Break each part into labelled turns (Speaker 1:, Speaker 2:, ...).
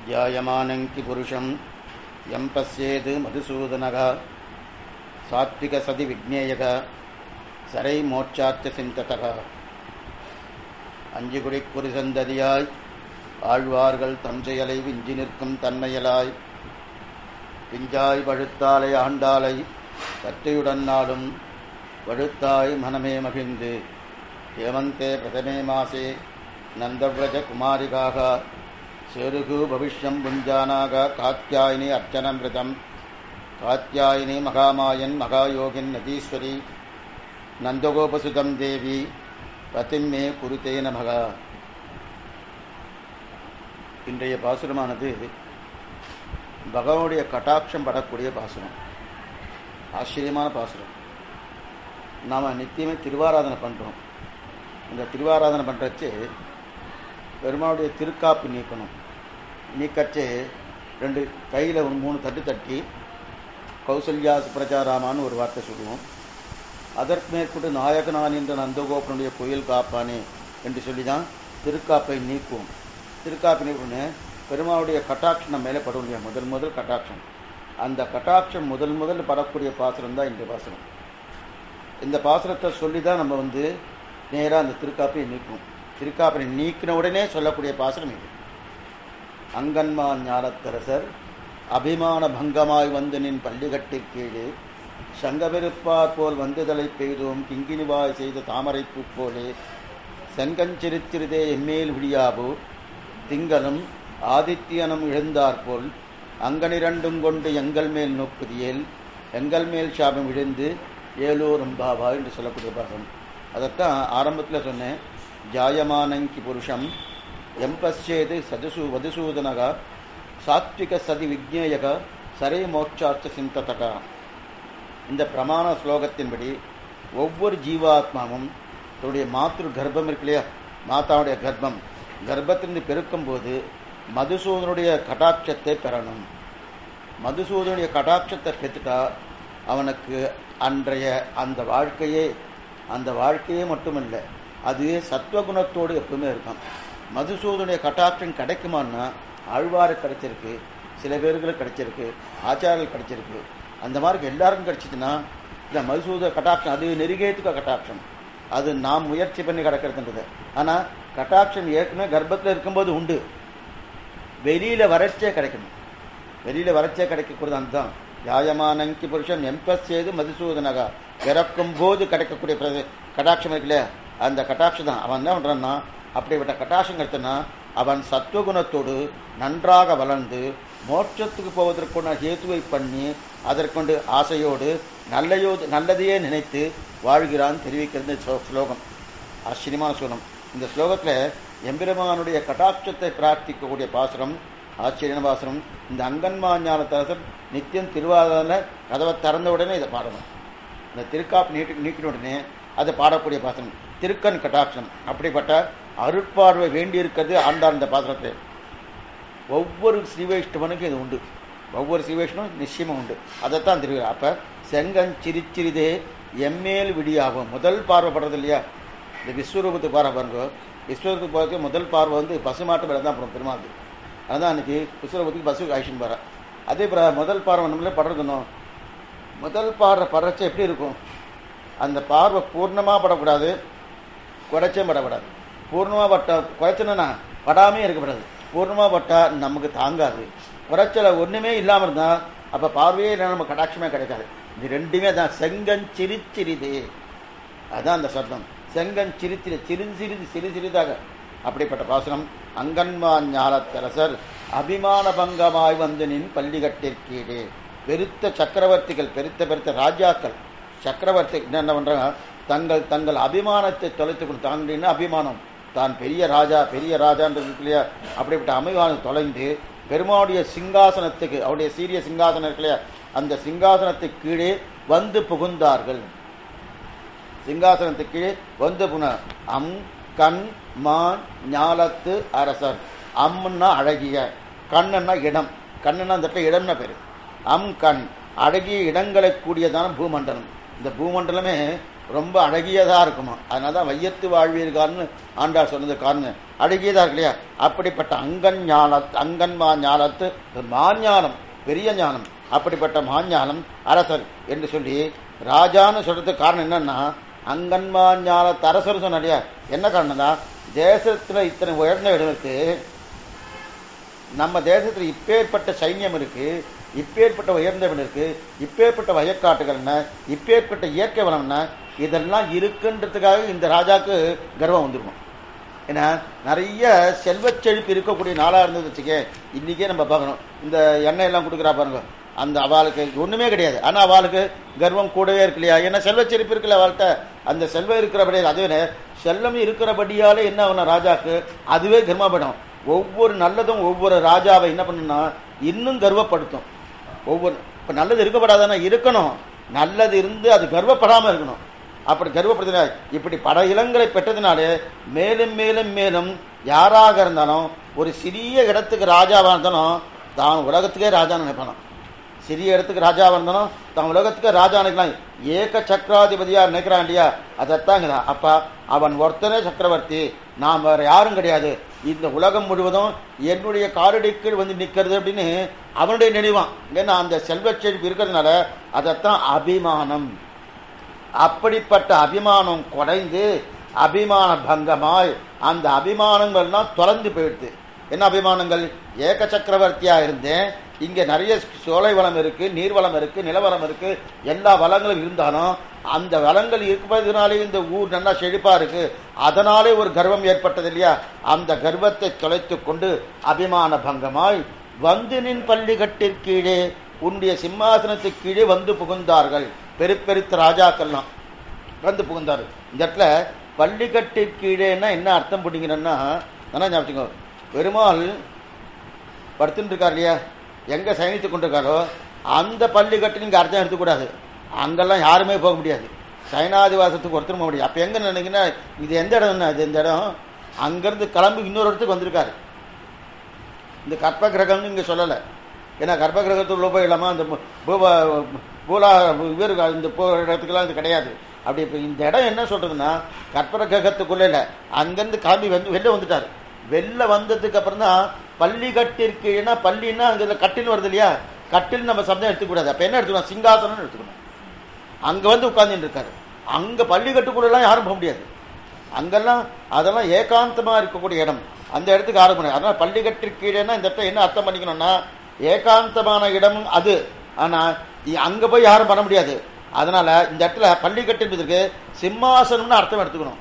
Speaker 1: ध्यायमानङ्कि पुरुषं यं पश्येत् मधुसूदनः सात्विकसति विज्ञेयः சரை மோட்சார்த்த சிந்ததக அஞ்சு குடிக்குறி சந்ததியாய் ஆழ்வார்கள் தம் செயலை விஞ்சி நிற்கும் தன்மையலாய் பிஞ்சாய் பழுத்தாலை ஆண்டாலை கத்தையுடன் நாடும் பழுத்தாய் மனமே மகிழ்ந்து ஹேமந்தே பிரதமே மாசே நந்தவிரஜ குமாரிகாக சேருகு பவிஷ்யம் புஞ்சானாக காத்தியாயினி அர்ச்சனமிருதம் காத்தியாயினி மகாமாயன் மகாயோகின் நதீஸ்வரி நந்தகோபசுதம் தேவி பதின்மே குருத்தே நமக இன்றைய பாசுரமானது பகவானுடைய கட்டாட்சம் படக்கூடிய பாசுரம் ஆச்சரியமான பாசுரம் நாம் நித்தியமே திருவாராதனை பண்ணுறோம் இந்த திருவாராதனை பண்ணுறச்சு பெருமாளுடைய திருக்காப்பு நீக்கணும் நீக்கச்சே ரெண்டு கையில் ஒரு மூணு தட்டு தட்டி கௌசல்யா பிரச்சாராமான்னு ஒரு வார்த்தை சொல்லுவோம் அதற்கு மேற்கொண்டு நாயகனான் என்ற நந்தகோபனுடைய கோயில் காப்பானே என்று சொல்லி தான் திருக்காப்பை நீக்குவோம் திருக்காப்பை நீக்கணும் பெருமாளுடைய கட்டாட்சம் நம்ம மேலே படும் இல்லையா முதல் முதல் கட்டாட்சம் அந்த கட்டாட்சம் முதல் முதல் படக்கூடிய பாசுரம் தான் இந்த பாசுரம் இந்த பாசுரத்தை சொல்லி தான் நம்ம வந்து நேராக அந்த திருக்காப்பை நீக்குவோம் திருக்காப்பை நீக்கின உடனே சொல்லக்கூடிய பாசுரம் இது அங்கன்மா ஞானத்தரசர் அபிமான பங்கமாய் வந்து நின் பள்ளிக்கட்டு கீழே சங்கபெருப்பார் போல் வந்துதலை பெய்தோம் கிங்கினிவாய் செய்த தாமரைப்பூ போலே செங்கஞ்சிரித்திருதே எம்மேல் விடியாவோ திங்களும் ஆதித்யனும் எழுந்தாற்போல் அங்கனிரண்டும் கொண்டு எங்கள் மேல் நோக்குதியேல் எங்கள் மேல் சாபம் விழுந்து ஏலோரும் பாபா என்று சொல்லக்கூடிய பாகம் அதைத்தான் ஆரம்பத்தில் சொன்னேன் ஜாயமானங்கி புருஷம் எம்பஸ்யேது சதுசு வதுசூதனகா சாத்விக சதி விக்னேயக சரே மோட்சார்த்த சிந்ததகா இந்த பிரமாண ஸ்லோகத்தின்படி ஒவ்வொரு ஜீவாத்மாவும் தன்னுடைய மாத்திரு கர்ப்பம் இருக்கு இல்லையா மாதாவுடைய கர்ப்பம் கர்ப்பத்திலிருந்து பெருக்கும் போது மதுசூதனுடைய கடாட்சத்தை பெறணும் மதுசூதனுடைய கடாட்சத்தை பெற்றுட்டா அவனுக்கு அன்றைய அந்த வாழ்க்கையே அந்த வாழ்க்கையே மட்டுமல்ல அதுவே சத்வகுணத்தோடு எப்பவுமே இருக்கும் மதுசூதனுடைய கட்டாட்சம் கிடைக்குமான்னா ஆழ்வாரு கிடைச்சிருக்கு சில பேர்களுக்கு கிடைச்சிருக்கு ஆச்சாரியர்கள் கிடைச்சிருக்கு அந்த மாதிரி எல்லாருக்கும் கிடைச்சிச்சுன்னா இந்த மதுசூத கட்டாட்சம் அது நெருகேத்துக்க கட்டாட்சம் அது நாம் முயற்சி பண்ணி கிடக்கிறதுன்றது ஆனால் கட்டாட்சம் ஏற்கனவே கர்ப்பத்தில் இருக்கும்போது உண்டு வெளியில வறட்சியே கிடைக்கணும் வெளியில வறட்சியே கிடைக்கக்கூடியது அதுதான் யாயமானங்கி புருஷன் எம்பஸ் செய்து மதுசூதனகா பிறக்கும் போது கிடைக்கக்கூடிய கட்டாட்சம் இருக்குல்ல அந்த கட்டாட்சம் தான் அவன் என்ன பண்றான்னா அப்படிப்பட்ட கட்டாட்சம் கிடைத்தனா அவன் சத்துவகுணத்தோடு நன்றாக வளர்ந்து மோட்சத்துக்கு போவதற்குன ஹேத்துவை பண்ணி அதற்கொண்டு ஆசையோடு நல்லையோடு நல்லதையே நினைத்து வாழ்கிறான் தெரிவிக்கிறது ஸ்லோகம் ஆச்சரியமான ஸ்லோகம் இந்த ஸ்லோகத்தில் எம்பெருமானுடைய கட்டாட்சத்தை பிரார்த்திக்கக்கூடிய பாசுரம் ஆச்சரியமான பாசுரம் இந்த அங்கன்மா ஞானத்தரசர் நித்தியம் திருவாதிர கதவை திறந்த உடனே இதை பாடணும் இந்த திருக்காப்பு நீட்டு நீக்கின உடனே அதை பாடக்கூடிய பாசனம் திருக்கண் கட்டாட்சம் அப்படிப்பட்ட அருட்பார்வை வேண்டியிருக்கிறது ஆண்டார் இந்த பாத்திரத்தில் ஒவ்வொரு ஸ்ரீவைஷ்ணவனுக்கும் இது உண்டு ஒவ்வொரு ஸ்ரீவைஷ்ணவனும் நிச்சயமும் உண்டு அதைத்தான் தெரியும் அப்ப செங்கன் சிரிச்சிரிதே எம்மேல் விடியாகும் முதல் பார்வைப்படுறது இல்லையா இந்த விஸ்வரூபத்து பார்வை பாருங்க விஸ்வரூபத்துக்கு பார்க்க முதல் பார்வை வந்து பசுமாட்டு மேலே தான் அப்புறம் பெருமாள் அதான் அன்னைக்கு விஸ்வரூபத்துக்கு பசு ஆயிஷன் பாரு அதே முதல் பார்வை நம்மளே படுறதுணும் முதல் பார்வை படுறச்ச எப்படி இருக்கும் அந்த பார்வை பூர்ணமாக படக்கூடாது குறைச்சே படக்கூடாது பூர்ணமாக பட்ட குறைச்சனா படாமே இருக்கக்கூடாது பூர்ணமாக பட்டா நமக்கு தாங்காது குறைச்சல ஒன்றுமே இல்லாமல் இருந்தால் அப்போ பார்வையே நம்ம கடாட்சமே கிடைக்காது இது ரெண்டுமே தான் செங்கன் சிரிச்சிரிதே அதான் அந்த சப்தம் செங்கன் சிரித்திரி சிறு சிறிது சிறு சிறிதாக அப்படிப்பட்ட பாசனம் அங்கன்மா ஞானத்தரசர் அபிமான பங்கமாய் வந்து நின் பள்ளிக்கட்டிற்கீழே பெருத்த சக்கரவர்த்திகள் பெருத்த பெருத்த ராஜாக்கள் சக்கரவர்த்தி என்ன பண்றாங்க தங்கள் தங்கள் அபிமானத்தை தொலைத்து கொண்டு தாங்க அபிமானம் தான் பெரிய ராஜா பெரிய ராஜான்றது இல்லையா அப்படிப்பட்ட அமைவானம் தொலைந்து பெருமாவுடைய சிங்காசனத்துக்கு அவருடைய சீரிய சிங்காசனம் இருக்கு இல்லையா அந்த சிங்காசனத்துக்கு கீழே வந்து புகுந்தார்கள் சிங்காசனத்துக்கு கீழே வந்து புன அம் கண் மான் ஞாலத்து அரசர் அம்னா அழகிய கண்ணுன்னா இடம் கண்ணுன்னா அந்த இடத்துல இடம்னா பேரு அம் கண் அழகிய இடங்களை கூடியதான பூமண்டலம் இந்த பூமண்டலமே ரொம்ப அழகியதா இருக்குமா அதனாலதான் வையத்து வாழ்வீர்கான்னு ஆண்டாள் சொன்னது காரணம் அழகியதா இருக்கு இல்லையா அப்படிப்பட்ட அங்கன் ஞான அங்கன்மா ஞானத்து மாஞானம் பெரிய ஞானம் அப்படிப்பட்ட மாஞானம் அரசர் என்று சொல்லி ராஜான்னு சொல்றதுக்கு காரணம் என்னன்னா அங்கன்மா ஞானத்து அரசர் சொன்ன இல்லையா என்ன காரணம்னா தேசத்துல இத்தனை உயர்ந்த இடம் இருக்கு நம்ம தேசத்துல இப்பேற்பட்ட சைன்யம் இருக்கு இப்பேற்பட்ட உயர்ந்தவன் இருக்கு இப்பேற்பட்ட வயக்காட்டுகள் என்ன இப்பேற்பட்ட இயற்கை வளம் என்ன இதெல்லாம் இருக்குன்றதுக்காக இந்த ராஜாக்கு கர்வம் வந்துருக்கும் ஏன்னா நிறைய செல்வச் செழிப்பு இருக்கக்கூடிய நாளா இருந்தது வச்சுக்க இன்னைக்கே நம்ம பார்க்கணும் இந்த எண்ணெய் எல்லாம் கொடுக்குறா பாருங்க அந்த அவளுக்கு ஒண்ணுமே கிடையாது ஆனா அவளுக்கு கர்வம் கூடவே இருக்கு இல்லையா ஏன்னா செல்வச் செழிப்பு இருக்குல்ல அவள்கிட்ட அந்த செல்வம் இருக்கிறபடியே அதுவே செல்லம் இருக்கிறபடியாலே என்ன ஆகணும் ராஜாக்கு அதுவே கர்மப்படும் ஒவ்வொரு நல்லதும் ஒவ்வொரு ராஜாவை என்ன பண்ணுன்னா இன்னும் கர்வப்படுத்தும் ஒவ்வொரு இப்ப நல்லது இருக்கப்படாதானே இருக்கணும் நல்லது இருந்து அது கர்வப்படாம இருக்கணும் அப்படி கர்வப்படுத்தினா இப்படி பட இளங்களை பெற்றதுனாலே மேலும் மேலும் மேலும் யாராக இருந்தாலும் ஒரு சிறிய இடத்துக்கு ராஜாவா இருந்தாலும் தான் உலகத்துக்கே ராஜா நினைப்பானாம் சிறிய இடத்துக்கு ராஜாவா இருந்தாலும் தான் உலகத்துக்கு ராஜா நினைக்கலாம் ஏக சக்கராதிபதியா நினைக்கிறான் இல்லையா அதைத்தாங்க அப்ப அவன் ஒருத்தனே சக்கரவர்த்தி நாம் வேற யாரும் கிடையாது இந்த உலகம் முழுவதும் என்னுடைய காரடிக்கு வந்து நிக்கிறது அப்படின்னு அவனுடைய நினைவான் ஏன்னா அந்த செல்வச் செழிப்பு இருக்கிறதுனால அதைத்தான் அபிமானம் அப்படிப்பட்ட அபிமானம் குறைந்து அபிமான பங்கமாய் அந்த அபிமானங்கள்லாம் தொலைந்து போயிடுது என்ன அபிமானங்கள் ஏக சக்கரவர்த்தியா இருந்தேன் இங்க நிறைய சோலை வளம் இருக்கு நீர்வளம் இருக்கு நிலவளம் இருக்கு எல்லா வளங்களும் இருந்தாலும் அந்த வளங்கள் இருப்பதனாலே இந்த ஊர் நல்லா செழிப்பா இருக்கு அதனாலே ஒரு கர்வம் ஏற்பட்டது இல்லையா அந்த கர்வத்தை தொலைத்து கொண்டு அபிமான பங்கமாய் வந்து நின் பள்ளிக்கட்டிற்கீழே உன்னுடைய சிம்மாசனத்துக்கு கீழே வந்து புகுந்தார்கள் பெருப்பெருத்த ராஜாக்கள்லாம் வந்து புகுந்தார்கள் இந்த இடத்துல பள்ளிக்கட்டிற்கு கீழேன்னா என்ன அர்த்தம் பிடிக்கிறேன்னா நல்லா ஞாபகம் பெருமாள் படுத்துட்டு இருக்கார் இல்லையா எங்க சயனித்துக் கொண்டிருக்காரோ அந்த பள்ளிக்கட்டு நீங்க அர்த்தம் எடுத்துக்கூடாது அங்கெல்லாம் யாருமே போக முடியாது சைனாதிவாசத்துக்கு ஒருத்தர் போக முடியாது அப்ப எங்க நினைக்கிறீங்கன்னா இது எந்த இடம்னா இது இந்த இடம் அங்கிருந்து கிளம்பி இன்னொரு இடத்துக்கு வந்திருக்காரு இந்த கற்ப கிரகம்னு இங்க சொல்லல ஏன்னா கர்ப்ப கிரகத்துக்குள்ள போய் இல்லாம அந்த பூபா பூலா இவர் இந்த போ இடத்துக்கெல்லாம் இது கிடையாது அப்படி இப்ப இந்த இடம் என்ன சொல்றதுன்னா கற்பக கிரகத்துக்குள்ள இல்ல அங்கிருந்து கிளம்பி வந்து வெளில வந்துட்டாரு வெளில வந்ததுக்கு அப்புறம் தான் பள்ளி கட்டிற்கு ஏன்னா பள்ளின்னா அங்க கட்டில் வருது இல்லையா கட்டில் நம்ம சப்தம் எடுத்துக்கூடாது அப்ப என்ன எடுத்துக்கணும் சிங்காசனம் எடுத்துக்கணும் அங்க வந்து உட்கார்ந்துட்டு இருக்காரு அங்க பள்ளிக்கட்டுக்குள்ள எல்லாம் யாரும் போக முடியாது அங்கெல்லாம் அதெல்லாம் ஏகாந்தமா இருக்கக்கூடிய இடம் அந்த இடத்துக்கு யாரும் போக முடியாது அதனால பள்ளிக்கட்டிற்கு கீழேன்னா இந்த இடத்துல என்ன அர்த்தம் பண்ணிக்கணும்னா ஏகாந்தமான இடம் அது ஆனா இ- அங்க போய் யாரும் பண்ண முடியாது அதனால இந்த இடத்துல பள்ளிக்கட்டுன்றதுக்கு சிம்மாசனம்னு அர்த்தம் எடுத்துக்கணும்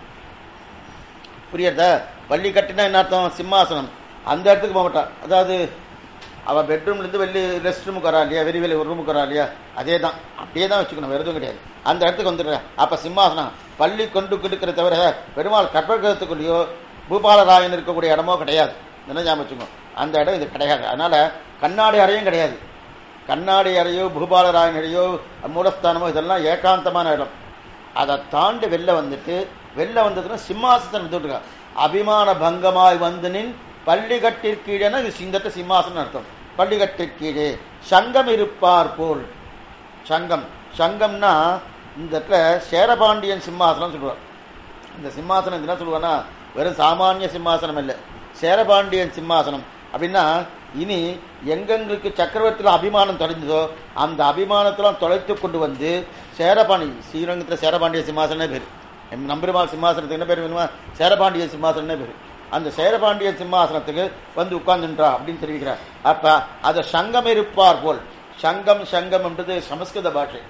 Speaker 1: புரியுறதா பள்ளிக்கட்டுனா என்ன அர்த்தம் சிம்மாசனம் அந்த இடத்துக்கு போக மாட்டான் அதாவது அவ பெட்ரூம்ல இருந்து வெளியே ரெஸ்ட் ரூமுக்கு வரா இல்லையா வெளி வெளியே ஒரு ரூமுக்கு வரா இல்லையா அதே தான் அப்படியே தான் வச்சுக்கணும் வேற எதுவும் கிடையாது அந்த இடத்துக்கு வந்துடுற அப்ப சிம்மாசனம் பள்ளி கொண்டு கொடுக்கிற தவிர பெருமாள் கற்பகிரகத்துக்குள்ளேயோ பூபாலராயன் இருக்கக்கூடிய இடமோ கிடையாது என்ன ஞாபகம் வச்சுக்கோ அந்த இடம் இது கிடையாது அதனால கண்ணாடி அறையும் கிடையாது கண்ணாடி அறையோ பூபாலராயன் அறையோ மூலஸ்தானமோ இதெல்லாம் ஏகாந்தமான இடம் அதை தாண்டி வெளில வந்துட்டு வெளில வந்ததுன்னா சிம்மாசனம் வந்துட்டு அபிமான பங்கமாய் வந்து நின் பள்ளிக்கட்டிற்கீழேனா இது சிங்கத்த சிம்மாசனம் அர்த்தம் பள்ளிக்கட்டிற்கீழே சங்கம் இருப்பார் போல் சங்கம் சங்கம்னா இந்த இடத்துல சேரபாண்டியன் சிம்மாசனம் சொல்லுவார் இந்த சிம்மாசனம் என்ன சொல்லுவானா வெறும் சாமானிய சிம்மாசனம் இல்லை சேரபாண்டியன் சிம்மாசனம் அப்படின்னா இனி எங்கெங்களுக்கு சக்கரவர்த்தியில் அபிமானம் தொலைந்ததோ அந்த அபிமானத்தெல்லாம் தொலைத்து கொண்டு வந்து சேரபாண்டி ஸ்ரீரங்கத்தில் சேரபாண்டிய சிம்மாசனே பேர் எம் நம்பெருமாள் சிம்மாசனத்துக்கு என்ன பேர் வேணுமா சேரபாண்டிய சிம்மாசனே பேர் அந்த சேரபாண்டிய சிம்மாசனத்துக்கு வந்து உட்கார்ந்துன்றா அப்படின்னு தெரிவிக்கிறார் அப்ப அதை சங்கம் இருப்பார் போல் சங்கம் சங்கம் என்றது சமஸ்கிருத பாஷை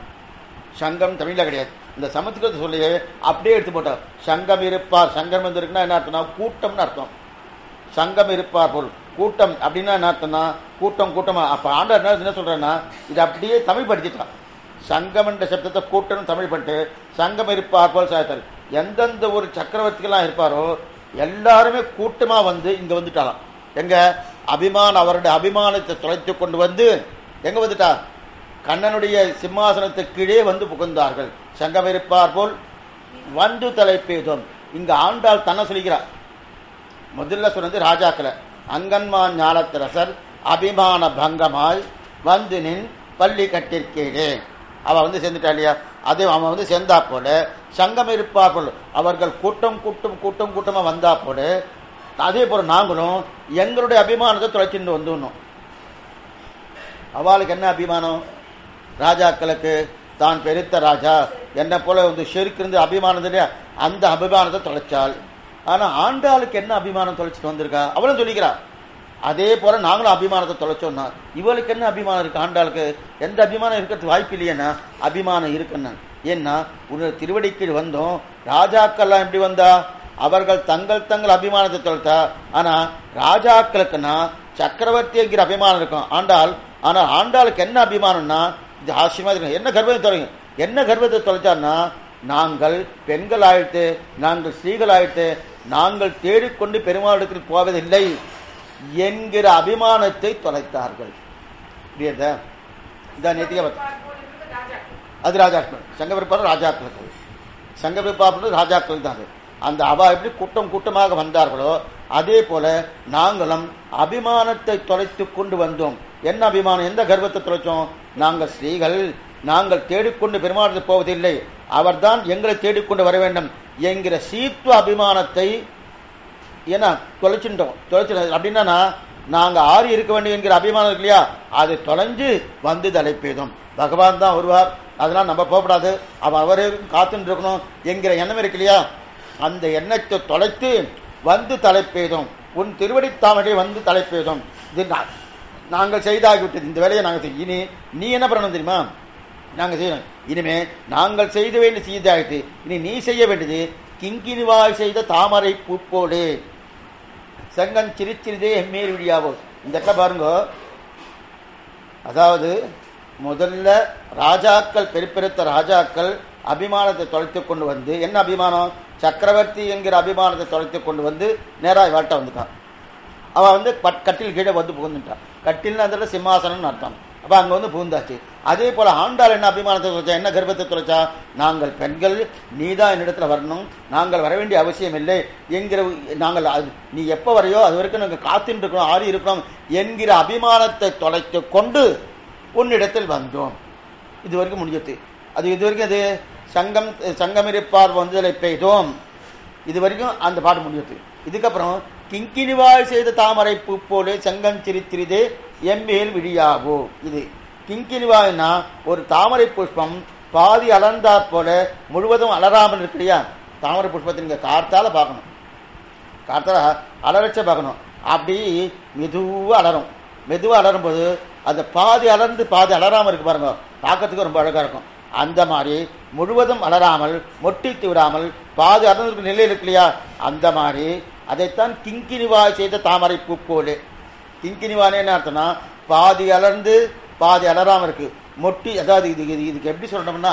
Speaker 1: சங்கம் தமிழ்ல கிடையாது இந்த சமஸ்கிருத சொல்லியே அப்படியே எடுத்து போட்டார் சங்கம் இருப்பார் சங்கம் வந்து இருக்குன்னா என்ன அர்த்தம்னா கூட்டம்னு அர்த்தம் சங்கம் இருப்பார் போல் கூட்டம் அப்படின்னா என்ன அர்த்தம்னா கூட்டம் கூட்டமா அப்ப ஆண்டவர் என்ன என்ன சொல்றேன்னா இது அப்படியே தமிழ் படிச்சுட்டான் சங்கம் என்ற சப்தத்தை கூட்டம் தமிழ் பண்ணிட்டு சங்கம் இருப்பார் போல் சாய்த்தார் எந்தெந்த ஒரு சக்கரவர்த்திகள்லாம் இருப்பாரோ எல்லாருமே கூட்டமா வந்து இங்க வந்துட்டாலாம் எங்க அபிமான் அவருடைய அபிமானத்தை தொலைத்து கொண்டு வந்து எங்க வந்துட்டா கண்ணனுடைய சிம்மாசனத்துக்கு கீழே வந்து புகுந்தார்கள் சங்கம் இருப்பார் போல் வந்து தலைப்பேதும் இங்க ஆண்டாள் தன்னை சொல்லிக்கிறார் முதல்ல சொன்னது ராஜாக்களை அங்கன்மான் ஞானத்திரசர் அபிமான பங்கமாய் வந்து நின் பள்ளி கட்டிற்கீழே அவ வந்து சேர்ந்துட்டா இல்லையா அதே அவன் வந்து சேர்ந்தா போல சங்கம் இருப்பார்கள் அவர்கள் கூட்டம் கூட்டம் கூட்டம் கூட்டமா வந்தா போல அதே போல நாங்களும் எங்களுடைய அபிமானத்தை தொலைச்சிட்டு வந்துடணும் அவளுக்கு என்ன அபிமானம் ராஜாக்களுக்கு தான் பெருத்த ராஜா என்ன போல வந்து செருக்கிருந்து அபிமானம் இல்லையா அந்த அபிமானத்தை தொலைச்சாள் ஆனா ஆண்டாளுக்கு என்ன அபிமானம் தொலைச்சிட்டு வந்திருக்கா அவளும் சொல்லிக்கிறா அதே போல நாங்களும் அபிமானத்தை தொலைச்சோம்னா இவளுக்கு என்ன அபிமானம் இருக்கு ஆண்டாளுக்கு எந்த அபிமானம் இருக்கிறது வாய்ப்பு இல்லையேன்னா அபிமானம் இருக்குன்னு ஏன்னா ஒரு திருவடிக்கு வந்தோம் ராஜாக்கள்லாம் எப்படி வந்தா அவர்கள் தங்கள் தங்கள் அபிமானத்தை தொலைத்தா ஆனா ராஜாக்களுக்குன்னா சக்கரவர்த்திங்கிற அபிமானம் இருக்கும் ஆண்டாள் ஆனா ஆண்டாளுக்கு என்ன அபிமானம்னா இது ஆசியமா இருக்கு என்ன கர்வத்தை தொலைங்க என்ன கர்வத்தை தொலைச்சான்னா நாங்கள் பெண்கள் ஆயிட்டு நாங்கள் ஸ்ரீகள் ஆயிட்டு நாங்கள் தேடிக்கொண்டு பெருமாளுக்கு போவதில்லை என்கிற அபிமானத்தை தொலைத்தார்கள் புரியுதா இதான் நேத்திக அது ராஜாக்கள் சங்கபிற்பாடு ராஜாக்களுக்கு சங்கபிற்பாடு ராஜாக்கள் தான் அது அந்த அவ எப்படி கூட்டம் கூட்டமாக வந்தார்களோ அதே போல நாங்களும் அபிமானத்தை தொலைத்து கொண்டு வந்தோம் என்ன அபிமானம் எந்த கர்வத்தை தொலைச்சோம் நாங்கள் ஸ்ரீகள் நாங்கள் தேடிக்கொண்டு பெருமாளுக்கு போவதில்லை அவர்தான் எங்களை தேடிக்கொண்டு வர வேண்டும் என்கிற சீத்துவ அபிமானத்தை ஏன்னா தொலைச்சுட்டோம் தொலைச்சு அப்படின்னா நாங்க ஆறி இருக்க வேண்டும் என்கிற அபிமானம் இருக்கு இல்லையா அது தொலைஞ்சு வந்து தலைப்பேதும் பகவான் தான் வருவார் அதெல்லாம் நம்ம போகக்கூடாது அவ அவரே காத்துட்டு இருக்கணும் என்கிற எண்ணம் இருக்கு இல்லையா அந்த எண்ணத்தை தொலைத்து வந்து தலைப்பேதும் உன் திருவடி தாமரை வந்து தலைப்பேதும் இது நா- நாங்கள் செய்தாகிவிட்டது இந்த வேலையை நாங்கள் செய்~ இனி நீ என்ன பண்ணணும் தெரியுமா நாங்க செய்யணும் இனிமே நாங்கள் செய்த வேண்டிய செய்தாயிட்டு இனி நீ செய்ய வேண்டியது கிங்கினிவாய் செய்த தாமரை பூப்போடு செங்கன் சிரிச்சிறிதே எம்மேல் விடியாவோ இந்த இடத்துல பாருங்க அதாவது முதல்ல ராஜாக்கள் பெருப்பெருத்த ராஜாக்கள் அபிமானத்தை தொலைத்துக் கொண்டு வந்து என்ன அபிமானம் சக்கரவர்த்தி என்கிற அபிமானத்தை தொலைத்துக் கொண்டு வந்து நேரா இவாட்ட வந்துட்டான் அவ வந்து பட்- கட்டில் கீழே வந்து புகுந்துட்டான் கட்டில்னு அந்த இடத்துல சிம்மாசனம்னு அர்த்தம் அப்ப அங்க வந்து புகுந்தாச்சு அதே போல ஆண்டாள் என்ன அபிமானத்தை தொலைச்சா என்ன கர்ப்பத்தை தொலைச்சா நாங்கள் பெண்கள் நீதான் என்னிடத்துல வரணும் நாங்கள் வர வேண்டிய அவசியம் இல்லை என்கிற நாங்கள் அது- நீ எப்ப வரையோ அது வரைக்கும் நாங்கள் காத்துட்டு இருக்கணும் ஆறி இருக்கணும் என்கிற அபிமானத்தை தொலைத்து கொண்டு உன்னிடத்தில் வந்தோம் இது வரைக்கும் முடிஞ்சது அது இது வரைக்கும் அது சங்கம் சங்கமிருப்பார் வந்தலை பெய்தோம் இது வரைக்கும் அந்த பாட்டு முடிஞ்சது இதுக்கப்புறம் கிங்கினிவாய் செய்த தாமரை பூ போலே செங்கம் சிரித்திரிதே எம்மேல் விடியாவோ இது கிங்கினிவாய்னா ஒரு தாமரை புஷ்பம் பாதி அலர்ந்தாற் போல முழுவதும் அலராமல் இருக்கு இல்லையா தாமரை புஷ்பத்தை நீங்க காத்தால பார்க்கணும் காத்தால அலரச்ச பார்க்கணும் அப்படி மெதுவா அலரும் மெதுவா அலரும் போது அந்த பாதி அலர்ந்து பாதி அலராம இருக்கு பாருங்க பார்க்கறதுக்கு ரொம்ப அழகா இருக்கும் அந்த மாதிரி முழுவதும் அலராமல் மொட்டித்து விடாமல் பாதி அலர்ந்து நிலை இருக்கு இல்லையா அந்த மாதிரி அதைத்தான் கிங்கினிவாய் செய்த தாமரை பூ போலே கிங்கினிவானே என்ன அர்த்தம்னா பாதி அலர்ந்து பாதி அலராம இருக்கு மொட்டி அதாவது இது இது இதுக்கு எப்படி சொல்லணும்னா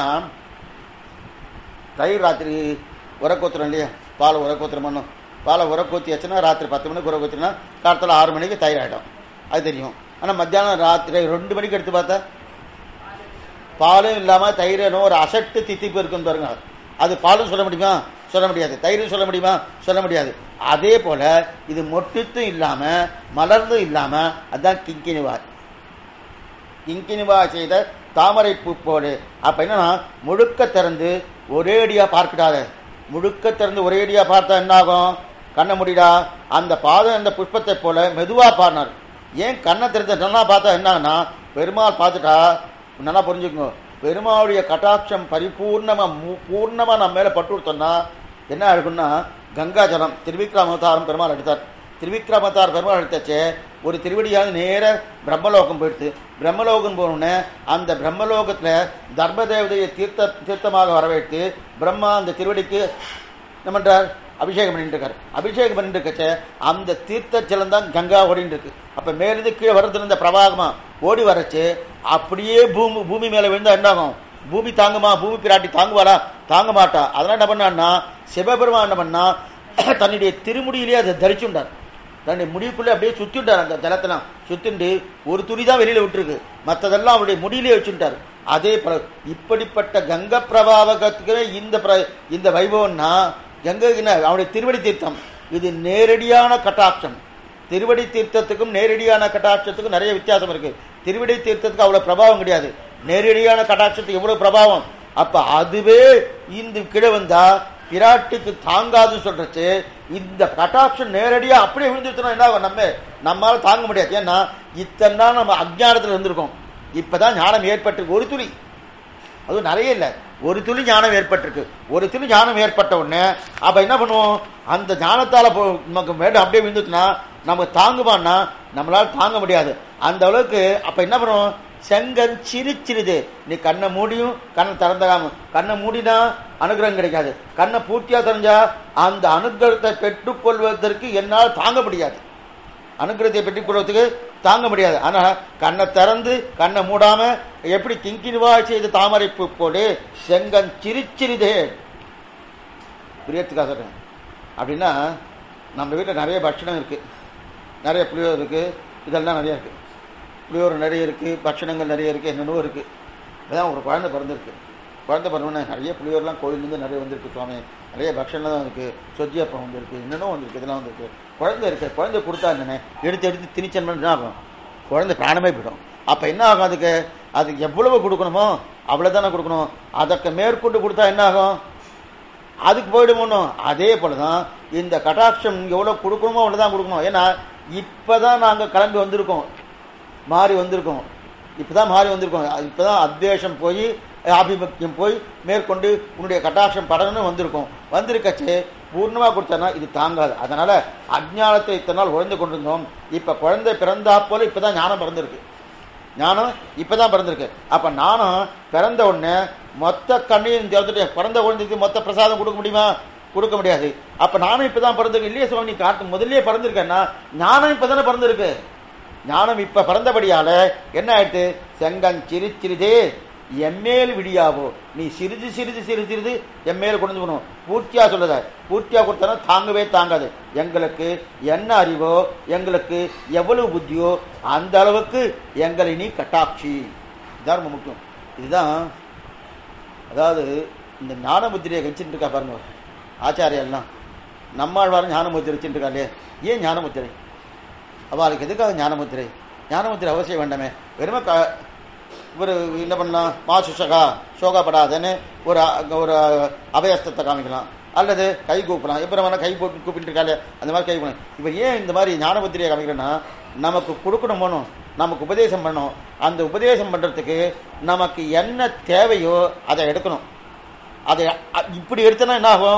Speaker 1: தயிர் ராத்திரி உரக்கோத்துறோம் இல்லையா பால் உரக்கோத்துறோம் பண்ணும் பாலை உரக்கோத்தியாச்சுன்னா ராத்திரி பத்து மணிக்கு உரக்கோத்தினா காலத்தில் ஆறு மணிக்கு தயிர் ஆகிடும் அது தெரியும் ஆனால் மத்தியானம் ராத்திரி ரெண்டு மணிக்கு எடுத்து பார்த்தா பாலும் இல்லாம தயிரனும் ஒரு அசட்டு தித்திப்பு இருக்கும் பாருங்க அது பாலும் சொல்ல முடியுமா சொல்ல முடியாது தயிரும் சொல்ல முடியுமா சொல்ல முடியாது அதே போல இது மொட்டித்தும் இல்லாம மலர்ந்தும் இல்லாம அதான் கிங்கினிவார் கிங்கினிவா செய்த தாமரை பூ போடு அப்ப என்னன்னா முழுக்க திறந்து ஒரேடியா பார்க்கிடாத முழுக்க திறந்து ஒரேடியா பார்த்தா என்ன ஆகும் கண்ண முடிடா அந்த பாதம் அந்த புஷ்பத்தை போல மெதுவா பாடினார் ஏன் கண்ணை திறந்து நல்லா பார்த்தா என்னன்னா பெருமாள் பார்த்துட்டா நல்லா புரிஞ்சுக்கோங்க பெருமாளுடைய கட்டாட்சம் பரிபூர்ணமா மு- பூர்ணமா நம்ம மேல பட்டு கொடுத்தோம்னா என்ன ஆகும்னா கங்கா ஜலம் திருவிக்ரமவதாரம் பெருமாள் எடுத்தார் திருவிக்ரமத்தார் பெருமாள் எடுத்தாச்சே ஒரு திருவடியாவது நேர பிரம்மலோகம் போயிடுது பிரம்மலோகம் போனோடனே அந்த பிரம்மலோகத்துல தர்மதேவதையை தீர்த்த தீர்த்தமாக வரவேற்று பிரம்மா அந்த திருவடிக்கு என்ன பண்றார் அபிஷேகம் பண்ணிட்டு இருக்காரு அபிஷேகம் பண்ணிட்டு இருக்கச்சே அந்த தீர்த்த ஜலம் தான் கங்கா ஓடிட்டு இருக்கு அப்ப மேலிருந்து கீழே வரது இருந்த பிரவாகமா ஓடி வரச்சு அப்படியே பூமி பூமி மேல விழுந்தா என்ன ஆகும் பூமி தாங்குமா பூமி பிராட்டி தாங்குவாளா தாங்க மாட்டா அதெல்லாம் என்ன பண்ணான்னா சிவபெருமான் என்ன பண்ணா தன்னுடைய திருமுடியிலே அதை தரிச்சுண்டார் தன்னுடைய முடிவுக்குள்ளே அப்படியே சுத்திட்டார் அந்த ஜலத்தெல்லாம் சுத்திண்டு ஒரு துணி தான் வெளியில விட்டுருக்கு மற்றதெல்லாம் அவருடைய முடியிலே வச்சுட்டார் அதே போல இப்படிப்பட்ட கங்க பிரபாவகத்துக்கு இந்த பிர- இந்த வைபவம்னா கங்கை என்ன அவருடைய திருவடி தீர்த்தம் இது நேரடியான கட்டாட்சம் திருவடி தீர்த்தத்துக்கும் நேரடியான கட்டாட்சத்துக்கும் நிறைய வித்தியாசம் இருக்கு திருவடி தீர்த்தத்துக்கு அவ்வளவு பிரபாவம் கிடையாது நேரடியான கட்டாட்சத்துக்கு எவ்வளவு பிரபாவம் அப்ப அதுவே இந்த கீழே வந்தா பிராட்டிக்கு தாங்காதுன்னு சொல்றச்சு இந்த கட்டாட்சம் நேரடியா அப்படியே விழுந்துச்சுன்னா என்ன ஆகும் நம்ம நம்மால தாங்க முடியாது ஏன்னா இத்தனை நாள் நம்ம அஜ்ஞானத்துல இருந்திருக்கோம் இப்பதான் ஞானம் ஏற்பட்டிருக்கு ஒரு துளி அதுவும் நிறைய இல்ல ஒரு துளி ஞானம் ஏற்பட்டிருக்கு ஒரு துளி ஞானம் ஏற்பட்ட உடனே அப்ப என்ன பண்ணுவோம் அந்த ஞானத்தால போ- நமக்கு மேடம் அப்படியே விழுந்துச்சுன்னா நமக்கு தாங்குமான்னா நம்மளால தாங்க முடியாது அந்த அளவுக்கு அப்ப என்ன பண்ணுவோம் செங்கன் சிரிச்சிருது நீ கண்ணை மூடியும் கண்ணை திறந்தாம கண்ணை மூடினா அனுகிரகம் கிடைக்காது கண்ணை பூர்த்தியா தெரிஞ்சா அந்த அனுகிரகத்தை பெற்றுக்கொள்வதற்கு என்னால் தாங்க முடியாது அனுகிரகத்தை பெற்றுக் கொள்வதற்கு தாங்க முடியாது ஆனா கண்ணை திறந்து கண்ணை மூடாம எப்படி கிங்கினிவா செய்த தாமரை பூ போடு செங்கன் சிரிச்சிரிதே பிரியத்துக்காக சொல்றேன் அப்படின்னா நம்ம வீட்டில் நிறைய பட்சணம் இருக்கு நிறைய புளியோர் இருக்கு இதெல்லாம் நிறைய இருக்கு புளியோர் நிறைய இருக்கு பட்சணங்கள் நிறைய இருக்கு என்னென்னவோ இருக்கு அதான் ஒரு குழந்தை பிறந்திருக்கு குழந்தை பிறந்தோடனே நிறைய புளியோர்லாம் கோயிலேருந்து நிறைய வந்திருக்கு சுவாமி நிறைய பக்ஷணம் தான் இருக்கு சொஜ்ஜியப்பம் வந்திருக்கு என்னென்னோ வந்திருக்கு இதெல்லாம் வந்திருக்கு குழந்தை இருக்கு குழந்தை கொடுத்தா என்னன்னு எடுத்து எடுத்து திணிச்சன் என்ன ஆகும் குழந்தை பிராணமே போயிடும் அப்ப என்ன ஆகும் அதுக்கு அதுக்கு எவ்வளவு கொடுக்கணுமோ அவ்வளவுதானே கொடுக்கணும் அதற்கு மேற்கொண்டு கொடுத்தா என்ன ஆகும் அதுக்கு போயிடுமோ அதே போலதான் இந்த கட்டாட்சம் எவ்வளவு கொடுக்கணுமோ அவ்வளவுதான் கொடுக்கணும் ஏன்னா இப்பதான் நாங்க கிளம்பி வந்திருக்கோம் மாறி வந்திருக்கோம் இப்பதான் மாறி வந்திருக்கோம் அது இப்பதான் அத்வேஷம் போய் ஆபிபக்கியம் போய் மேற்கொண்டு உன்னுடைய கட்டாட்சம் படணும்னு வந்திருக்கோம் வந்திருக்கச்சு பூர்ணமா கொடுத்தனா இது தாங்காது அதனால அஜ்ஞானத்தை இத்தனை நாள் உழைந்து கொண்டிருந்தோம் இப்ப குழந்தை பிறந்தா போல இப்பதான் ஞானம் பிறந்திருக்கு ஞானம் இப்பதான் பிறந்திருக்கு அப்ப நானும் பிறந்த உடனே மொத்த கண்ணையும் திறந்துட்டு பிறந்த குழந்தைக்கு மொத்த பிரசாதம் கொடுக்க முடியுமா கொடுக்க முடியாது அப்ப நானும் இப்பதான் பிறந்திருக்கேன் இல்லையே சுவாமி நீ காட்டு முதல்லயே பிறந்திருக்கேன்னா ஞானம் இப்பதானே பிறந்திருக்கு ஞானம் இப்ப பிறந்தபடியால என்ன ஆயிட்டு செங்கன் சிரிச்சிரிதே எம்மேல் விடியாவோ நீ சிறிது சிறிது சிறிது சிறிது எம்மேல் கொண்டு போகணும் பூர்த்தியா சொல்லுத பூர்த்தியா கொடுத்தனா தாங்கவே தாங்காது எங்களுக்கு என்ன அறிவோ எங்களுக்கு எவ்வளவு புத்தியோ அந்த அளவுக்கு எங்களை நீ கட்டாட்சி இதுதான் ரொம்ப முக்கியம் இதுதான் அதாவது இந்த ஞான முத்திரையை வச்சுட்டு இருக்கா பாருங்க ஆச்சாரியெல்லாம் நம்மாழ்வாரும் ஞான முத்திரை வச்சுட்டு இருக்கா இல்லையா ஏன் ஞான முத்திரை அவளுக்கு எதுக்காக ஞானமுத்திரை ஞானமுத்திரை அவசியம் வேண்டாமே வெறும க ஒரு என்ன பண்ணலாம் மா சுஷகா சோகப்படாதன்னு ஒரு அ- ஒரு அபயஸ்தத்தை காமிக்கலாம் அல்லது கை கூப்பலாம் எப்ப நம்ம கை போட்டு கூப்பிட்டு இருக்காரு அந்த மாதிரி கை கூப்பலாம் இவர் ஏன் இந்த மாதிரி ஞானமுத்திரையை காமிக்கிறேன்னா நமக்கு கொடுக்கணும் போகணும் நமக்கு உபதேசம் பண்ணணும் அந்த உபதேசம் பண்றதுக்கு நமக்கு என்ன தேவையோ அதை எடுக்கணும் அதை அ- இப்படி எடுத்தனா என்ன ஆகும்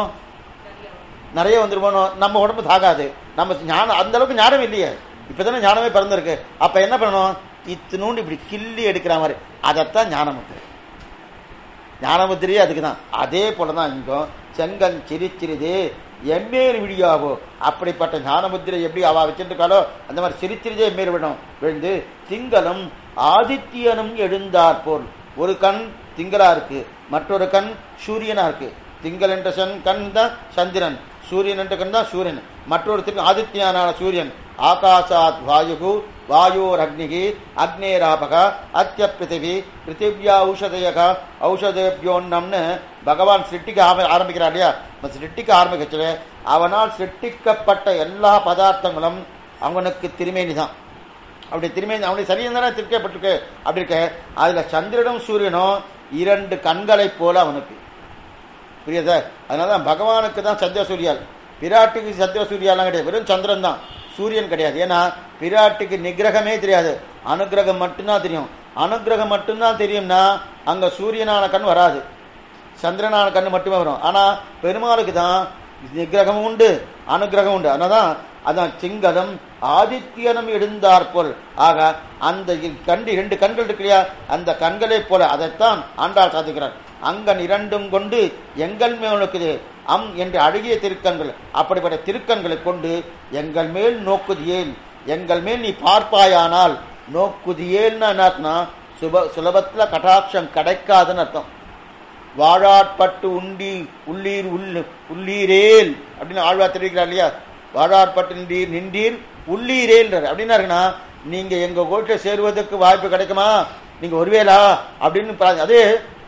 Speaker 1: நிறைய வந்துருமோ நம்ம உடம்பு தாகாது நம்ம ஞானம் அந்த அளவுக்கு ஞானம் இல்லையே இப்பதானே ஞானமே பிறந்திருக்கு அப்ப என்ன பண்ணணும் இத்தினூண்டு இப்படி கிள்ளி எடுக்கிற மாதிரி அதைத்தான் ஞானமுத்திரை ஞானமுத்திரையே அதுக்கு தான் அதே போலதான் இங்கும் செங்கன் சிரிச்சிரிது எம்மேறு விடியாவோ அப்படிப்பட்ட ஞானமுத்திரை எப்படி அவ வச்சிருக்காளோ அந்த மாதிரி சிரிச்சிரிதே எம்மேறு விடும் விழுந்து திங்களும் ஆதித்யனும் எழுந்தார் போல் ஒரு கண் திங்களா இருக்கு மற்றொரு கண் சூரியனா இருக்கு திங்கள் என்ற சன் கண் தான் சந்திரன் சூரியன் என்ற கண் தான் சூரியன் மற்றொரு திரு ஆதித்யனான சூரியன் ஆகாசாத் வாயு வாயோர் அக்னிகி அக்னேராபக அத்திய பிருத்திவி பிருத்திவியா ஔஷதயக ஔஷதேபியோன்னம்னு பகவான் சிருஷ்டிக்க ஆர- ஆரம்பிக்கிறார் இல்லையா அந்த சிருஷ்டிக்க ஆரம்பிக்கச்சு அவனால் சிருஷ்டிக்கப்பட்ட எல்லா பதார்த்தங்களும் அவனுக்கு திருமேனி தான் அப்படி திரும்பி அவனுடைய சரீரம் தானே திருக்கப்பட்டிருக்கு அப்படி இருக்க அதுல சந்திரனும் சூரியனும் இரண்டு கண்களைப் போல அவனுக்கு புரியுதா அதனாலதான் பகவானுக்கு தான் சந்திர சூரியால் பிராட்டிக்கு சந்திர சூரியாலாம் கிடையாது வெறும் சந்திரன் தான் சூரியன் கிடையாது ஏன்னா பிராட்டிக்கு நிகிரகமே தெரியாது அனுகிரகம் மட்டும்தான் தெரியும் அனுகிரகம் மட்டும்தான் தெரியும்னா அங்க சூரியனான கண் வராது சந்திரனான கண்ணு மட்டுமே வரும் ஆனா பெருமாளுக்கு தான் நிகிரகம் உண்டு அனுகிரகம் உண்டு அதனாலதான் அதான் சிங்கதம் ஆதித்யனும் எழுந்தார் போல் ஆக அந்த இ- கண்டு இரண்டு கண்கள் இருக்கு இல்லையா அந்த கண்களைப் போல அதைத்தான் ஆண்டாள் சாதிக்கிறார் அங்கன் இரண்டும் கொண்டு எங்கள் மேல் நோக்குது அம் என்று அழகிய திருக்கண்கள் அப்படிப்பட்ட திருக்கண்களை கொண்டு எங்கள் மேல் நோக்குதியேல் எங்கள் மேல் நீ பார்ப்பாயானால் நோக்குதியேல்னா என்ன அர்த்தம்னா சுப சுலபத்துல கட்டாட்சம் கிடைக்காதுன்னு அர்த்தம் வாழாட்பட்டு உண்டி உள்ளீர் உள் உள்ளீரேல் அப்படின்னு ஆழ்வார் தெரிவிக்கிறார் இல்லையா வாழாட்பட்டு நின்றீர் நின்றீர் உள்ளீரேல்ன்றார் அப்படின்னா இருக்குன்னா நீங்க எங்க கோட்டை சேருவதற்கு வாய்ப்பு கிடைக்குமா நீங்க ஒருவேளா அப்படின்னு பா- அதே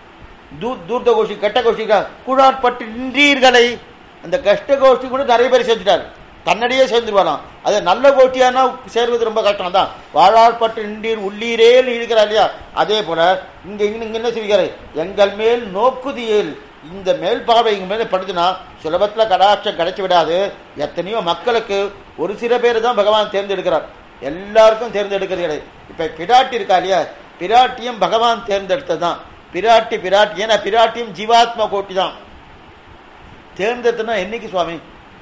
Speaker 1: தூ தூர்த்த கோஷி கெட்ட கோஷிக்கா குழாட்பட்டு நின்றீர்களை அந்த கஷ்ட கோஷ்டி கூட நிறைய பேர் சேர்த்துட்டார் தன்னடியே சேர்ந்துருவாராம் அது நல்ல கோட்டியானா சேர்வது ரொம்ப கஷ்டம் தான் வாழாற்பட்டு நின்றீர் உள்ளீரே இருக்கிறா இல்லையா அதே போல இங்க இங்க இங்க என்ன சொல்லிக்கிறாரு எங்கள் மேல் நோக்குதியேல் இந்த மேல் பார்வை இங்க மேல படுத்துனா சுலபத்துல கடாட்சம் கிடைச்சு விடாது எத்தனையோ மக்களுக்கு ஒரு சில பேர் தான் பகவான் தேர்ந்தெடுக்கிறார் எல்லாருக்கும் தேர்ந்தெடுக்கிறது கிடையாது இப்ப பிராட்டி இருக்கா இல்லையா பிராட்டியும் பகவான் தேர்ந்தெடுத்ததுதான் பிராட்டி பிராட்டி ஏன்னா பிராட்டியும் ஜீவாத்மா கோட்டி தான் தேர்ந்தெடுத்தனா என்னைக்கு சுவாமி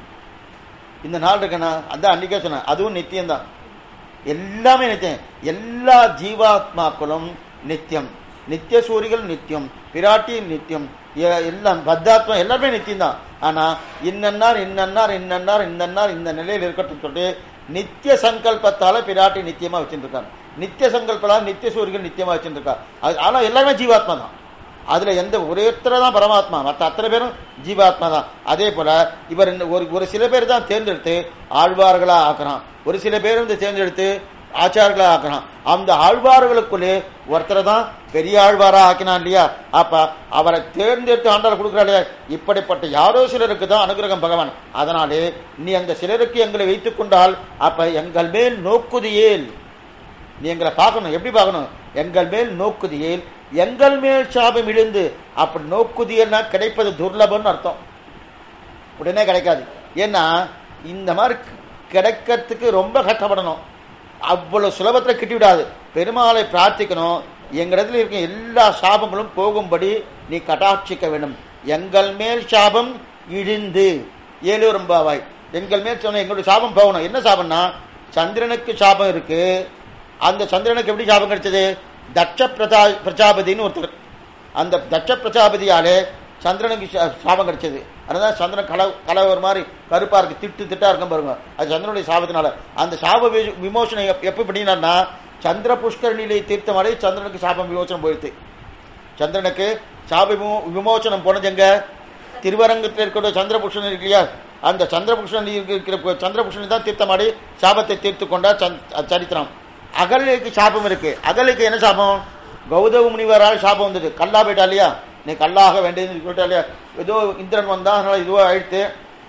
Speaker 1: இந்த நாள் இருக்கனா அதான் அன்னைக்கே சொன்னேன் அதுவும் நித்தியம் தான் எல்லாமே நித்தியம் எல்லா ஜீவாத்மாக்களும் நித்தியம் நித்திய சூரிகள் நித்தியம் பிராட்டியும் நித்தியம் எ- எல்லாம் பத்தாத்மா எல்லாருமே நித்தியம் தான் ஆனா இன்னன்னார் இன்னன்னார் இன்னன்னார் இன்னன்னார் இந்த நிலையில் இருக்கட்டும் சொல்லிட்டு நித்திய சங்கல்பத்தால பிராட்டி நித்தியமா வச்சுருக்காங்க நித்திய சங்கல்பத்தால நித்திய சூரிகள் நித்தியமா வச்சுருக்கா ஆனா எல்லாருமே ஜீவாத்மா தான் அதுல எந்த ஒருத்தர தான் பரமாத்மா மற்ற அத்தனை பேரும் ஜீவாத்மா தான் அதே போல இவர் இந்த ஒரு ஒரு சில பேர் தான் தேர்ந்தெடுத்து ஆழ்வார்களா ஆக்குறான் ஒரு சில பேர் வந்து தேர்ந்தெடுத்து ஆச்சார்களா ஆக்குறான் அந்த ஆழ்வார்களுக்குள்ளே ஒருத்தரை தான் பெரிய ஆழ்வாரா ஆக்கினான் இல்லையா அப்ப அவரை தேர்ந்தெடுத்து ஆண்டாள் கொடுக்குறா இல்லையா இப்படிப்பட்ட யாரோ சிலருக்கு தான் அனுகிரகம் பகவான் அதனாலே நீ அந்த சிலருக்கு எங்களை வைத்துக் கொண்டால் அப்ப எங்கள் மேல் நோக்குதியேல் நீ எங்களை பார்க்கணும் எப்படி பார்க்கணும் எங்கள் மேல் நோக்குதியேல் எங்கள் மேல் சாபம் இழுந்து அப்படி நோக்குதியல்னா கிடைப்பது துர்லபம்னு அர்த்தம் உடனே கிடைக்காது ஏன்னா இந்த மாதிரி கிடைக்கிறதுக்கு ரொம்ப கஷ்டப்படணும் அவ்வளவு சுலபத்துல கிட்டி விடாது பெருமாளை பிரார்த்திக்கணும் எங்களிடத்துல இருக்க எல்லா சாபங்களும் போகும்படி நீ கட்டாட்சிக்க வேண்டும் எங்கள் மேல் சாபம் இழிந்து ஏழூரம்பாவாய் எங்கள் மேல் சொன்ன எங்களுடைய சாபம் போகணும் என்ன சாபம்னா சந்திரனுக்கு சாபம் இருக்கு அந்த சந்திரனுக்கு எப்படி சாபம் கிடைச்சது தட்ச பிரஜா பிரஜாபதினு ஒருத்தர் அந்த தட்ச பிரஜாபதியாலே சந்திரனுக்கு சா- சாபம் கிடைச்சது அதனால சந்திரன் கல கலவர் மாதிரி கருப்பா இருக்கு திட்டு திட்டா இருக்கும் பாருங்க அது சந்திரனுடைய சாபத்தினால அந்த சாப வி- விமோசனம் எப்- எப்ப பண்ணினார்னா சந்திர புஷ்கரணியிலே தீர்த்த மாதிரி சந்திரனுக்கு சாபம் விமோசனம் போயிடுது சந்திரனுக்கு சாப விமோ- விமோசனம் போனது எங்க திருவரங்கத்தில் இருக்கிற சந்திரபுஷன் இருக்கு இல்லையா அந்த சந்திரபுஷன் இருக்கிற சந்திரபுஷன் தான் தீர்த்தமாடி சாபத்தை தீர்த்து கொண்டார் சந்த்- சரித்திரம் அகலுக்கு சாபம் இருக்கு அகலுக்கு என்ன சாபம் கௌதம முனிவரால் சாபம் வந்தது கல்லா போயிட்டா இல்லையா நீ கல்லாக வேண்டியதுன்னு சொல்லிட்டா இல்லையா ஏதோ இந்திரன் வந்தா அதனால இதுவோ ஆயிடுத்து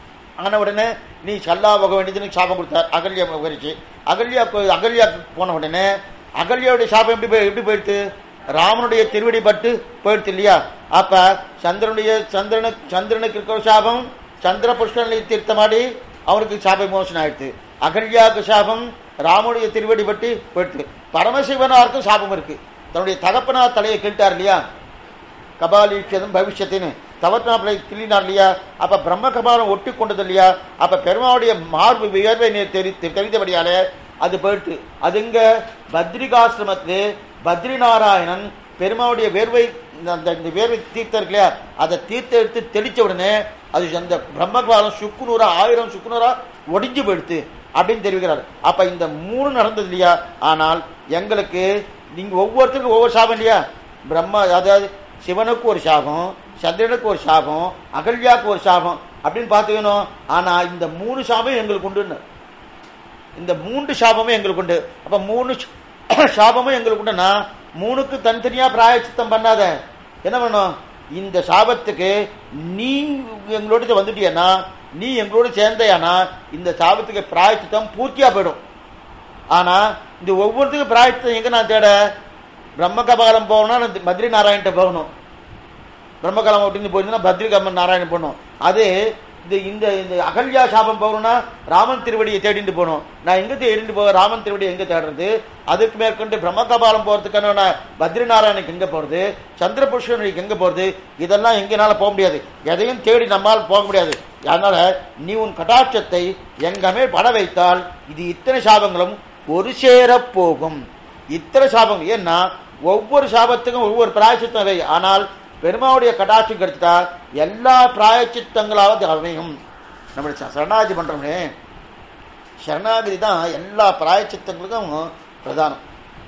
Speaker 1: ஆன உடனே நீ கல்லா போக வேண்டியதுன்னு சாபம் கொடுத்தார் அகல்யா உகரிச்சு அகல்யா போ- அகல்யா போன உடனே அகல்யாவுடைய சாபம் எப்படி போய் எப்படி போயிடுத்து ராமனுடைய திருவடி பட்டு போயிடுச்சு இல்லையா அப்ப சந்திரனுடைய சந்திரனுக்கு சந்திரனுக்கு இருக்கிற சாபம் சந்திர புஷ்கரனை தீர்த்தமாடி அவனுக்கு சாப விமோசனம் ஆயிடுச்சு அகல்யாவுக்கு சாபம் ராமனுடைய திருவடி பட்டு போயிடுச்சு பரமசிவனாருக்கும் சாபம் இருக்கு தன்னுடைய தகப்பனார் தலையை கிழிட்டார் இல்லையா கபாலீட்சதம் பவிஷ்யத்தின்னு தவத்னாப்பிளை கிள்ளினார் இல்லையா அப்ப பிரம்ம கபாலம் ஒட்டி கொண்டது இல்லையா அப்ப பெருமாவுடைய மார்பு வியர்வை நீர் தெரி தெரி- தெரிந்தபடியாலே அது போயிட்டு அது எங்க பத்ரிகாசிரமத்திலே பத்ரி நாராயணன் பெருமாவுடைய வேர்வை இந்த- அந்த இந்த வேர்வை தீர்த்தம் இருக்கு இல்லையா அதை தீர்த்த எடுத்து தெளிச்ச உடனே அது அந்த பிரம்ம கபாலம் சுக்குநூறா ஆயிரம் சுக்குநூறா ஒடிஞ்சு போயிடுத்து அப்படின்னு தெரிவிக்கிறார் அப்ப இந்த மூணு நடந்தது இல்லையா ஆனால் எங்களுக்கு நீங்க ஒவ்வொருத்தருக்கும் ஒவ்வொரு சாபம் இல்லையா பிரம்மா அதாவது சிவனுக்கு ஒரு சாபம் சந்திரனுக்கு ஒரு சாபம் அகல்யாக்கு ஒரு சாபம் அப்படின்னு பார்த்துக்கணும் ஆனா இந்த மூணு சாபம் எங்களுக்கு உண்டுன்னு இந்த மூன்று சாபமும் எங்களுக்கு உண்டு அப்ப மூணு ச- சாபமும் எங்களுக்கு உண்டுன்னா மூணுக்கு தனித்தனியா பிராயச்சித்தம் பண்ணாத என்ன பண்ணும் இந்த சாபத்துக்கு நீ எங்களோட வந்துட்டியன்னா நீ எங்களோட சேர்ந்தையானா இந்த சாபத்துக்கு பிராயச்சித்தம் பூர்த்தியா போயிடும் ஆனா இந்த ஒவ்வொருத்துக்கும் பிராயச்சித்தம் எங்க நான் தேட பிரம்மகபாலம் போகணும்னா நான் பத்ரி நாராயண்ட்ட போகணும் பிரம்மகலம் அப்படின்னு போயிருந்தா பத்ரிகம்மன் நாராயணன் போகணும் அது இந்த இந்த இந்த அகல்யா சாபம் போகணும்னா ராமன் திருவடியை தேடிட்டு போகணும் நான் எங்க தேடிட்டு போக ராமன் திருவடியை எங்க தேடுறது அதுக்கு மேற்கொண்டு பிரம்மகபாலம் போறதுக்கான நான் பத்ரி நாராயணுக்கு எங்க போறது சந்திரபுஷ்கரனுக்கு எங்க போறது இதெல்லாம் எங்கனால போக முடியாது எதையும் தேடி நம்மால் போக முடியாது அதனால நீ உன் கட்டாட்சத்தை எங்கமே பட வைத்தால் இது இத்தனை சாபங்களும் ஒரு சேர போகும் இத்தனை சாபம் ஏன்னா ஒவ்வொரு சாபத்துக்கும் ஒவ்வொரு பிராயச்சித்தம் வை ஆனால் பெருமாவுடைய கடாட்சி கிடைச்சிட்டா எல்லா பிராயச்சித்தங்களாவது அமையும் நம்ம ச- சரணாகதி பண்றோமே சரணாகதி தான் எல்லா பிராயச்சித்தங்களுக்கும் பிரதானம்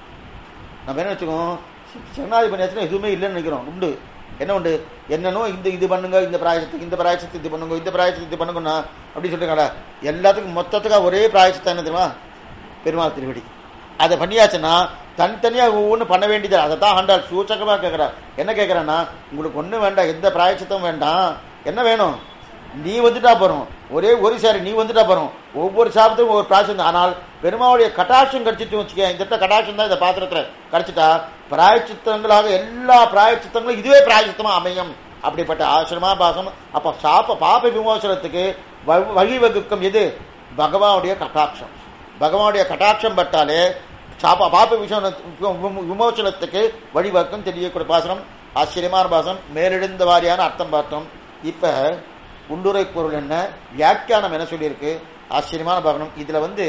Speaker 1: நம்ம என்ன வச்சுக்கோம் சரணாகதி பண்ணியாச்சுன்னா எதுவுமே இல்லைன்னு நினைக்கிறோம் உண்டு என்ன உண்டு என்னன்னோ இந்த இது பண்ணுங்க இந்த பிராயசத்துக்கு இந்த பிராயசத்துக்கு இது பண்ணுங்க இந்த பிராயசத்துக்கு இது பண்ணுங்கண்ணா அப்படி சொல்லிருக்காடா எல்லாத்துக்கும் மொத்தத்துக்கா ஒரே பிராயசத்தம் என்ன தெரியுமா பெருமாள் திருவடி அதை பண்ணியாச்சுன்னா தனித்தனியா ஒவ்வொன்று பண்ண வேண்டியது அதை தான் ஆண்டாள் சூச்சகமா கேட்கிறார் என்ன கேட்கிறேன்னா உங்களுக்கு ஒண்ணு வேண்டாம் எந்த பிராயச்சித்தம் வேண்டாம் என்ன வேணும் நீ வந்துட்டா போறோம் ஒரே ஒரு சாரி நீ வந்துட்டா போறோம் ஒவ்வொரு சாபத்துக்கும் ஒவ்வொரு பிராயசம் ஆனால் பெருமாவுடைய கட்டாட்சம் கிடைச்சிட்டு வச்சுக்க இந்த இடத்துல கட்டாட்சம் தான் இந்த பாத்திரத்துல கிடைச்சிட்டா பிராயச்சித்தங்களாக எல்லா பிராயச்சித்தங்களும் இதுவே பிராயச்சித்தமா அமையும் அப்படிப்பட்ட ஆசிரமா பாசம் அப்ப சாப்ப பாப விமோசனத்துக்கு வ- வழிவகுக்கும் எது பகவானுடைய கட்டாட்சம் பகவானுடைய கட்டாட்சம் பட்டாலே சாப்ப பாப விமோசன விமோ- விமோசனத்துக்கு வழிவகுக்கும் தெரியக்கூடிய பாசனம் ஆச்சரியமான பாசனம் மேலெழுந்த வாரியான அர்த்தம் பார்த்தோம் இப்ப உள்ளுரை பொருள் என்ன வியாக்கியானம் என்ன சொல்லியிருக்கு ஆச்சரியமான பாகனம் இதுல வந்து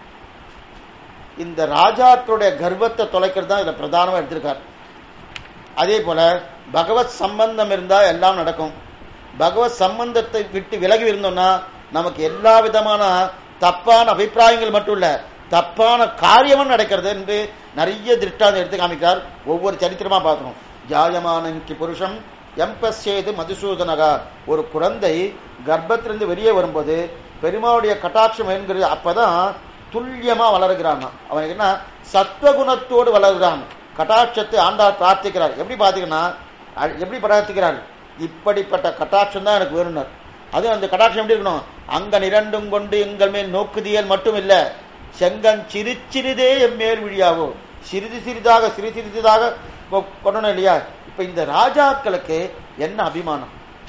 Speaker 1: இந்த ராஜாக்களுடைய கர்வத்தை தொலைக்கிறது தான் இதுல பிரதானமா எடுத்திருக்கார் அதே போல பகவத் சம்பந்தம் இருந்தா எல்லாம் நடக்கும் பகவத் சம்பந்தத்தை விட்டு விலகி இருந்தோம்னா நமக்கு எல்லா விதமான தப்பான அபிப்பிராயங்கள் மட்டும் இல்ல தப்பான காரியமும் நடக்கிறது என்று நிறைய திருஷ்டாந்தம் எடுத்து காமிக்கிறார் ஒவ்வொரு சரித்திரமா பார்க்கணும் ஜாயமானங்கி புருஷம் எம்பசேது மதுசூதனகா ஒரு குழந்தை கர்ப்பத்திலிருந்து வெளியே வரும்போது பெருமாவுடைய கட்டாட்சம் என்கிறது அப்பதான் துல்லியமா வளருகிறான் அவனுக்கு என்ன சத்வகுணத்தோடு வளர்கிறான் கட்டாட்சத்தை ஆண்டாள் பிரார்த்திக்கிறார் எப்படி பாத்தீங்கன்னா அ- எப்படி பிரார்த்திக்கிறார் இப்படிப்பட்ட கட்டாட்சம் தான் எனக்கு வேணும்னார் அது அந்த கட்டாட்சம் எப்படி இருக்கணும் அங்க நிரண்டும் கொண்டு எங்கள் மேல் நோக்குதியல் மட்டும் இல்ல செங்கன் சிறு சிறிதே எம்மேல் விழியாவோ சிறிது சிறிதாக சிறு சிறிதாக கொ- கொண்டணும் இல்லையா இப்ப இந்த ராஜாக்களுக்கு என்ன அபிமானம்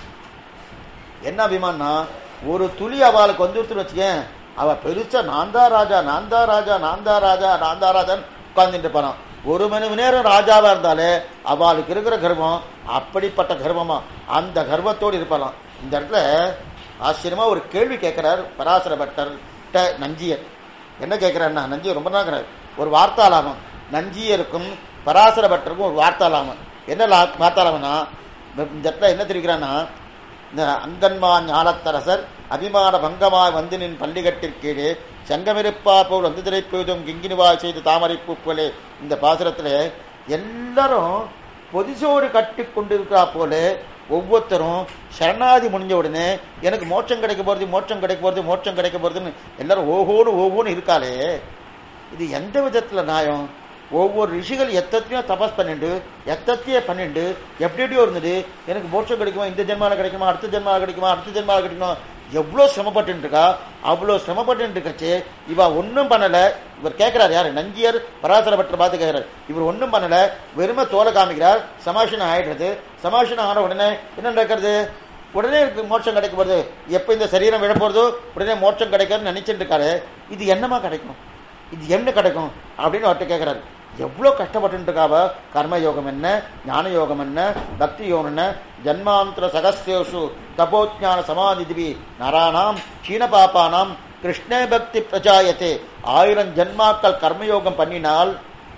Speaker 1: என்ன அபிமானம்னா ஒரு துளி அவளுக்கு வந்துருத்துன்னு வச்சுக்கேன் அவ பெருசா நான்தா ராஜா நான்தா ராஜா நான்தா ராஜா நான்தா ராஜான்னு உட்கார்ந்துட்டு போறான் ஒரு மணி நேரம் ராஜாவா இருந்தாலே அவளுக்கு இருக்கிற கர்வம் அப்படிப்பட்ட கர்வமா அந்த கர்வத்தோடு இருப்பாளாம் இந்த இடத்துல ஆச்சரியமா ஒரு கேள்வி கேட்கிறார் பராசர பட்டர் ட நஞ்சியர் என்ன கேட்கிறாருன்னா நஞ்சியர் ரொம்ப நாள் ஒரு வார்த்தாலாமம் நஞ்சியருக்கும் பராசர பட்டருக்கும் ஒரு வார்த்தாலாமம் என்ன லா- வார்த்தாலாமம்னா இந்த இடத்துல என்ன தெரிவிக்கிறான்னா இந்த அங்கன்மா ஞானத்தரசர் அபிமான பங்கமாய் வந்து நின் பள்ளிகட்டிற்கீழே சங்கமிருப்பா போல் வந்து திரைப்போதும் கிங்கினிவாய் செய்து தாமரை பூப்புகளே இந்த பாசுரத்துல எல்லாரும் பொதிசோடு கட்டி கொண்டிருக்கிறா போல ஒவ்வொருத்தரும் சரணாதி முடிஞ்ச உடனே எனக்கு மோட்சம் கிடைக்க போறது மோட்சம் கிடைக்க போறது மோட்சம் கிடைக்க போறதுன்னு எல்லாரும் ஓஹோன்னு ஓஹோன்னு இருக்காளே இது எந்த விதத்துல நியாயம் ஒவ்வொரு ரிஷிகள் எத்தத்தையோ தபஸ் பண்ணிட்டு எத்தத்தையோ பண்ணிட்டு எப்படி எப்படியோ இருந்தது எனக்கு மோட்சம் கிடைக்குமா இந்த ஜென்மால கிடைக்குமா அடுத்த ஜென்மால கிடைக்குமா அடுத்த ஜென்மால கிடைக்குமா எவ்வளவு சிரமப்பட்டு இருக்கா அவ்வளவு சிரமப்பட்டு இருக்கச்சு இவ ஒண்ணும் பண்ணல இவர் கேட்கிறார் யாரு நஞ்சியர் பராசர பற்ற பார்த்து கேட்கிறார் இவர் ஒண்ணும் பண்ணல வெறுமை தோலை காமிக்கிறார் சமாஷனம் ஆயிடுறது சமாஷனம் ஆன உடனே என்ன நடக்கிறது உடனே இருக்கு மோட்சம் கிடைக்க போறது எப்ப இந்த சரீரம் விழ போறதோ உடனே மோட்சம் கிடைக்காதுன்னு நினைச்சிட்டு இருக்காரு இது என்னமா கிடைக்கும் இது என்ன கிடைக்கும் அப்படின்னு அவர்கிட்ட கேட்கிறாரு எவ்வளவு கஷ்டப்பட்டு இருக்காவ கர்மயோகம் என்ன ஞான யோகம் என்ன பக்தி யோகம் என்ன ஜன்மாந்திர சகஸ்தேஷு தபோஜான சமாதிதிபி நராணாம் சீன பாப்பானாம் கிருஷ்ண பக்தி பிரஜாயத்தே ஆயிரம் ஜன்மாக்கள் கர்மயோகம் பண்ணினால்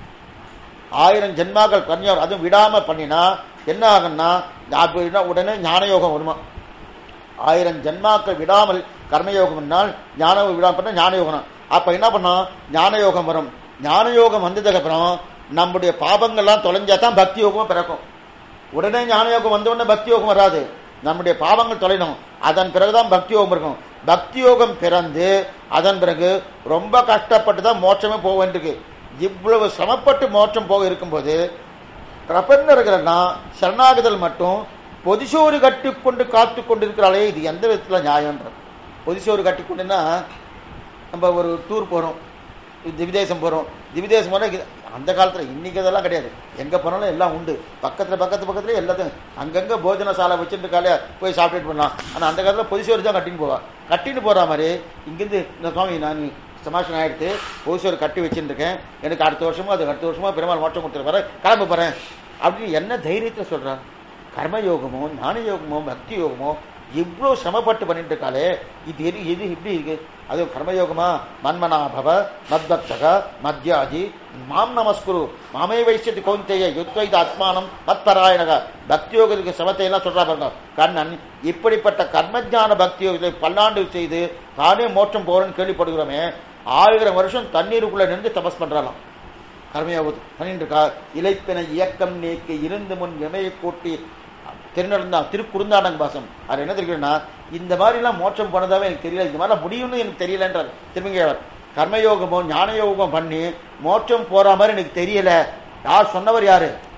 Speaker 1: ஆயிரம் ஜென்மாக்கள் கன்னியார் அதுவும் விடாம பண்ணினா என்ன ஆகும்னா அப்படின்னா உடனே ஞானயோகம் வருமா ஆயிரம் ஜென்மாக்கள் விடாமல் கர்மயோகம் பண்ணால் ஞான விடாம பண்ணா ஞானயோகம் அப்ப என்ன பண்ணோம் ஞானயோகம் வரும் ஞானயோகம் வந்ததுக்கு அப்புறம் நம்முடைய பாபங்கள்லாம் தொலைஞ்சா தான் பக்தி யோகமும் பிறக்கும் உடனே ஞானயோகம் வந்த உடனே பக்தி யோகம் வராது நம்முடைய பாவங்கள் தொலைணும் அதன் பிறகுதான் பக்தி யோகம் இருக்கும் பக்தி யோகம் பிறந்து அதன் பிறகு ரொம்ப கஷ்டப்பட்டு தான் மோட்சமே போக வேண்டியிருக்கு இவ்வளவு சிரமப்பட்டு மோட்சம் போக இருக்கும்போது பிரபந்தர்கள்னா சரணாகுதல் மட்டும் பொதிசோறு கட்டிக்கொண்டு காத்து கொண்டிருக்கிறாளே இது எந்த விதத்துல நியாயம்ன்ற பொதிசோறு கட்டிக்கொண்டுன்னா நம்ம ஒரு டூர் போறோம் திவிதேசம் போறோம் திவிதேசம் போனா இது- அந்த காலத்துல இன்னைக்கு இதெல்லாம் கிடையாது எங்க போனாலும் எல்லாம் உண்டு பக்கத்துல பக்கத்து பக்கத்துல எல்லாத்தையும் அங்கங்க போஜன சாலை வச்சுட்டு காலைய போய் சாப்பிட்டுட்டு பண்ணலாம் ஆனா அந்த காலத்துல பொதிசோறு தான் கட்டின்னு போவா கட்டின்னு போற மாதிரி இங்கிருந்து இந்த சுவாமி நான் சமாஷனம் ஆயிடுத்து பொதிசோறு கட்டி வச்சுட்டு இருக்கேன் எனக்கு அடுத்த வருஷமோ அது அடுத்த வருஷமோ பெருமாள் மோட்சம் கொடுத்துட்டு வரேன் கிளம்ப போறேன் அப்படின்னு என்ன தைரியத்துல சொல்றான் கர்மயோகமோ ஞான யோகமோ பக்தி யோகமோ இவ்வளவு சிரமப்பட்டு பண்ணிட்டு இருக்காளே இது எது எது எப்படி இருக்கு அது கர்மயோகமா மன்மனா பவ மத்பக்தக மத்யாஜி மாம் நமஸ்குரு மாமே வைசியத்து கௌந்தேய யுத்வைத ஆத்மானம் மத்பராயணக பக்தி யோகத்துக்கு சமத்தை எல்லாம் சொல்றா பாருங்க கண்ணன் இப்படிப்பட்ட கர்மஜான பக்தி யோகத்தை பல்லாண்டு செய்து தானே மோட்சம் போறேன்னு கேள்விப்படுகிறோமே ஆயிரம் வருஷம் தண்ணீருக்குள்ள நின்று தபஸ் பண்றாளாம் கர்மயோகத்து பண்ணிட்டு இருக்கா இலைப்பின இயக்கம் நீக்கி இருந்து முன் இமையை கூட்டி திருநடந்தா திருக்குறுந்தாடங்க பாசம் அது என்ன தெரியுதுன்னா இந்த மாதிரி எல்லாம் மோட்சம் போனதாவே எனக்கு தெரியல இந்த மாதிரி முடியும்னு எனக்கு தெரியலன்றார் திருமங்கையாளர் கர்மயோகமோ ஞான யோகமோ பண்ணி மோட்சம் போற மாதிரி எனக்கு தெரியல யார் சொன்னவர் யாரு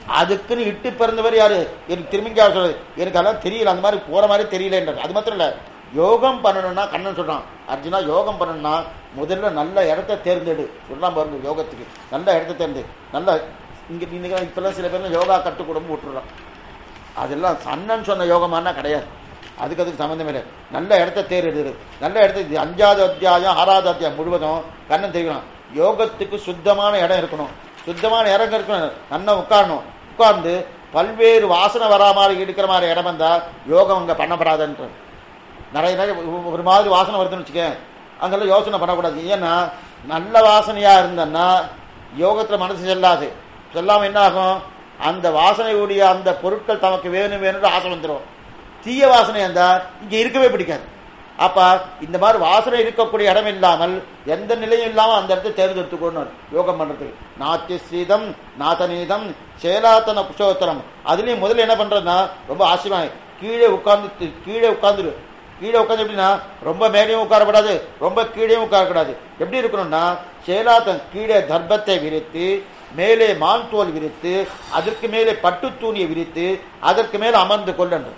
Speaker 1: அதுக்குன்னு இட்டு பிறந்தவர் யாரு எனக்கு திரும்பிங்க சொல்றது எனக்கு அதெல்லாம் தெரியல அந்த மாதிரி போற மாதிரி தெரியலன்றது அது மாத்திரம் இல்ல யோகம் பண்ணணும்னா கண்ணன் சொல்றான் அர்ஜுனா யோகம் பண்ணணும்னா முதல்ல நல்ல இடத்த தேர்ந்தெடு சொல்லலாம் பாருங்க யோகத்துக்கு நல்ல இடத்த தேர்ந்து நல்ல இங்க நீங்க இப்பெல்லாம் சில பேர் யோகா கற்றுக் கொடுத்து விட்டுறான் அதெல்லாம் அண்ணன் சொன்ன யோகமானா கிடையாது அதுக்கு அதுக்கு சம்மந்தம் இல்லை நல்ல இடத்த தேர்ந்தெடு நல்ல இடத்த இது அஞ்சாவது அத்தியாயம் ஆறாவது அத்தியாயம் முழுவதும் கண்ணன் தெரிவிக்கணும் யோகத்துக்கு சுத்தமான இடம் இருக்கணும் சுத்தமான இடம் இருக்கணும் நல்லா உட்காரணும் உட்கார்ந்து பல்வேறு வாசனை வரா மாதிரி இருக்கிற மாதிரி இடம் வந்தா யோகம் அங்க பண்ணப்படாதுன்ற நிறைய நிறைய ஒரு மாதிரி வாசனை வருதுன்னு வச்சுக்க அங்கெல்லாம் யோசனை பண்ணக்கூடாது ஏன்னா நல்ல வாசனையா இருந்தன்னா யோகத்துல மனசு செல்லாது செல்லாம என்ன ஆகும் அந்த வாசனையுடைய அந்த பொருட்கள் தமக்கு வேணும் வேணும்னு ஆசை வந்துடும் தீய வாசனை இருந்தா இங்க இருக்கவே பிடிக்காது அப்ப இந்த மாதிரி வாசனை இருக்கக்கூடிய இடம் இல்லாமல் எந்த நிலையும் இல்லாம அந்த இடத்தை தேர்ந்தெடுத்துக்கணும் யோகம் பண்றதுக்கு நாத்திய ஸ்ரீதம் நாதநீதம் சேலாத்தன புஷோத்தரம் அதுலயும் முதல்ல என்ன பண்றதுன்னா ரொம்ப ஆசைமா கீழே உட்கார்ந்து கீழே உட்கார்ந்துரு கீழே உட்காந்து எப்படின்னா ரொம்ப மேலேயும் உட்காரக்கூடாது ரொம்ப கீழேயும் உட்காரக்கூடாது எப்படி இருக்கணும்னா சேலாத்தன் கீழே தர்ப்பத்தை விரித்து மேலே மான் தோல் விரித்து அதற்கு மேலே பட்டு தூணியை விரித்து அதற்கு மேலே அமர்ந்து கொள்ளணும்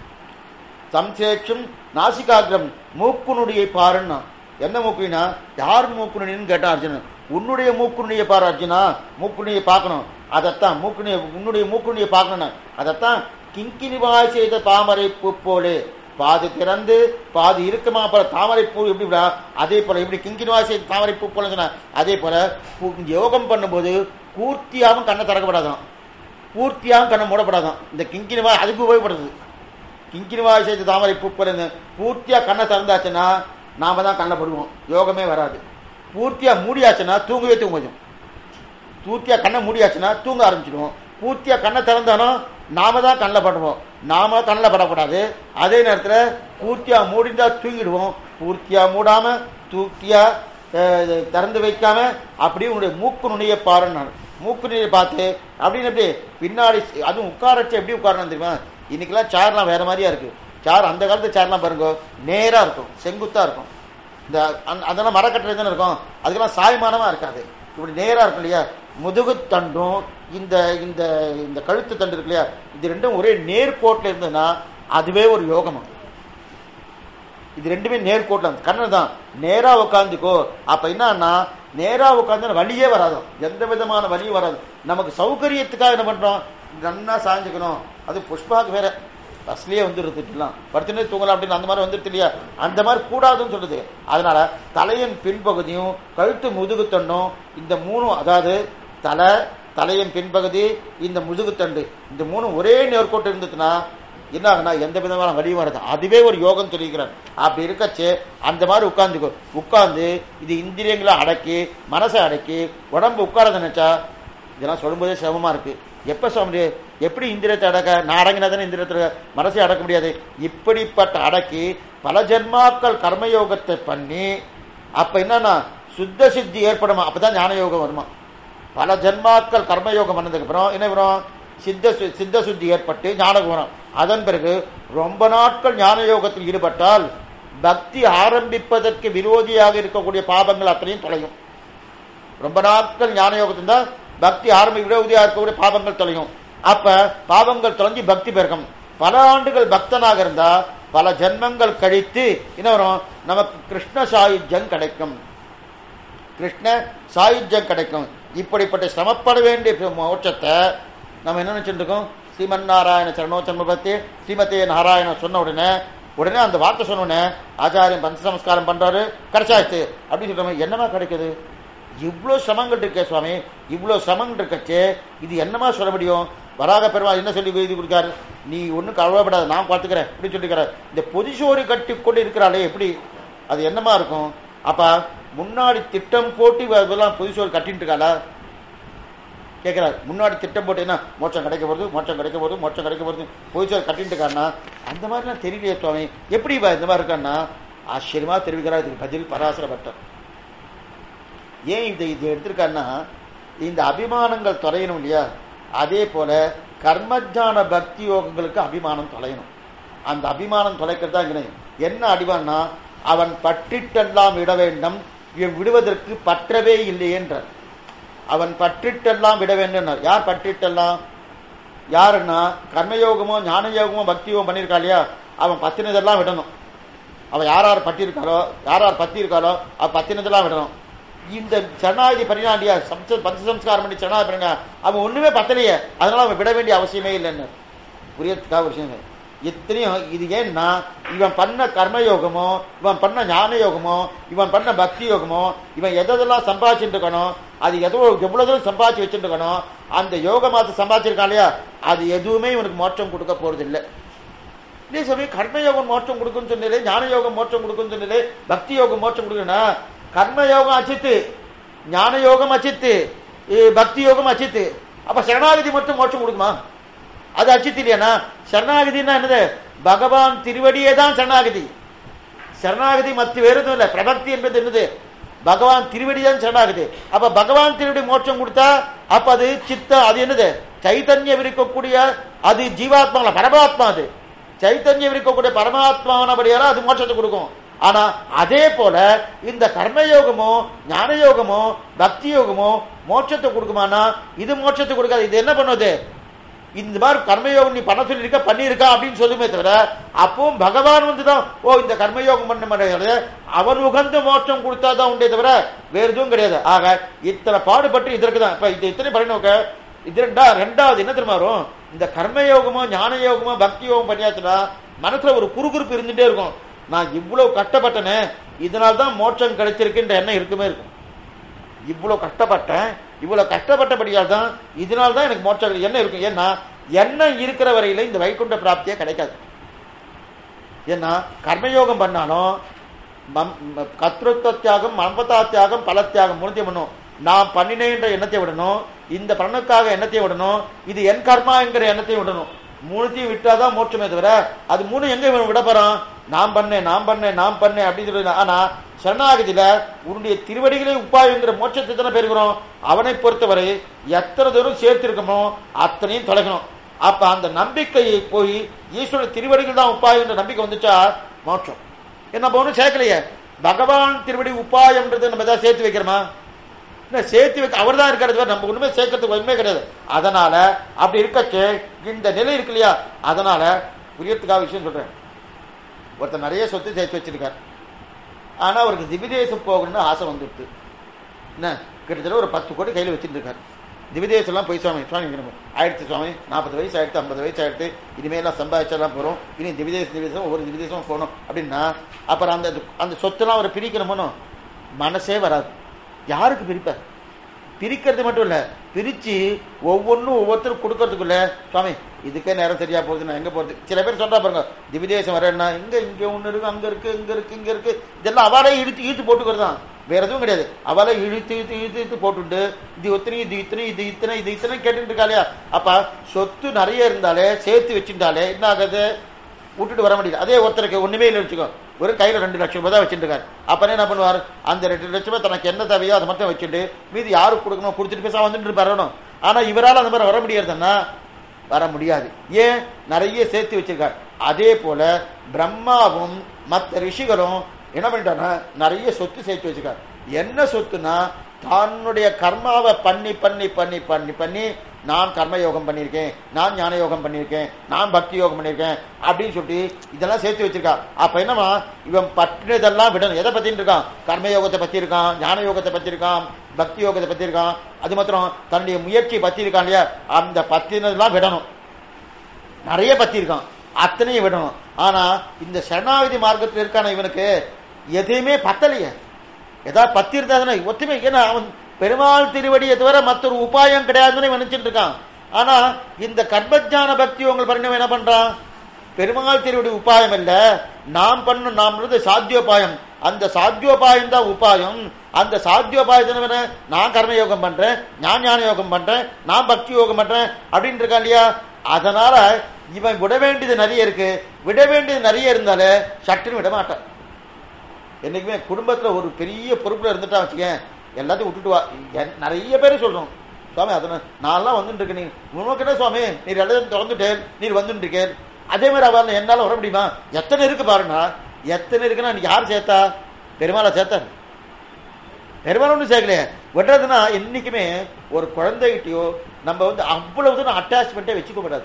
Speaker 1: சம்சேட்சும் நாசிகாகிரம் மூக்குனுடைய பாருன்னா என்ன மூக்குனா யார் மூக்குனுடின்னு கேட்டா அர்ஜுனன் உன்னுடைய மூக்குனுடைய பாரு அர்ஜுனா மூக்குனுடைய பார்க்கணும் அதைத்தான் மூக்குனுடைய உன்னுடைய மூக்குனுடைய பார்க்கணும் அதைத்தான் கிங்கினிவாய் செய்த தாமரை பூ போலே பாதி திறந்து பாதி இருக்குமா போல தாமரை பூ எப்படி விடா அதே போல இப்படி கிங்கினிவாய் செய்த தாமரை பூ போல சொன்னா அதே போல பூ- யோகம் பண்ணும்போது பூர்த்தியாகவும் கண்ணை திறக்கப்படாதான் பூர்த்தியாகவும் கண்ணை மூடப்படாதான் இந்த கிங்கினிவாய் அதுக்கு உபயோகப்படுது கிங்கினிவாய் செய்த தாமரை பூப்பல் பூர்த்தியா கண்ணை திறந்தாச்சுன்னா நாம தான் கண்ணை படுவோம் யோகமே வராது பூர்த்தியா மூடியாச்சுன்னா தூங்கவே தூங்க கொஞ்சம் பூர்த்தியா கண்ணை மூடியாச்சுன்னா தூங்க ஆரம்பிச்சிடுவோம் பூர்த்தியா கண்ணை திறந்தாலும் நாம தான் கண்ணில் படுவோம் நாம கண்ணில் படக்கூடாது அதே நேரத்தில் பூர்த்தியா மூடிந்தா தூங்கிடுவோம் பூர்த்தியா மூடாம தூக்கியா அஹ், திறந்து வைக்காம அப்படியே உன்னுடைய மூக்கு நுனிய பாருன்னு நான். மூக்கு நுனியை பார்த்து அப்படின்னு எப்படி பின்னாடி அதுவும் உட்காரச்சு எப்படி உட்காரணும் தெரியுமா இன்னைக்கெல்லாம் சேர்லாம் வேற மாதிரியா இருக்கு சேர் அந்த காலத்து சேர்லாம் பாருங்க நேரா இருக்கும் செங்குத்தா இருக்கும் இந்த அந்த- அதெல்லாம் மரக்கட்டளை தானே இருக்கும் அதுக்கெல்லாம் சாய்மானமா இருக்காது இப்படி நேரா இருக்கும் இல்லையா முதுகு தண்டும் இந்த இந்த இந்த கழுத்து தண்டு இருக்கு இல்லையா இது ரெண்டும் ஒரே நேர்கோட்டில் இருந்ததுன்னா அதுவே ஒரு யோகமா இது ரெண்டுமே நேர்கோட்டில் கண்ணன் தான் நேரா உட்காந்துக்கோ அப்ப என்னன்னா நேரா உட்காந்து வழியே வராது எந்த விதமான வழியும் வராது நமக்கு சௌகரியத்துக்காக என்ன பண்றோம் நன்னா சாஞ்சுக்கணும் அது புஷ்பாக்கு வேற பஸ்லயே வந்துருதுலாம் படுத்துனே தூங்கலாம் அப்படின்னு அந்த மாதிரி வந்துருது இல்லையா அந்த மாதிரி கூடாதுன்னு சொல்லுது அதனால தலையின் பின்பகுதியும் கழுத்து முதுகுத்தண்டும் இந்த மூணும் அதாவது தலை தலையின் பின்பகுதி இந்த முதுகுத்தண்டு இந்த மூணும் ஒரே நேர்கோட்டு இருந்துச்சுன்னா என்ன ஆகுனா எந்த விதமான வழியும் வராது அதுவே ஒரு யோகம் சொல்லிக்கிறார் அப்படி இருக்கச்சு அந்த மாதிரி உட்கார்ந்துக்கோ உட்கார்ந்து இது இந்திரியங்களை அடக்கி மனசை அடக்கி உடம்பு உட்கார நினைச்சா இதெல்லாம் சொல்லும்போதே சிரமமா இருக்கு எப்ப சொல்ல முடியும் எப்படி இந்திரியத்தை அடக்க நான் அடங்கினா தானே இந்திரியத்தை மனசை அடக்க முடியாது இப்படிப்பட்ட அடக்கி பல ஜென்மாக்கள் கர்மயோகத்தை பண்ணி அப்ப என்னன்னா சுத்த சித்தி ஏற்படுமா அப்பதான் ஞான யோகம் வருமா பல ஜென்மாக்கள் கர்மயோகம் பண்ணதுக்கு அப்புறம் என்ன வரும் சித்த சு- சித்த சுத்தி ஏற்பட்டு ஞானம் வரும் அதன் பிறகு ரொம்ப நாட்கள் ஞான யோகத்தில் ஈடுபட்டால் பக்தி ஆரம்பிப்பதற்கு விரோதியாக இருக்கக்கூடிய பாபங்கள் அத்தனையும் தொலையும் ரொம்ப நாட்கள் ஞான யோகத்தில் தான் பக்தி ஆரம்பி விரோதியாக இருக்கக்கூடிய பாபங்கள் தொலையும் அப்ப பாவங்கள் தொலைஞ்சு பக்தி பெருகும் பல ஆண்டுகள் பக்தனாக இருந்தா பல ஜென்மங்கள் கழித்து என்ன வரும் நமக்கு கிருஷ்ண சாயுஜ்யம் கிடைக்கும் கிருஷ்ண சாயுஜ்யம் கிடைக்கும் இப்படிப்பட்ட சிரமப்பட வேண்டிய மோட்சத்தை நம்ம என்ன நினைச்சிட்டு இருக்கோம் ஸ்ரீமன் நாராயண சரணோச்சன்ம பத்தி ஸ்ரீமதே நாராயண சொன்ன உடனே உடனே அந்த வார்த்தை சொன்ன உடனே ஆச்சாரியன் பஞ்ச சமஸ்காரம் பண்றாரு கிடைச்சாச்சு அப்படின்னு சொல்றோம் என்னமா கிடைக்குது இவ்வளோ சிரமங்கள் இருக்கே சுவாமி இவ்வளோ சிரமங்கள் இருக்கச்சே இது என்னமா சொல்ல முடியும் வராக பெருமாள் என்ன சொல்லி எழுதி கொடுக்காரு நீ ஒன்றும் கவலைப்படாத நான் பார்த்துக்கிறேன் இப்படி சொல்லிக்கிறார் இந்த பொதிசோறு கட்டி கொண்டு இருக்கிறாளே எப்படி அது என்னமா இருக்கும் அப்ப முன்னாடி திட்டம் போட்டு இவ இதெல்லாம் பொதிசோறு கட்டிட்டு இருக்காளா கேட்கிறார் முன்னாடி திட்டம் போட்டு என்ன மோட்சம் கிடைக்க போகுது மோட்சம் கிடைக்க போகுது மோட்சம் கிடைக்க போகுது பொதிசோறு கட்டிட்டு இருக்கான்னா அந்த மாதிரிலாம் தெரியலையே சுவாமி எப்படி இவ இந்த மாதிரி இருக்கான்னா ஆச்சரியமா தெரிவிக்கிறார் இதுக்கு பதில் பராசர பட்டர் ஏன் இதை இது எடுத்திருக்காருன்னா இந்த அபிமானங்கள் தொலையணும் இல்லையா அதே போல கர்மஜான பக்தி யோகங்களுக்கு அபிமானம் தொலையணும் அந்த அபிமானம் தொலைக்கிறதா இங்கே என்ன அடிவான்னா அவன் பற்றிட்டெல்லாம் விட வேண்டும் இவன் விடுவதற்கு பற்றவே இல்லை என்றார் அவன் பற்றிட்டெல்லாம் விட வேண்டும் யார் பற்றிட்டெல்லாம் யாருன்னா கர்மயோகமோ ஞான யோகமோ பக்தி யோகம் பண்ணியிருக்கா இல்லையா அவன் பத்தினதெல்லாம் விடணும் அவன் யார் யார் பட்டி இருக்காளோ யார் யார் பத்தி இருக்காளோ அவன் பத்தினதெல்லாம் விடணும் இந்த சரணாகதி பண்ணினாண்டியா சம்ச பஞ்ச சம்ஸ்காரம் பண்ணி சரணாகதி பண்ணினா அவன் ஒண்ணுமே பத்தலையே அதனால அவன் விட வேண்டிய அவசியமே இல்லைன்னு புரியறதுக்காக ஒரு விஷயம் இத்தனையும் இது ஏன்னா இவன் பண்ண கர்மயோகமோ இவன் பண்ண ஞான யோகமோ இவன் பண்ண பக்தி யோகமோ இவன் எதெல்லாம் சம்பாதிச்சுட்டு இருக்கணும் அது எதோ எவ்வளவு தூரம் சம்பாதிச்சு வச்சுட்டு இருக்கணும் அந்த யோக மாத்த சம்பாதிச்சிருக்கான் இல்லையா அது எதுவுமே இவனுக்கு மோட்சம் கொடுக்க போறது இல்லை இதே சமயம் கர்மயோகம் மோட்சம் கொடுக்குன்னு சொன்னீங்களே ஞான யோகம் மோட்சம் கொடுக்குன்னு சொன்னீங்களே பக்தி யோகம் மோட்சம் கொடுக்குன்னா கர்மயோகம் அச்சித்து ஞான யோகம் அச்சித்து ஏ, பக்தி யோகம் அச்சித்து அப்ப சரணாகதி மட்டும் மோட்சம் கொடுக்குமா அது அச்சித்து இல்லையானா சரணாகதினா என்னது பகவான் திருவடியே தான் சரணாகதி சரணாகதி மற்ற வேறு எதுவும் இல்லை பிரபக்தி என்பது என்னது பகவான் திருவடி தான் சரணாகதி அப்ப பகவான் திருவடி மோட்சம் கொடுத்தா அப்ப அது சித்த அது என்னது சைத்தன்யம் இருக்கக்கூடிய அது ஜீவாத்மா பரமாத்மா அது சைத்தன்யம் இருக்கக்கூடிய பரமாத்மாவனபடியால அது மோட்சத்தை கொடுக்கும் ஆனா அதே போல இந்த கர்மயோகமோ ஞான யோகமோ பக்தி யோகமோ மோட்சத்தை கொடுக்குமானா இது மோட்சத்தை கொடுக்காது இது என்ன பண்ணுது இந்த மாதிரி கர்மயோகம் நீ பண்ண சொல்லியிருக்க பண்ணியிருக்கா அப்படின்னு சொல்லுமே தவிர அப்பவும் பகவான் வந்து தான் ஓ இந்த கர்மயோகம் பண்ண முடியாது அவன் உகந்த மோட்சம் கொடுத்தாதான் உண்டே தவிர வேற எதுவும் கிடையாது ஆக இத்தனை பாடுபட்டு இதற்கு தான் இப்ப இது இத்தனை பண்ணி நோக்க இது ரெண்டா ரெண்டாவது என்ன தெரியுமா வரும் இந்த கர்மயோகமோ ஞான யோகமோ பக்தி யோகம் பண்ணியாச்சுன்னா மனசுல ஒரு குறுகுறுப்பு இருந்துட்டே இருக்கும் நான் இவ்வளவு கஷ்டப்பட்டனே இதனால தான் மோட்சம் கிடைச்சிருக்குன்ற எண்ணம் இருக்குமே இருக்கும் இவ்வளவு கஷ்டப்பட்டேன் இவ்வளவு கஷ்டப்பட்டபடியால் தான் இதனால தான் எனக்கு மோட்சம் கிடைக்கும். என்ன இருக்கும் ஏன்னா எண்ணம் இருக்கிற வரையில இந்த வைகுண்ட பிராப்தியே கிடைக்காது ஏன்னா கர்மயோகம் பண்ணாலும் மம்- ம- கர்த்திருவ தியாகம் மம்பதா தியாகம் பல தியாகம் மூணுத்தையும் பண்ணும் நான் பண்ணினேன்ற எண்ணத்தை விடணும் இந்த பலனுக்காக எண்ணத்தை விடணும் இது என் கர்மா என்கிற எண்ணத்தையும் விடணும் மூணுத்தையும் விட்டாதான் மோட்சமே தவிர அது மூணு எங்க இவன் விட போறான் நான் பண்ணேன் நான் பண்ணேன் நான் பண்ணேன் அப்படின்னு சொல்லி ஆனா சரணாகதியில உன்னுடைய திருவடிகளை உப்பாயுங்கிற மோட்சத்தை தானே பெறுகிறோம் அவனை பொறுத்தவரை எத்தனை தூரம் சேர்த்திருக்கமோ அத்தனையும் தொலைக்கணும் அப்ப அந்த நம்பிக்கையை போய் ஈஸ்வர திருவடிகள் தான் உப்பாயுன்ற நம்பிக்கை வந்துச்சா மோட்சம் என்ன போகணும் சேர்க்கலையே பகவான் திருவடி உப்பாயம்ன்றது நம்ம ஏதாவது சேர்த்து வைக்கிறோமா என்ன சேர்த்து வைக்க அவர் தான் இருக்கிறது நம்ம ஒண்ணுமே சேர்க்கறதுக்கு ஒண்ணுமே கிடையாது அதனால அப்படி இருக்கச்சு இந்த நிலை இருக்கு இல்லையா அதனால புரியறதுக்காக விஷயம் சொல்றேன் ஒருத்தர் நிறைய சொத்து சேர்த்து வச்சிருக்கார் ஆனா அவருக்கு திவிதேசம் போகணும்னு ஆசை வந்துடுது என்ன கிட்டத்தட்ட ஒரு பத்து கோடி கையில வச்சுட்டு இருக்காரு திவிதேசம்லாம் போய் சுவாமி சுவாமி இங்க நம்ம ஆயிடுச்சு சுவாமி நாற்பது வயசு ஆயிடுத்து ஐம்பது வயசு ஆயிடுத்து இனிமேலாம் சம்பாதிச்செல்லாம் போறோம் இனி திவிதேச திவிதேசம் ஒவ்வொரு திவிதேசம் போகணும் அப்படின்னா அப்புறம் அந்த அந்த சொத்தெல்லாம் அவர் பிரிக்கணுமோ மனசே வராது யாருக்கு பிரிப்பார் பிரிக்கிறது மட்டும் இல்ல பிரிச்சு ஒவ்வொன்றும் ஒவ்வொருத்தரும் கொடுக்கறதுக்குள்ள சுவாமி இதுக்கே நேரம் சரியா போகுது நான் எங்க போறது சில பேர் சொல்றா பாருங்க திவிதேசம் வரேன்னா இங்க இங்க ஒண்ணு இருக்கு அங்க இருக்கு இங்க இருக்கு இங்க இருக்கு இதெல்லாம் அவளே இழுத்து இழுத்து போட்டுக்கிறது தான் வேற எதுவும் கிடையாது அவளை இழுத்து இழுத்து இழுத்து இழுத்து போட்டுட்டு இது ஒத்தனை இது இத்தனை இது இத்தனை இது இத்தனை கேட்டுட்டு இருக்கா இல்லையா அப்ப சொத்து நிறைய இருந்தாலே சேர்த்து வச்சுட்டாலே என்ன ஆகுது விட்டுட்டு வர முடியல அதே ஒருத்தருக்கு ஒண்ணுமே இல்லை வச்சுக்கோ ஒரு கையில ரெண்டு லட்சம் ரூபாய் தான் வச்சுருக்காரு அப்பனே என்ன பண்ணுவார் அந்த ரெண்டு லட்சம் ரூபாய் தனக்கு என்ன தேவையோ அதை மட்டும் வச்சுட்டு மீதி யாருக்கு கொடுக்கணும் கொடுத்துட்டு பேச வந்துட்டு வரணும் ஆனா இவரால் அந்த மாதிரி வர முடியாதுன்னா வர முடியாது ஏன் நிறைய சேர்த்து வச்சிருக்கார் அதே போல பிரம்மாவும் மற்ற ரிஷிகளும் என்ன பண்ணிட்டாங்கன்னா நிறைய சொத்து சேர்த்து வச்சிருக்காரு என்ன சொத்துனா தன்னுடைய கர்மாவை பண்ணி பண்ணி பண்ணி பண்ணி பண்ணி நான் கர்ம யோகம் பண்ணியிருக்கேன் நான் ஞான யோகம் பண்ணியிருக்கேன் நான் பக்தி யோகம் பண்ணியிருக்கேன் அப்படின்னு சொல்லிட்டு இதெல்லாம் சேர்த்து வச்சிருக்கான் அப்ப என்னமா இவன் பற்றினதெல்லாம் விடணும் எதை பத்தின்னு இருக்கான் கர்ம யோகத்தை பத்தி இருக்கான் ஞான யோகத்தை பத்தி இருக்கான் பக்தி யோகத்தை பத்தி இருக்கான் அது மாத்திரம் தன்னுடைய முயற்சியை பத்தி இருக்கான் இல்லையா அந்த பத்தினதெல்லாம் விடணும் நிறைய பத்தி இருக்கான் அத்தனையும் விடணும் ஆனா இந்த சரணாகதி மார்க்கத்தில் இருக்கான இவனுக்கு எதையுமே பத்தலையே ஏதாவது பத்தி இருந்தா தானே ஒத்துமை ஏன்னா அவன் பெருமாள் திருவடியை தவிர மற்றொரு உபாயம் கிடையாதுன்னு இவன் நினைச்சிட்டு இருக்கான் ஆனா இந்த கர்மஜான பக்தி உங்கள் பண்ணவன் என்ன பண்றான் பெருமாள் திருவடி உபாயம் இல்ல நாம் பண்ண நாம் சாத்தியோபாயம் அந்த சாத்தியோபாயம் தான் உபாயம் அந்த சாத்தியோபாயத்தின நான் கர்ம யோகம் பண்றேன் நான் ஞான யோகம் பண்றேன் நான் பக்தி யோகம் பண்றேன் அப்படின்னு இருக்கான் இல்லையா அதனால இவன் விட வேண்டியது நிறைய இருக்கு விட வேண்டியது நிறைய இருந்தாலே சட்டுன்னு விட மாட்டான் என்னைக்குமே குடும்பத்துல ஒரு பெரிய பொறுப்புல இருந்துட்டா வச்சுக்கேன் எல்லாத்தையும் விட்டுட்டு வா என் நிறைய பேர் சொல்றோம் சுவாமி அதனால நான்லாம் வந்துட்டு இருக்கேன் நீ உனக்கு என்ன சுவாமி நீர் எல்லாத்தையும் திறந்துட்டேன் நீர் வந்துட்டு இருக்கேன் அதே மாதிரி அவள் என்னால வர முடியுமா எத்தனை இருக்கு பாருங்க எத்தனை இருக்குன்னா நீ யார் சேர்த்தா பெருமாளை சேர்த்தா பெருமாள் ஒன்றும் சேர்க்கலையே விடுறதுன்னா என்னைக்குமே ஒரு குழந்தைகிட்டயோ நம்ம வந்து அவ்வளவு தூரம் அட்டாச்மெண்ட்டே வச்சுக்க கூடாது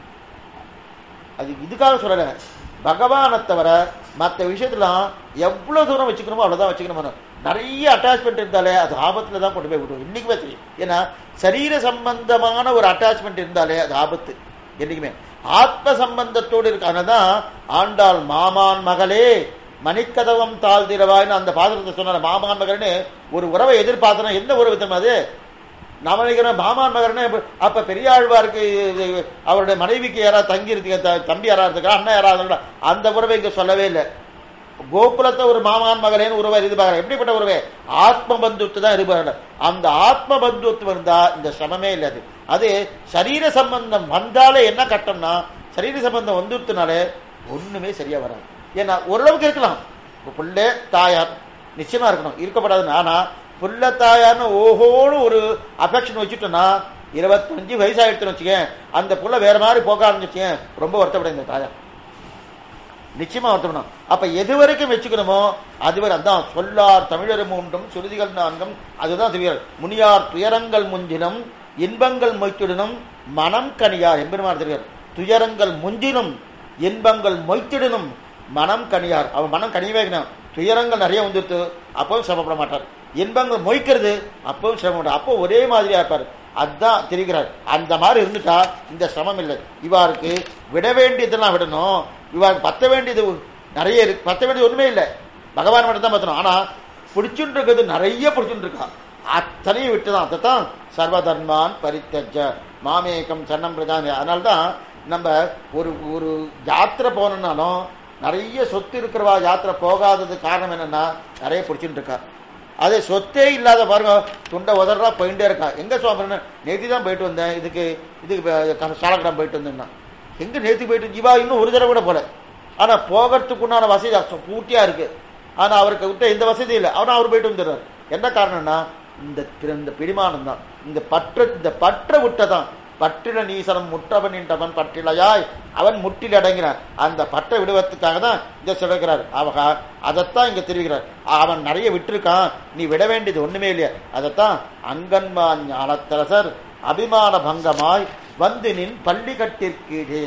Speaker 1: அது இதுக்காக சொல்லல பகவானை தவிர மற்ற விஷயத்துலாம் எவ்வளவு தூரம் வச்சுக்கணுமோ அவ்வளவுதான் வச்சுக்கணும் நிறைய அட்டாச்மெண்ட் இருந்தாலே அது ஆபத்துல தான் கொண்டு போய் விடும் இன்னைக்குமே தெரியும் ஏன்னா சரீர சம்பந்தமான ஒரு அட்டாச்மெண்ட் இருந்தாலே அது ஆபத்து என்னைக்குமே ஆத்ம சம்பந்தத்தோடு இருக்கானதான் ஆண்டாள் மாமான் மகளே மணிக்கதவம் தாழ்திரவாய்னு அந்த பாத்திரத்தை சொன்னார் மாமான் மகள்னு ஒரு உறவை எதிர்பார்த்தனா என்ன உறவு தெரியுமா அது நாம நினைக்கிறோம் மாமான் மகர்னு அப்ப பெரியாழ்வாருக்கு இது அவருடைய மனைவிக்கு யாராவது தங்கி இருக்கு த- தம்பி யாராவது இருக்கா அண்ணன் யாராவது இருக்கா? அந்த உறவை இங்க சொல்லவே இல்லை கோகுலத்தை ஒரு மாமான் மகளேன்னு உறவை எதிர்பார்க்கற எப்படிப்பட்ட உறவே ஆத்ம பந்துத்து தான் எதிர்பார்க்கற அந்த ஆத்ம பந்துத்துவம் இருந்தா இந்த சிரமமே இல்லை அது அது சரீர சம்பந்தம் வந்தாலே என்ன கட்டம்னா சரீர சம்பந்தம் வந்துட்டுனாலே ஒண்ணுமே சரியா வராது ஏன்னா ஓரளவுக்கு இருக்கலாம் இப்ப புள்ளே தாயார் நிச்சயமா இருக்கணும் இருக்கப்படாதுன்னு ஆனா புள்ள தாயார்னு ஓஹோன்னு ஒரு அஃபெக்ஷன் வச்சுட்டோம்னா இருபத்தஞ்சு வயசாயிடுச்சுன்னு வச்சுக்கேன் அந்த புள்ள வேற மாதிரி போக ஆரம்பிச்சுக்கேன் ரொம்ப வருத்தப்படும் இந்த தாயார் நிச்சயமா வருத்தப்படும் அப்ப எது வரைக்கும் வச்சுக்கணுமோ அதுவரை அதான் சொல்லார் தமிழரும் மூன்றும் சுருதிகள் நான்கும் அதுதான் துயர் முனியார் துயரங்கள் முஞ்சினும் இன்பங்கள் மொய்த்திடனும் மனம் கனியார் எம்பெருமார் தெரியார் துயரங்கள் முஞ்சினும் இன்பங்கள் மொய்த்திடனும் மனம் கனியார் அவன் மனம் கனியவே கிடையாது. துயரங்கள் நிறைய வந்துட்டு அப்பவும் சிரமப்பட மாட்டார் இன்பங்கள் மொய்க்கிறது அப்பவும் சிரமப்பட மாட்டார் அப்போ ஒரே மாதிரியா இருப்பார் அதான் தெரிகிறார் அந்த மாதிரி இருந்துட்டா இந்த சிரமம் இல்லை இவாருக்கு விட வேண்டியதெல்லாம் விடணும் இவாருக்கு பத்த வேண்டியது நிறைய இருக்கு பத்த வேண்டியது ஒண்ணுமே இல்லை பகவான் மட்டும் தான் பத்தணும் ஆனா பிடிச்சுட்டு இருக்கிறது நிறைய பிடிச்சுட்டு இருக்கான் அத்தனையும் விட்டுதான் அதைத்தான் சர்வதர்மான் பரித்தஜ மாமேகம் சன்னம் பிரதான அதனால்தான் நம்ம ஒரு ஒரு யாத்திரை போனோம்னாலும் நிறைய சொத்து இருக்கிறவா யாத்திரை போகாதது காரணம் என்னன்னா நிறைய பிடிச்சிட்டு இருக்கா அதே சொத்தே இல்லாத பாருங்க துண்டை உதறா போயிட்டே இருக்கா எங்க சுவாமி நேத்தி தான் போயிட்டு வந்தேன் இதுக்கு இதுக்கு சாலக்கடம் போயிட்டு வந்தேன்னா எங்க நேத்தி போயிட்டு இவா இன்னும் ஒரு தடவை கூட போல ஆனா போகிறதுக்கு உண்டான வசதி அச- பூர்த்தியா இருக்கு ஆனா அவருக்கு விட்ட எந்த வசதி இல்லை அவனா அவர் போயிட்டு வந்துடுறாரு என்ன காரணம்னா இந்த திரு- இந்த பிடிமானம் தான் இந்த பற்ற இந்த பற்ற விட்டதான் பற்றில நீசனம் முற்றவனின்றவன் பற்றிலையாய் அவன் முற்றில் அடங்கினான் அந்த பற்றை விடுவதற்காக தான் இங்க சொல்லுகிறார் அவக அதைத்தான் இங்க தெரிவிக்கிறார் அவன் நிறைய விட்டிருக்கான் நீ விட வேண்டியது ஒண்ணுமே இல்லையா அதைத்தான் அங்கன்மான் ஞானத்தரசர் அபிமான பங்கமாய் வந்து நின் பள்ளி கட்டிற்கீழே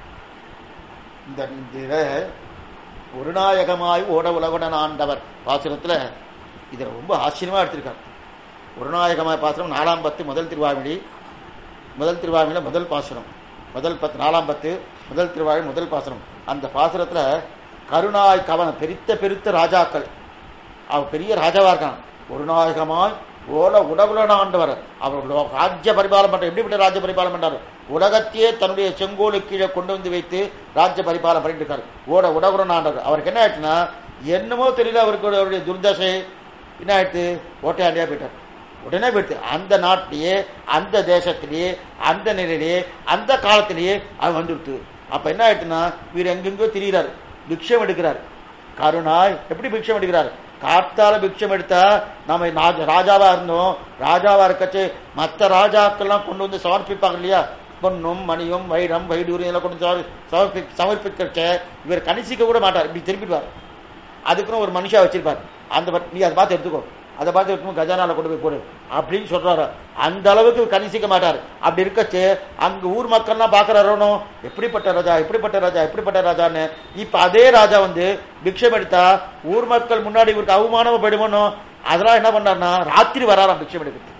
Speaker 1: இந்த இந்த ஒரு நாயகமாய் ஓட உலகுடன் ஆண்டவர் பாசுரத்துல இதுல ரொம்ப ஆச்சரியமா எடுத்திருக்கார் ஒரு நாயகமாய் பாசுரம் நாலாம் பத்து முதல் திருவாமிடி முதல் திருவாமியில முதல் பாசுரம் முதல் பத்து நாலாம் பத்து முதல் திருவாழி முதல் பாசுரம் அந்த பாசுரத்துல கருணாய் கவனம் பெருத்த பெருத்த ராஜாக்கள் அவன் பெரிய ராஜாவா இருக்கான் ஒரு நாயகமாய் ஓல உடவுலன ஆண்டவர் அவர் லோ- ராஜ்ய பரிபாலம் பண்ற எப்படிப்பட்ட ராஜ்ய பரிபாலம் பண்றாரு உலகத்தையே தன்னுடைய செங்கோலு கீழே கொண்டு வந்து வைத்து ராஜ்ய பரிபாலம் பண்ணிட்டு இருக்காரு ஓட உடவுலன ஆண்டவர் அவருக்கு என்ன ஆயிடுச்சுன்னா என்னமோ தெரியல அவருக்கு அவருடைய துர்தசை என்ன ஆயிடுச்சு ஓட்டையாண்டியா போயிட்டார் உடனே போயிட்டு அந்த நாட்டிலேயே அந்த தேசத்திலேயே அந்த நிலையிலேயே அந்த காலத்திலேயே அவன் வந்துடுத்து அப்ப என்ன ஆயிடுச்சுன்னா இவர் எங்கெங்கோ திரிகிறார் பிக்ஷம் எடுக்கிறார் கருணாய் எப்படி பிக்ஷம் எடுக்கிறார் காத்தால பிக்ஷம் எடுத்தா நாம ராஜ- ராஜாவா இருந்தோம் ராஜாவா இருக்கச்சு மத்த ராஜாக்கள்லாம் கொண்டு வந்து சமர்ப்பிப்பாங்க இல்லையா பொன்னும் மணியும் வைரம் வைடூரியம் எல்லாம் கொண்டு வந்து சமர்- சமர்ப்பி சமர்ப்பிக்கச்ச இவர் கணிசிக்க கூட மாட்டார் இப்படி திருப்பிடுவார் அதுக்குன்னு ஒரு மனுஷா வச்சிருப்பார் அந்த பட்- நீ அதை பார்த்து எடுத்துக்கோ அதை பார்த்து எடுத்து கஜானால கொண்டு போய் போடு அப்படின்னு சொல்றாரு அந்த அளவுக்கு கணிசிக்க மாட்டார் அப்படி இருக்கச்சு அங்க ஊர் மக்கள்லாம் பாக்குறாரோனோ எப்படிப்பட்ட ராஜா எப்படிப்பட்ட ராஜா எப்படிப்பட்ட ராஜான்னு இப்ப அதே ராஜா வந்து பிக்ஷம் எடுத்தா ஊர் மக்கள் முன்னாடி இவருக்கு அவமானம் போயிடுமோனோ அதெல்லாம் என்ன பண்ணார்னா ராத்திரி வராராம் பிக்ஷம் எடுக்கிறது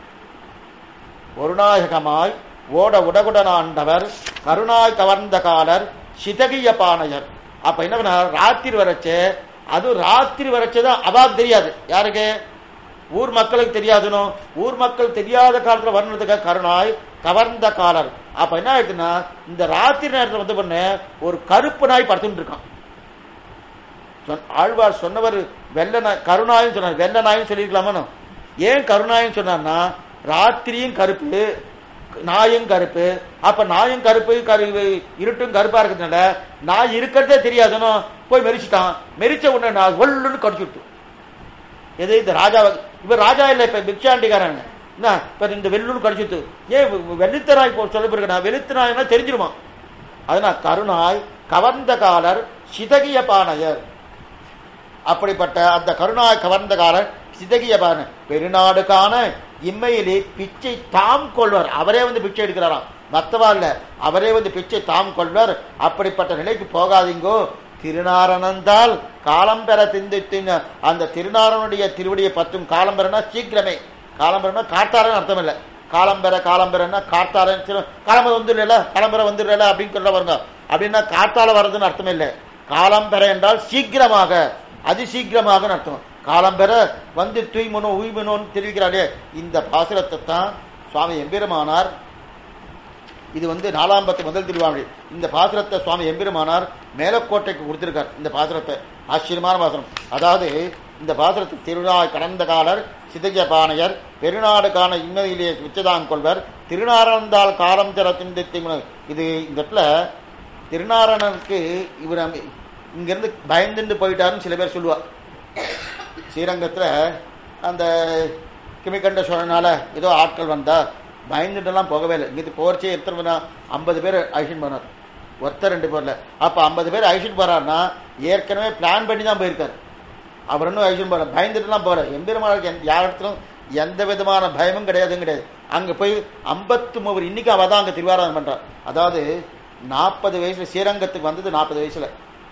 Speaker 1: ஒருநாயகமாய் ஓட உடகுடன் ஆண்டவர் கருணாய் கவர்ந்த காலர் சிதகிய பானையர் அப்ப என்ன பண்ணார் ராத்திரி வரச்சே அது ராத்திரி வரச்சேதான் அவாக்கு தெரியாது யாருக்கு ஊர் மக்களுக்கு தெரியாதுனோ ஊர் மக்கள் தெரியாத காலத்துல வரணுறதுக்காக கருணாய் கவர்ந்த காலர் அப்ப என்ன ஆயிடுச்சுன்னா இந்த ராத்திரி நேரத்துல வந்து பண்ண ஒரு கருப்பு நாய் படுத்துட்டு இருக்கான் சொன்ன- ஆழ்வார் சொன்னவர் வெள்ள நாய் கருணாயும் சொன்னார் வெள்ள நாயும் சொல்லியிருக்கலாமோ ஏன் கருணாயும் சொன்னார்னா ராத்திரியும் கருப்பு நாயும் கருப்பு அப்ப நாயும் கருப்பு கரு இருட்டும் கருப்பா இருக்கிறதுனால நாய் இருக்கிறதே தெரியாதுனோ போய் மெரிச்சிட்டான் மெரிச்ச உடனே நான் ஒல்லுன்னு கடிச்சு விட்டு எது இந்த ராஜா இவர் ராஜா இல்ல இப்ப பிக்ஷாண்டிக்காரன் என்ன இப்ப இந்த வெள்ளுன்னு கடிச்சுட்டு ஏன் வெ- வெளுத்த நாய் போ சொல்ல பிறகு நான் வெளுத்த நாய்னா தெரிஞ்சிருமா அதனால் கருணாய் கவர்ந்த காலர் சிதகிய பானையர் அப்படிப்பட்ட அந்த கருணாய் கவர்ந்த காலர் சிதகிய பாருங்க பெருநாடு காண இம்மையிலே பிச்சை தாம் கொள்வார் அவரே வந்து பிச்சை எடுக்கிறாராம் மத்தவா இல்ல அவரே வந்து பிச்சை தாம் கொள்வார் அப்படிப்பட்ட நிலைக்கு போகாதீங்கோ திருநாரணந்தால் காலம் பெற திந்தித்தின் அந்த திருநாரனுடைய திருவடியை பத்தும் காலம் பெறனா சீக்கிரமே காலம் பெறனா காத்தாரன் அர்த்தம் இல்லை காலம்பெற காலம்பெறன்னா கார்த்தாரன் காலம்பெற வந்துடல காலம்பெற வந்துடல அப்படின்னு சொல்ல வருங்க அப்படின்னா காத்தால வர்றதுன்னு அர்த்தம் இல்லை காலம்பெற என்றால் சீக்கிரமாக அதி சீக்கிரமாக அர்த்தம் காலம்பெற வந்து தூய்மனோ உய்மனோன்னு தெரிவிக்கிறாரே இந்த பாசுரத்தை தான் சுவாமி எம்பெருமானார் இது வந்து நாலாம் பத்து முதல் திருவாமொழி இந்த பாசுரத்தை சுவாமி எம்பெருமானார் மேலக்கோட்டைக்கு கொடுத்திருக்கார் இந்த பாசுரத்தை ஆச்சரியமான பாசுரம் அதாவது இந்த பாசுரத்தை திருநாள் கடந்த காலர் சிதஜ பானையர் பெருநாடு காண இன்மையிலே விச்சதாம் கொள்வர் திருநாரணந்தால் காலம் தர திண்டத்தை இது இந்த இடத்துல திருநாரணனுக்கு இவர் அங்க- இங்கிருந்து பயந்துட்டு போயிட்டாருன்னு சில பேர் சொல்லுவா ஸ்ரீரங்கத்துல அந்த கிமிகண்ட சோழனால ஏதோ ஆட்கள் வந்தா பயந்துட்டுலாம் போகவே இல்லை இங்கிட்டு போர்ச்சே எத்தனை ஐம்பது பேர் அழிச்சுட்டு போனார் ஒருத்தர் ரெண்டு பேர்ல அப்ப ஐம்பது பேர் அழிச்சுட்டு போறாருன்னா ஏற்கனவே பிளான் பண்ணி தான் போயிருக்காரு அவர் இன்னும் அழிச்சுட்டு போற பயந்துட்டுலாம் போற எம்பெருமாளுக்கு எந்த- யார் இடத்துலும் எந்த விதமான பயமும் கிடையாதும் கிடையாது அங்க போய் ஐம்பத்து மூவர் இன்னைக்கு அவ தான் அங்க திருவாராதனம் பண்றார் அதாவது நாற்பது வயசுல ஸ்ரீரங்கத்துக்கு வந்தது நாற்பது வயசுல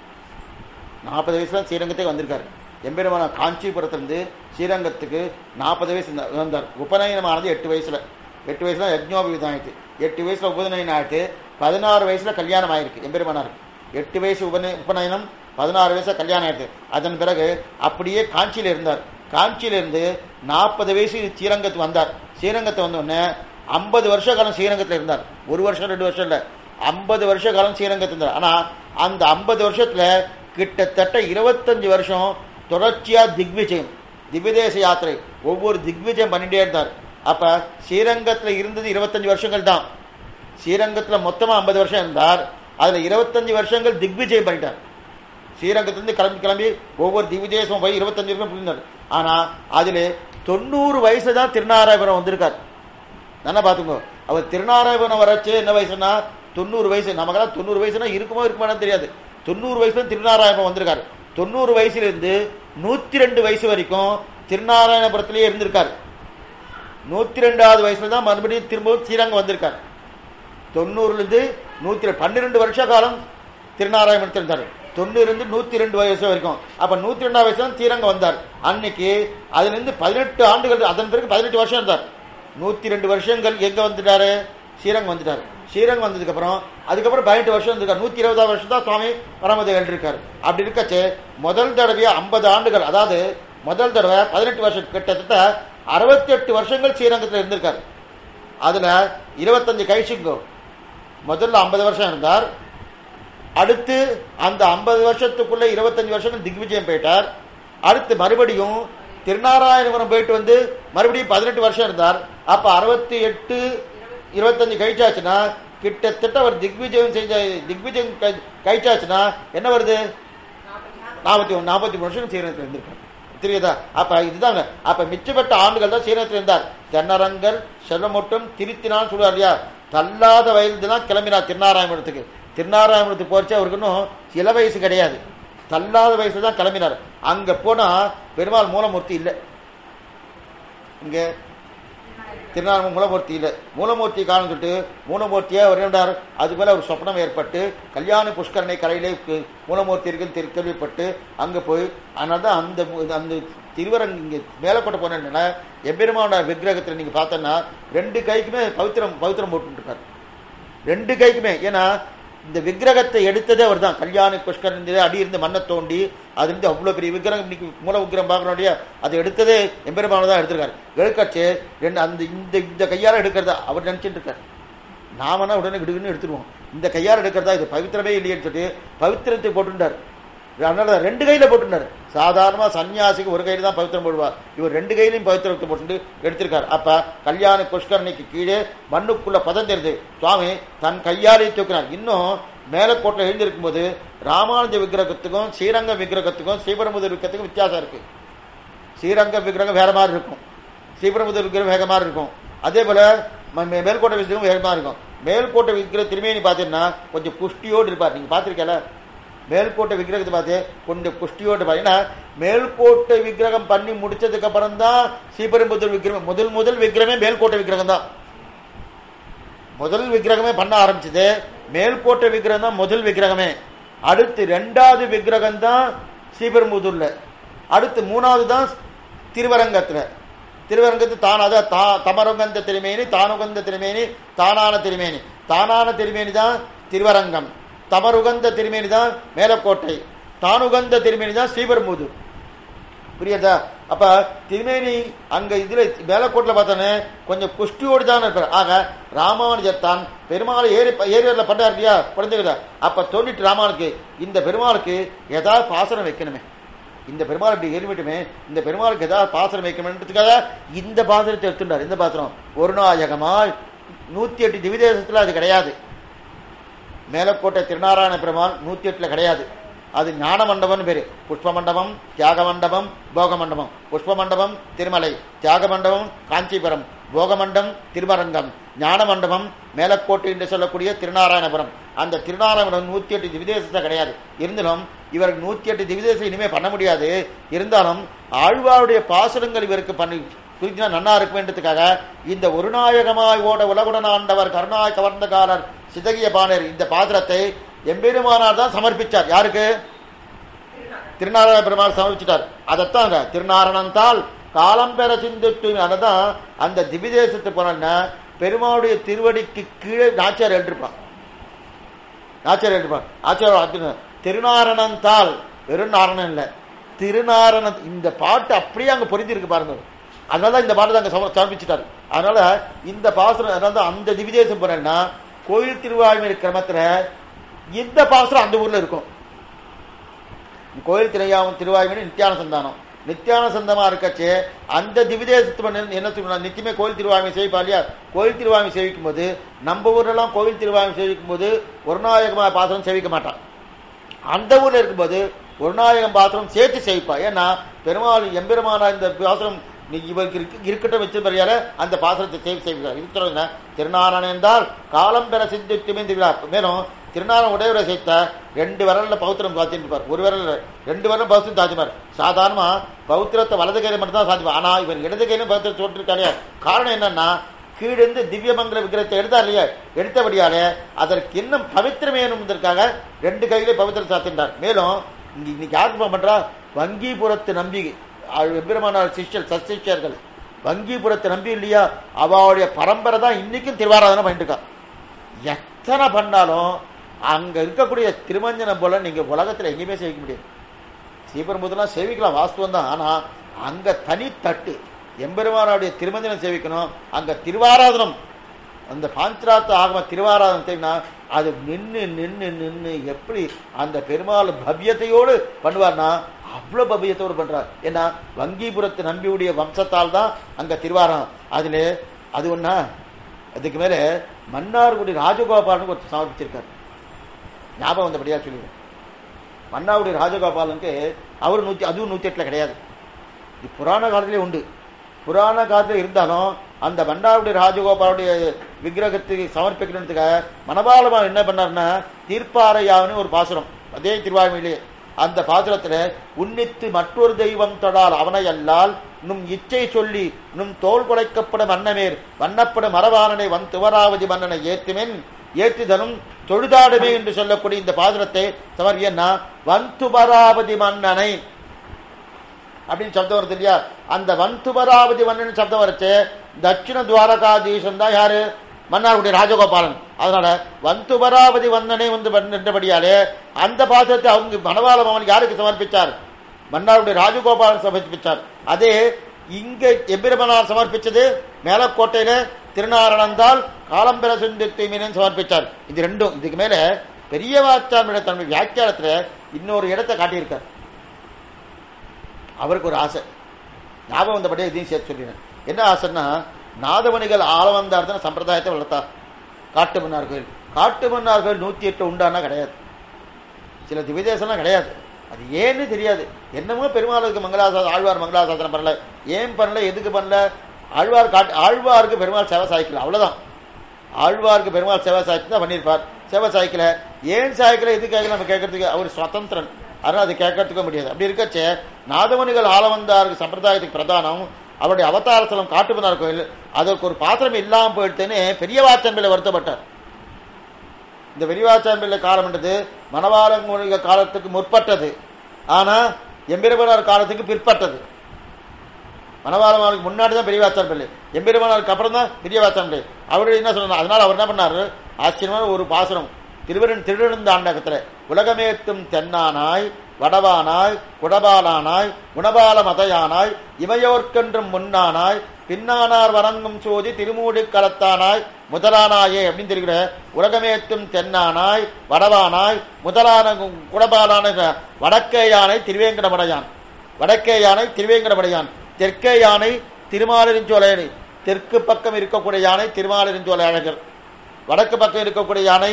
Speaker 1: நாற்பது வயசுல ஸ்ரீரங்கத்துக்கு வந்திருக்காரு எம்பெருமான காஞ்சிபுரத்திலிருந்து ஸ்ரீரங்கத்துக்கு நாற்பது வயசு இருந்தா- வந்தார் உபநயனமானது எட்டு வயசுல எட்டு வயசுல யஜ்னோபவீதம் ஆயிடுச்சு எட்டு வயசுல உபநயனம் ஆயிட்டு பதினாறு வயசுல கல்யாணம் ஆயிருக்கு எம்பெருமானாருக்கு எட்டு வயசு உபநய உபநயனம் பதினாறு வயசுல கல்யாணம் ஆயிடுச்சு அதன் பிறகு அப்படியே காஞ்சியில இருந்தார் காஞ்சியில இருந்து நாற்பது வயசு ஸ்ரீரங்கத்துக்கு வந்தார் ஸ்ரீரங்கத்தை வந்த உடனே ஐம்பது வருஷ காலம் ஸ்ரீரங்கத்துல இருந்தார் ஒரு வருஷம் ரெண்டு வருஷம் இல்ல ஐம்பது வருஷ காலம் ஸ்ரீரங்கத்தில் இருந்தார் ஆனா அந்த ஐம்பது வருஷத்துல கிட்டத்தட்ட இருபத்தஞ்சு வருஷம் தொடர்ச்சியா திக்விஜயம் திவ்யதேச யாத்திரை ஒவ்வொரு திக்விஜயம் பண்ணிட்டே இருந்தார் அப்ப ஸ்ரீரங்கத்துல இருந்தது இருபத்தஞ்சு வருஷங்கள் தான் ஸ்ரீரங்கத்துல மொத்தமா ஐம்பது வருஷம் இருந்தார் அதுல இருபத்தஞ்சு வருஷங்கள் திக்விஜயம் பண்ணிட்டார் ஸ்ரீரங்கத்திலிருந்து கிளம்பி கிளம்பி ஒவ்வொரு திவ்யதேசமும் போய் இருபத்தஞ்சு வருஷம் புரிந்தார் ஆனா அதுல தொண்ணூறு வயசுல தான் திருநாராயபுரம் வந்திருக்கார் நல்லா பாத்துக்கோ அவர் திருநாராயணபுரம் வரச்சு என்ன வயசுனா தொண்ணூறு வயசு நமக்கெல்லாம் தொண்ணூறு வயசுனா இருக்குமோ இருக்குமான்னு தெரியாது தொண்ணூறு வயசுல திருநாராயணபுரம் வந்திருக்காரு தொண்ணூறு வயசுல இருந்து நூத்தி ரெண்டு வயசு வரைக்கும் திருநாராயணபுரத்திலேயே இருந்திருக்காரு நூத்தி ரெண்டாவது வயசுல தான் மறுபடியும் திரும்பவும் ஸ்ரீரங்கம் வந்திருக்காரு தொண்ணூறுல இருந்து நூத்தி ரெ- பன்னிரெண்டு வருஷ காலம் திருநாராயணத்தில் இருந்தார் தொண்ணூறு இருந்து நூத்தி ரெண்டு வயசு வரைக்கும் அப்ப நூத்தி ரெண்டாவது வயசுல தான் ஸ்ரீரங்கம் வந்தார் அன்னைக்கு அதுல இருந்து பதினெட்டு ஆண்டுகள் அதன் பிறகு பதினெட்டு வருஷம் இருந்தார் நூத்தி ரெண்டு வருஷங்கள் எங்க வந்துட்டாரு ஸ்ரீரங்கம் வந்துட்டாரு ஸ்ரீரங்கம் வந்ததுக்கு அப்புறம் அதுக்கப்புறம் பதினெட்டு வருஷம் இருந்திருக்காரு நூத்தி இருபதாவது வருஷம் தான் சுவாமி பரமதேவன் இருக்காரு அப்படி இருக்கச்சு முதல் தடவையா ஐம்பது ஆண்டுகள் அதாவது முதல் தடவை பதினெட்டு வருஷம் கிட்டத்தட்ட அறுபத்தி எட்டு வருஷங்கள் ஸ்ரீரங்கத்தில் இருந்திருக்காரு அதுல இருபத்தஞ்சு கைசிங்கோ முதல்ல ஐம்பது வருஷம் இருந்தார் அடுத்து அந்த ஐம்பது வருஷத்துக்குள்ள இருபத்தஞ்சு வருஷம் திக்விஜயம் போயிட்டார் அடுத்து மறுபடியும் திருநாராயணபுரம் போயிட்டு வந்து மறுபடியும் பதினெட்டு வருஷம் இருந்தார் அப்ப அறுபத்தி எட்டு இருபத்தஞ்சு கழிச்சாச்சுன்னா கிட்டத்தட்ட ஒரு திக்விஜயம் செஞ்ச திக்விஜயம் கழி- கழிச்சாச்சுன்னா என்ன வருது நாற்பத்தி ஒன்று நாற்பத்தி மூணு வருஷம் சீரகத்தில் இருந்திருக்காரு தெரியுதா அப்ப இதுதாங்க அப்ப மிச்சப்பட்ட ஆண்டுகள் தான் சீரகத்தில் இருந்தார் தென்னரங்கர் செல்வமொட்டும் திருத்தினான்னு சொல்லுவார் இல்லையா தள்ளாத வயது தான் கிளம்பினார் திருநாராயணபுரத்துக்கு திருநாராயணபுரத்துக்கு போச்சு அவருக்கு இன்னும் சில வயசு கிடையாது தள்ளாத வயசுல தான் கிளம்பினார் அங்க போனா பெருமாள் மூலமூர்த்தி இல்லை இங்க திருநாராயண மூலமூர்த்தி இல்லை மூலமூர்த்தி காரணம் சொல்லிட்டு மூலமூர்த்தியா வருகிறார் அது போல ஒரு சொப்னம் ஏற்பட்டு கல்யாண புஷ்கரணை கரையிலே கு- மூலமூர்த்தி இருக்குன்னு தெரி- கேள்விப்பட்டு அங்க போய் அதனால தான் அந்த மு- அந்த திருவரங்க இங்க மேலக்கோட்டை போனா எம்பெருமானோட விக்கிரகத்துல நீங்க பார்த்தோன்னா ரெண்டு கைக்குமே பவித்திரம் பவித்திரம் போட்டு இருக்காரு ரெண்டு கைக்குமே ஏன்னா இந்த விக்கிரகத்தை எடுத்ததே அவர் தான் கல்யாண புஷ்கர் இருந்தது அடி இருந்து மண்ணை தோண்டி அது இருந்து அவ்வளவு பெரிய விக்கிரகம் இன்னைக்கு மூல விக்கிரம் பார்க்கணும் இல்லையா அதை எடுத்ததே எம்பெருமான தான் எடுத்திருக்காரு எடுக்கச்சு ரெண்டு அந்த இந்த இந்த கையால எடுக்கிறதா அவர் நினைச்சிட்டு இருக்காரு நாமனா உடனே கிடுக்குன்னு எடுத்துருவோம் இந்த கையால எடுக்கிறதா இது பவித்திரமே இல்லையேன்னு சொல்லிட்டு பவித்திரத்தை போட்டுட்டார் அதனால ரெண்டு கையில போட்டுட்டாரு சாதாரணமா சன்னியாசிக்கு ஒரு கையில தான் பவித்திரம் போடுவார் இவர் ரெண்டு கையிலையும் பவித்திரத்தை போட்டு எடுத்திருக்காரு அப்ப கல்யாண புஷ்கரணிக்கு கீழே மண்ணுக்குள்ள பதந்திருது சுவாமி தன் கையாலே தூக்கினார் இன்னும் மேலக்கோட்டை எழுந்திருக்கும் போது ராமானுஜ விக்கிரகத்துக்கும் ஸ்ரீரங்க விக்கிரகத்துக்கும் ஸ்ரீபெரும்புதூர் விக்கிரகத்துக்கும் வித்தியாசம் இருக்கு ஸ்ரீரங்க விக்கிரகம் வேற மாதிரி இருக்கும் ஸ்ரீபெரும்புதூர் விக்கிரகம் வேக மாதிரி இருக்கும் அதே போல ம- மே- மேல்கோட்டை விக்கிரகம் வேற மாதிரி இருக்கும் மேல்கோட்டை விக்கிர திருமேனி பார்த்தீங்கன்னா கொஞ்சம் புஷ்டியோடு இருப்பார் நீங்க பார்த்திருக்கல மேல்கோட்டை விக்கிரகத்தை பார்த்து கொஞ்சம் குஷ்டியோடு பார்த்தீங்கன்னா மேல்கோட்டை விக்கிரகம் பண்ணி முடிச்சதுக்கு அப்புறம் தான் ஸ்ரீபெரும்புதூர் விக்கிரகம் முதல் முதல் விக்கிரமே மேல்கோட்டை விக்கிரகம் தான் முதல் விக்கிரகமே பண்ண ஆரம்பிச்சது மேல்கோட்டை விக்கிரகம் தான் முதல் விக்கிரகமே அடுத்து ரெண்டாவது விக்கிரகம் தான் ஸ்ரீபெரும்புதூர்ல அடுத்து மூணாவது தான் திருவரங்கத்துல திருவரங்கத்து தானாத தா தமரங்கந்த திருமேனி தானுகந்த திருமேனி தானான திருமேனி தானான திருமேனி தான் திருவரங்கம் தமருகந்த திருமேனி தான் மேலக்கோட்டை தானுகந்த திருமேனி தான் ஸ்ரீபெரும்புதூர் புரியுதா அப்ப திருமேனி அங்க இதுல மேலக்கோட்டில் பார்த்தோன்னே கொஞ்சம் குஷ்டியோடு தான் இருப்பார் ஆக ராமானுஜர் தான் பெருமாளை ஏறி ஏரியர்ல பண்ணார் இல்லையா குழந்தைகள அப்ப தோண்டிட்டு ராமானுக்கு இந்த பெருமாளுக்கு ஏதாவது பாசனம் வைக்கணுமே இந்த பெருமாள் இப்படி ஏறிவிட்டுமே இந்த பெருமாளுக்கு ஏதாவது பாசனம் வைக்கணும்ன்றதுக்காக இந்த பாசனத்தை எடுத்துட்டார் இந்த பாசனம் ஒரு நாயகமாய் நூத்தி எட்டு திவிதேசத்துல அது கிடையாது மேலக்கோட்டை திருநாராயண பெருமாள் நூத்தி எட்டுல கிடையாது அது ஞான மண்டபம் பேரு புஷ்ப மண்டபம் தியாக மண்டபம் போக மண்டபம் புஷ்ப மண்டபம் திருமலை தியாக மண்டபம் காஞ்சிபுரம் போக மண்டபம் திருமரங்கம் ஞான மண்டபம் மேலக்கோட்டை என்று சொல்லக்கூடிய திருநாராயணபுரம் அந்த திருநாராயணபுரம் நூத்தி எட்டு திவிதேசத்தை கிடையாது இருந்தாலும் இவருக்கு நூத்தி எட்டு திவிதேசம் இனிமே பண்ண முடியாது இருந்தாலும் ஆழ்வாருடைய பாசுரங்கள் இவருக்கு பண்ணி குறிஞ்சினா நன்னா இருக்குமென்றதுக்காக இந்த ஒரு நாயகமாய் ஓட உலகுடன் ஆண்டவர் கருணாய் கவர்ந்தகாரர் சிதகிய பாணர் இந்த பாத்திரத்தை எம்பெருமானார் தான் சமர்ப்பிச்சார் யாருக்கு திருநாராயண பெருமாள் சமர்ப்பிச்சிட்டார் அதைத்தான் திருநாரணந்தால் காலம் பெற சிந்திட்டு அதான் அந்த திவிதேசத்து போனா பெருமாளுடைய திருவடிக்கு கீழே நாச்சியார் எழுதிருப்பான் நாச்சியார் எழுதிருப்பான் ஆச்சார திருநாரணந்தால் வெறும் நாரணம் இல்ல திருநாரண இந்த பாட்டு அப்படியே அங்க பொருந்திருக்கு பாருங்க அதனால இந்த பாட்டு அங்க சமர்ப்பிச்சிட்டாரு அதனால இந்த பாசுரம் அதனால அந்த திவிதேசம் போறேன்னா கோயில் திருவாய்மொழி கிரமத்துல இந்த பாசுரம் அந்த ஊர்ல இருக்கும் கோயில் திரையாவும் திருவாய்மொழி நித்தியான சந்தானம் நித்தியான சந்தமா இருக்கச்சே அந்த திவிதேசத்து என்ன சொல்லணும் நித்தியமே கோயில் திருவாய்மை சேவிப்பா இல்லையா கோயில் திருவாய்மை சேவிக்கும் போது நம்ம ஊர்லாம் கோயில் திருவாய்மை சேவிக்கும் போது ஒரு நாயகமா பாத்திரம் சேவிக்க மாட்டான் அந்த ஊர்ல இருக்கும்போது ஒரு நாயகம் பாத்திரம் சேர்த்து சேவிப்பா ஏன்னா பெருமாள் எம்பெருமானா இந்த பாத்திரம் நீ இவருக்கு இருக்கட்டும் வச்சு பெரியார அந்த பாசனத்தை சேவை செய்வார் இது சொல்லுங்க திருநாராயணன் என்றால் காலம் பெற சிந்தித்துமே மேலும் திருநாராயண உடையவரை சேர்த்த ரெண்டு விரல்ல பௌத்திரம் சாத்திருப்பார் ஒரு விரல் ரெண்டு விரல் பௌத்திரம் சாத்திப்பார் சாதாரணமா பௌத்திரத்தை வலது கையில மட்டும் தான் சாத்திப்பார் ஆனா இவன் இடது கையிலும் பௌத்திரம் சொல்லிருக்காரு காரணம் என்னன்னா கீழிருந்து திவ்யமங்கல விக்கிரத்தை எடுத்தார் இல்லையா எடுத்தபடியாலே அதற்கு இன்னும் பவித்திரம் வேணும்ன்றதுக்காக ரெண்டு கையிலே பவித்திரம் சாத்தின்றார் மேலும் இங்க இன்னைக்கு யாருக்கு பண்றா வங்கிபுரத்து நம்பி எம்பெருமானார் சிஷ்யர் சசிஷ்யர்கள் வங்கிபுரத்தை நம்பி இல்லையா அவளுடைய பரம்பரை தான் இன்னைக்கும் திருவாராதனை பண்ணிட்டு இருக்கா எத்தனை பண்ணாலும் அங்க இருக்கக்கூடிய திருமஞ்சனம் போல நீங்க உலகத்துல எங்கேயுமே சேவிக்க முடியாது ஸ்ரீபெரும்புதெல்லாம் சேவிக்கலாம் வாஸ்துவம் தான் ஆனா அங்க தனி தட்டு எம்பெருமானுடைய திருமஞ்சனம் சேவிக்கணும் அங்க திருவாராதனம் அந்த பாஞ்சராத்த ஆகம திருவாராதனம் தெரியும்னா அது நின்று நின்று நின்று எப்படி அந்த பெருமாள் பவ்யத்தையோடு பண்ணுவார்னா அவ்வளவு பவ்யத்தோடு பண்றார் ஏன்னா வங்கிபுரத்து நம்பியுடைய வம்சத்தால் தான் அங்க திருவாரம் அதுல அது ஒன்னா அதுக்கு மேல மன்னார்குடி ராஜகோபாலனுக்கு ஒரு சமர்ப்பிச்சிருக்காரு ஞாபகம் வந்தபடியா சொல்லுவேன் மன்னாருடைய ராஜகோபாலனுக்கு அவர் நூத்தி அதுவும் நூத்தி எட்டுல கிடையாது இது புராண காலத்திலே உண்டு புராண காலத்தில் இருந்தாலும் அந்த பண்டாருடைய ராஜகோபாலுடைய விக்கிரகத்துக்கு சமர்ப்பிக்கணுன்றதுக்காக மனபாலமா என்ன பண்ணாருன்னா தீர்ப்பாறையாவன்னு ஒரு பாசுரம் அதே திருவாய்மையிலேயே அந்த பாசுரத்துல உன்னித்து மற்றொரு தெய்வம் தொடால் அவனை அல்லால் நும் இச்சை சொல்லி நும் தோல் குலைக்கப்படும் அன்னமேர் வண்ணப்படும் மரவானனை வன் துவராவதி மன்னனை ஏற்றுமென் ஏற்றுதலும் தொழுதாடுமே என்று சொல்லக்கூடிய இந்த பாசுரத்தை சமர்ப்பியன்னா வன்துபராவதி மன்னனை அப்படின்னு சப்தம் வருது இல்லையா அந்த வன்துபராவதி மன்னன் சப்தம் வரைச்சு தட்சிண துவாரகாதீசன் தான் யாரு மன்னாருடைய ராஜகோபாலன் அதனால வந்துபராவதி வந்தனை வந்து நின்றபடியாலே அந்த பாத்திரத்தை அவங்க மணவாள மகன் யாருக்கு சமர்ப்பிச்சார் மன்னாருடைய ராஜகோபாலன் சமர்ப்பிச்சார் அதே இங்க எம்பெருமனார் சமர்ப்பிச்சது மேலக்கோட்டையில திருநாரணந்தால் காலம்பெற சிந்தித்து மீனன் சமர்ப்பிச்சார் இது ரெண்டும் இதுக்கு மேல பெரிய வாச்சாமியோட தன்னுடைய வியாக்கியானத்துல இன்னொரு இடத்தை காட்டியிருக்கார் அவருக்கு ஒரு ஆசை ஞாபகம் வந்தபடியே இதையும் சேர்த்து சொல்லிடுறேன் என்ன ஆசைன்னா நாதமணிகள் ஆளவந்தார்தான் சம்பிரதாயத்தை வளர்த்தார் காட்டு மன்னார் கோயில் காட்டு மன்னார் கோயில் நூத்தி எட்டு உண்டானா கிடையாது சில திவிதேசம்லாம் கிடையாது அது ஏன்னு தெரியாது என்னமோ பெருமாளுக்கு மங்களாசாசனம் ஆழ்வார் மங்களாசாசனம் பண்ணல ஏன் பண்ணல எதுக்கு பண்ணல ஆழ்வார் காட்டு ஆழ்வாருக்கு பெருமாள் சேவை சாய்க்கல அவ்வளவுதான் ஆழ்வாருக்கு பெருமாள் சேவை சாய்ச்சி தான் பண்ணியிருப்பார் சேவை சாய்க்கல ஏன் சாய்க்கல எது கேட்கல நம்ம கேட்கறதுக்கு அவர் சுதந்திரன் அதனால அது கேட்கறதுக்க முடியாது அப்படி இருக்கச்சே நாதமணிகள் ஆள வந்தாருக்கு சம்பிரதாயத்துக்கு பிரதானம் அவருடைய அவதாரத்தலம் காட்டுமன்னார் கோயில் அதற்கு ஒரு பாத்திரம் இல்லாம போயிடுதுன்னு பெரிய வாச்சன்பிள்ளை வருத்தப்பட்டார் இந்த பெரியவாச்சாம்பிள்ளை காலம்ன்றது மணவாளங்குழிக காலத்துக்கு முற்பட்டது ஆனா எம்பெருமனார் காலத்துக்கு பிற்பட்டது மணவாளமாருக்கு முன்னாடி தான் பெரியவாச்சான் பிள்ளை எம்பெருமானாருக்கு அப்புறம் தான் பெரியவாச்சான் பிள்ளை அவரு என்ன சொன்னார் அதனால அவர் என்ன பண்ணாரு ஆச்சரியமான ஒரு பாசுரம் திருவரன் திருநெடுந்தாண்டகத்துல உலகமேத்தும் தென்னானாய் வடவானாய் குடபாலானாய் குணபால மதையானாய் இமையோர்க்கென்றும் முன்னானாய் பின்னானார் வணங்கும் சோதி திருமூடி கலத்தானாய் முதலானாயே அப்படின்னு தெரிகிற உலகமேத்தும் தென்னானாய் வடவானாய் முதலான குடபாலான வடக்கே யானை திருவேங்கடமடையான் வடக்கே யானை திருவேங்கடமடையான் தெற்கே யானை திருமாலிருஞ்சோலையணி தெற்கு பக்கம் இருக்கக்கூடிய யானை திருமாலிருஞ்சோலை அழகர் வடக்கு பக்கம் இருக்கக்கூடிய யானை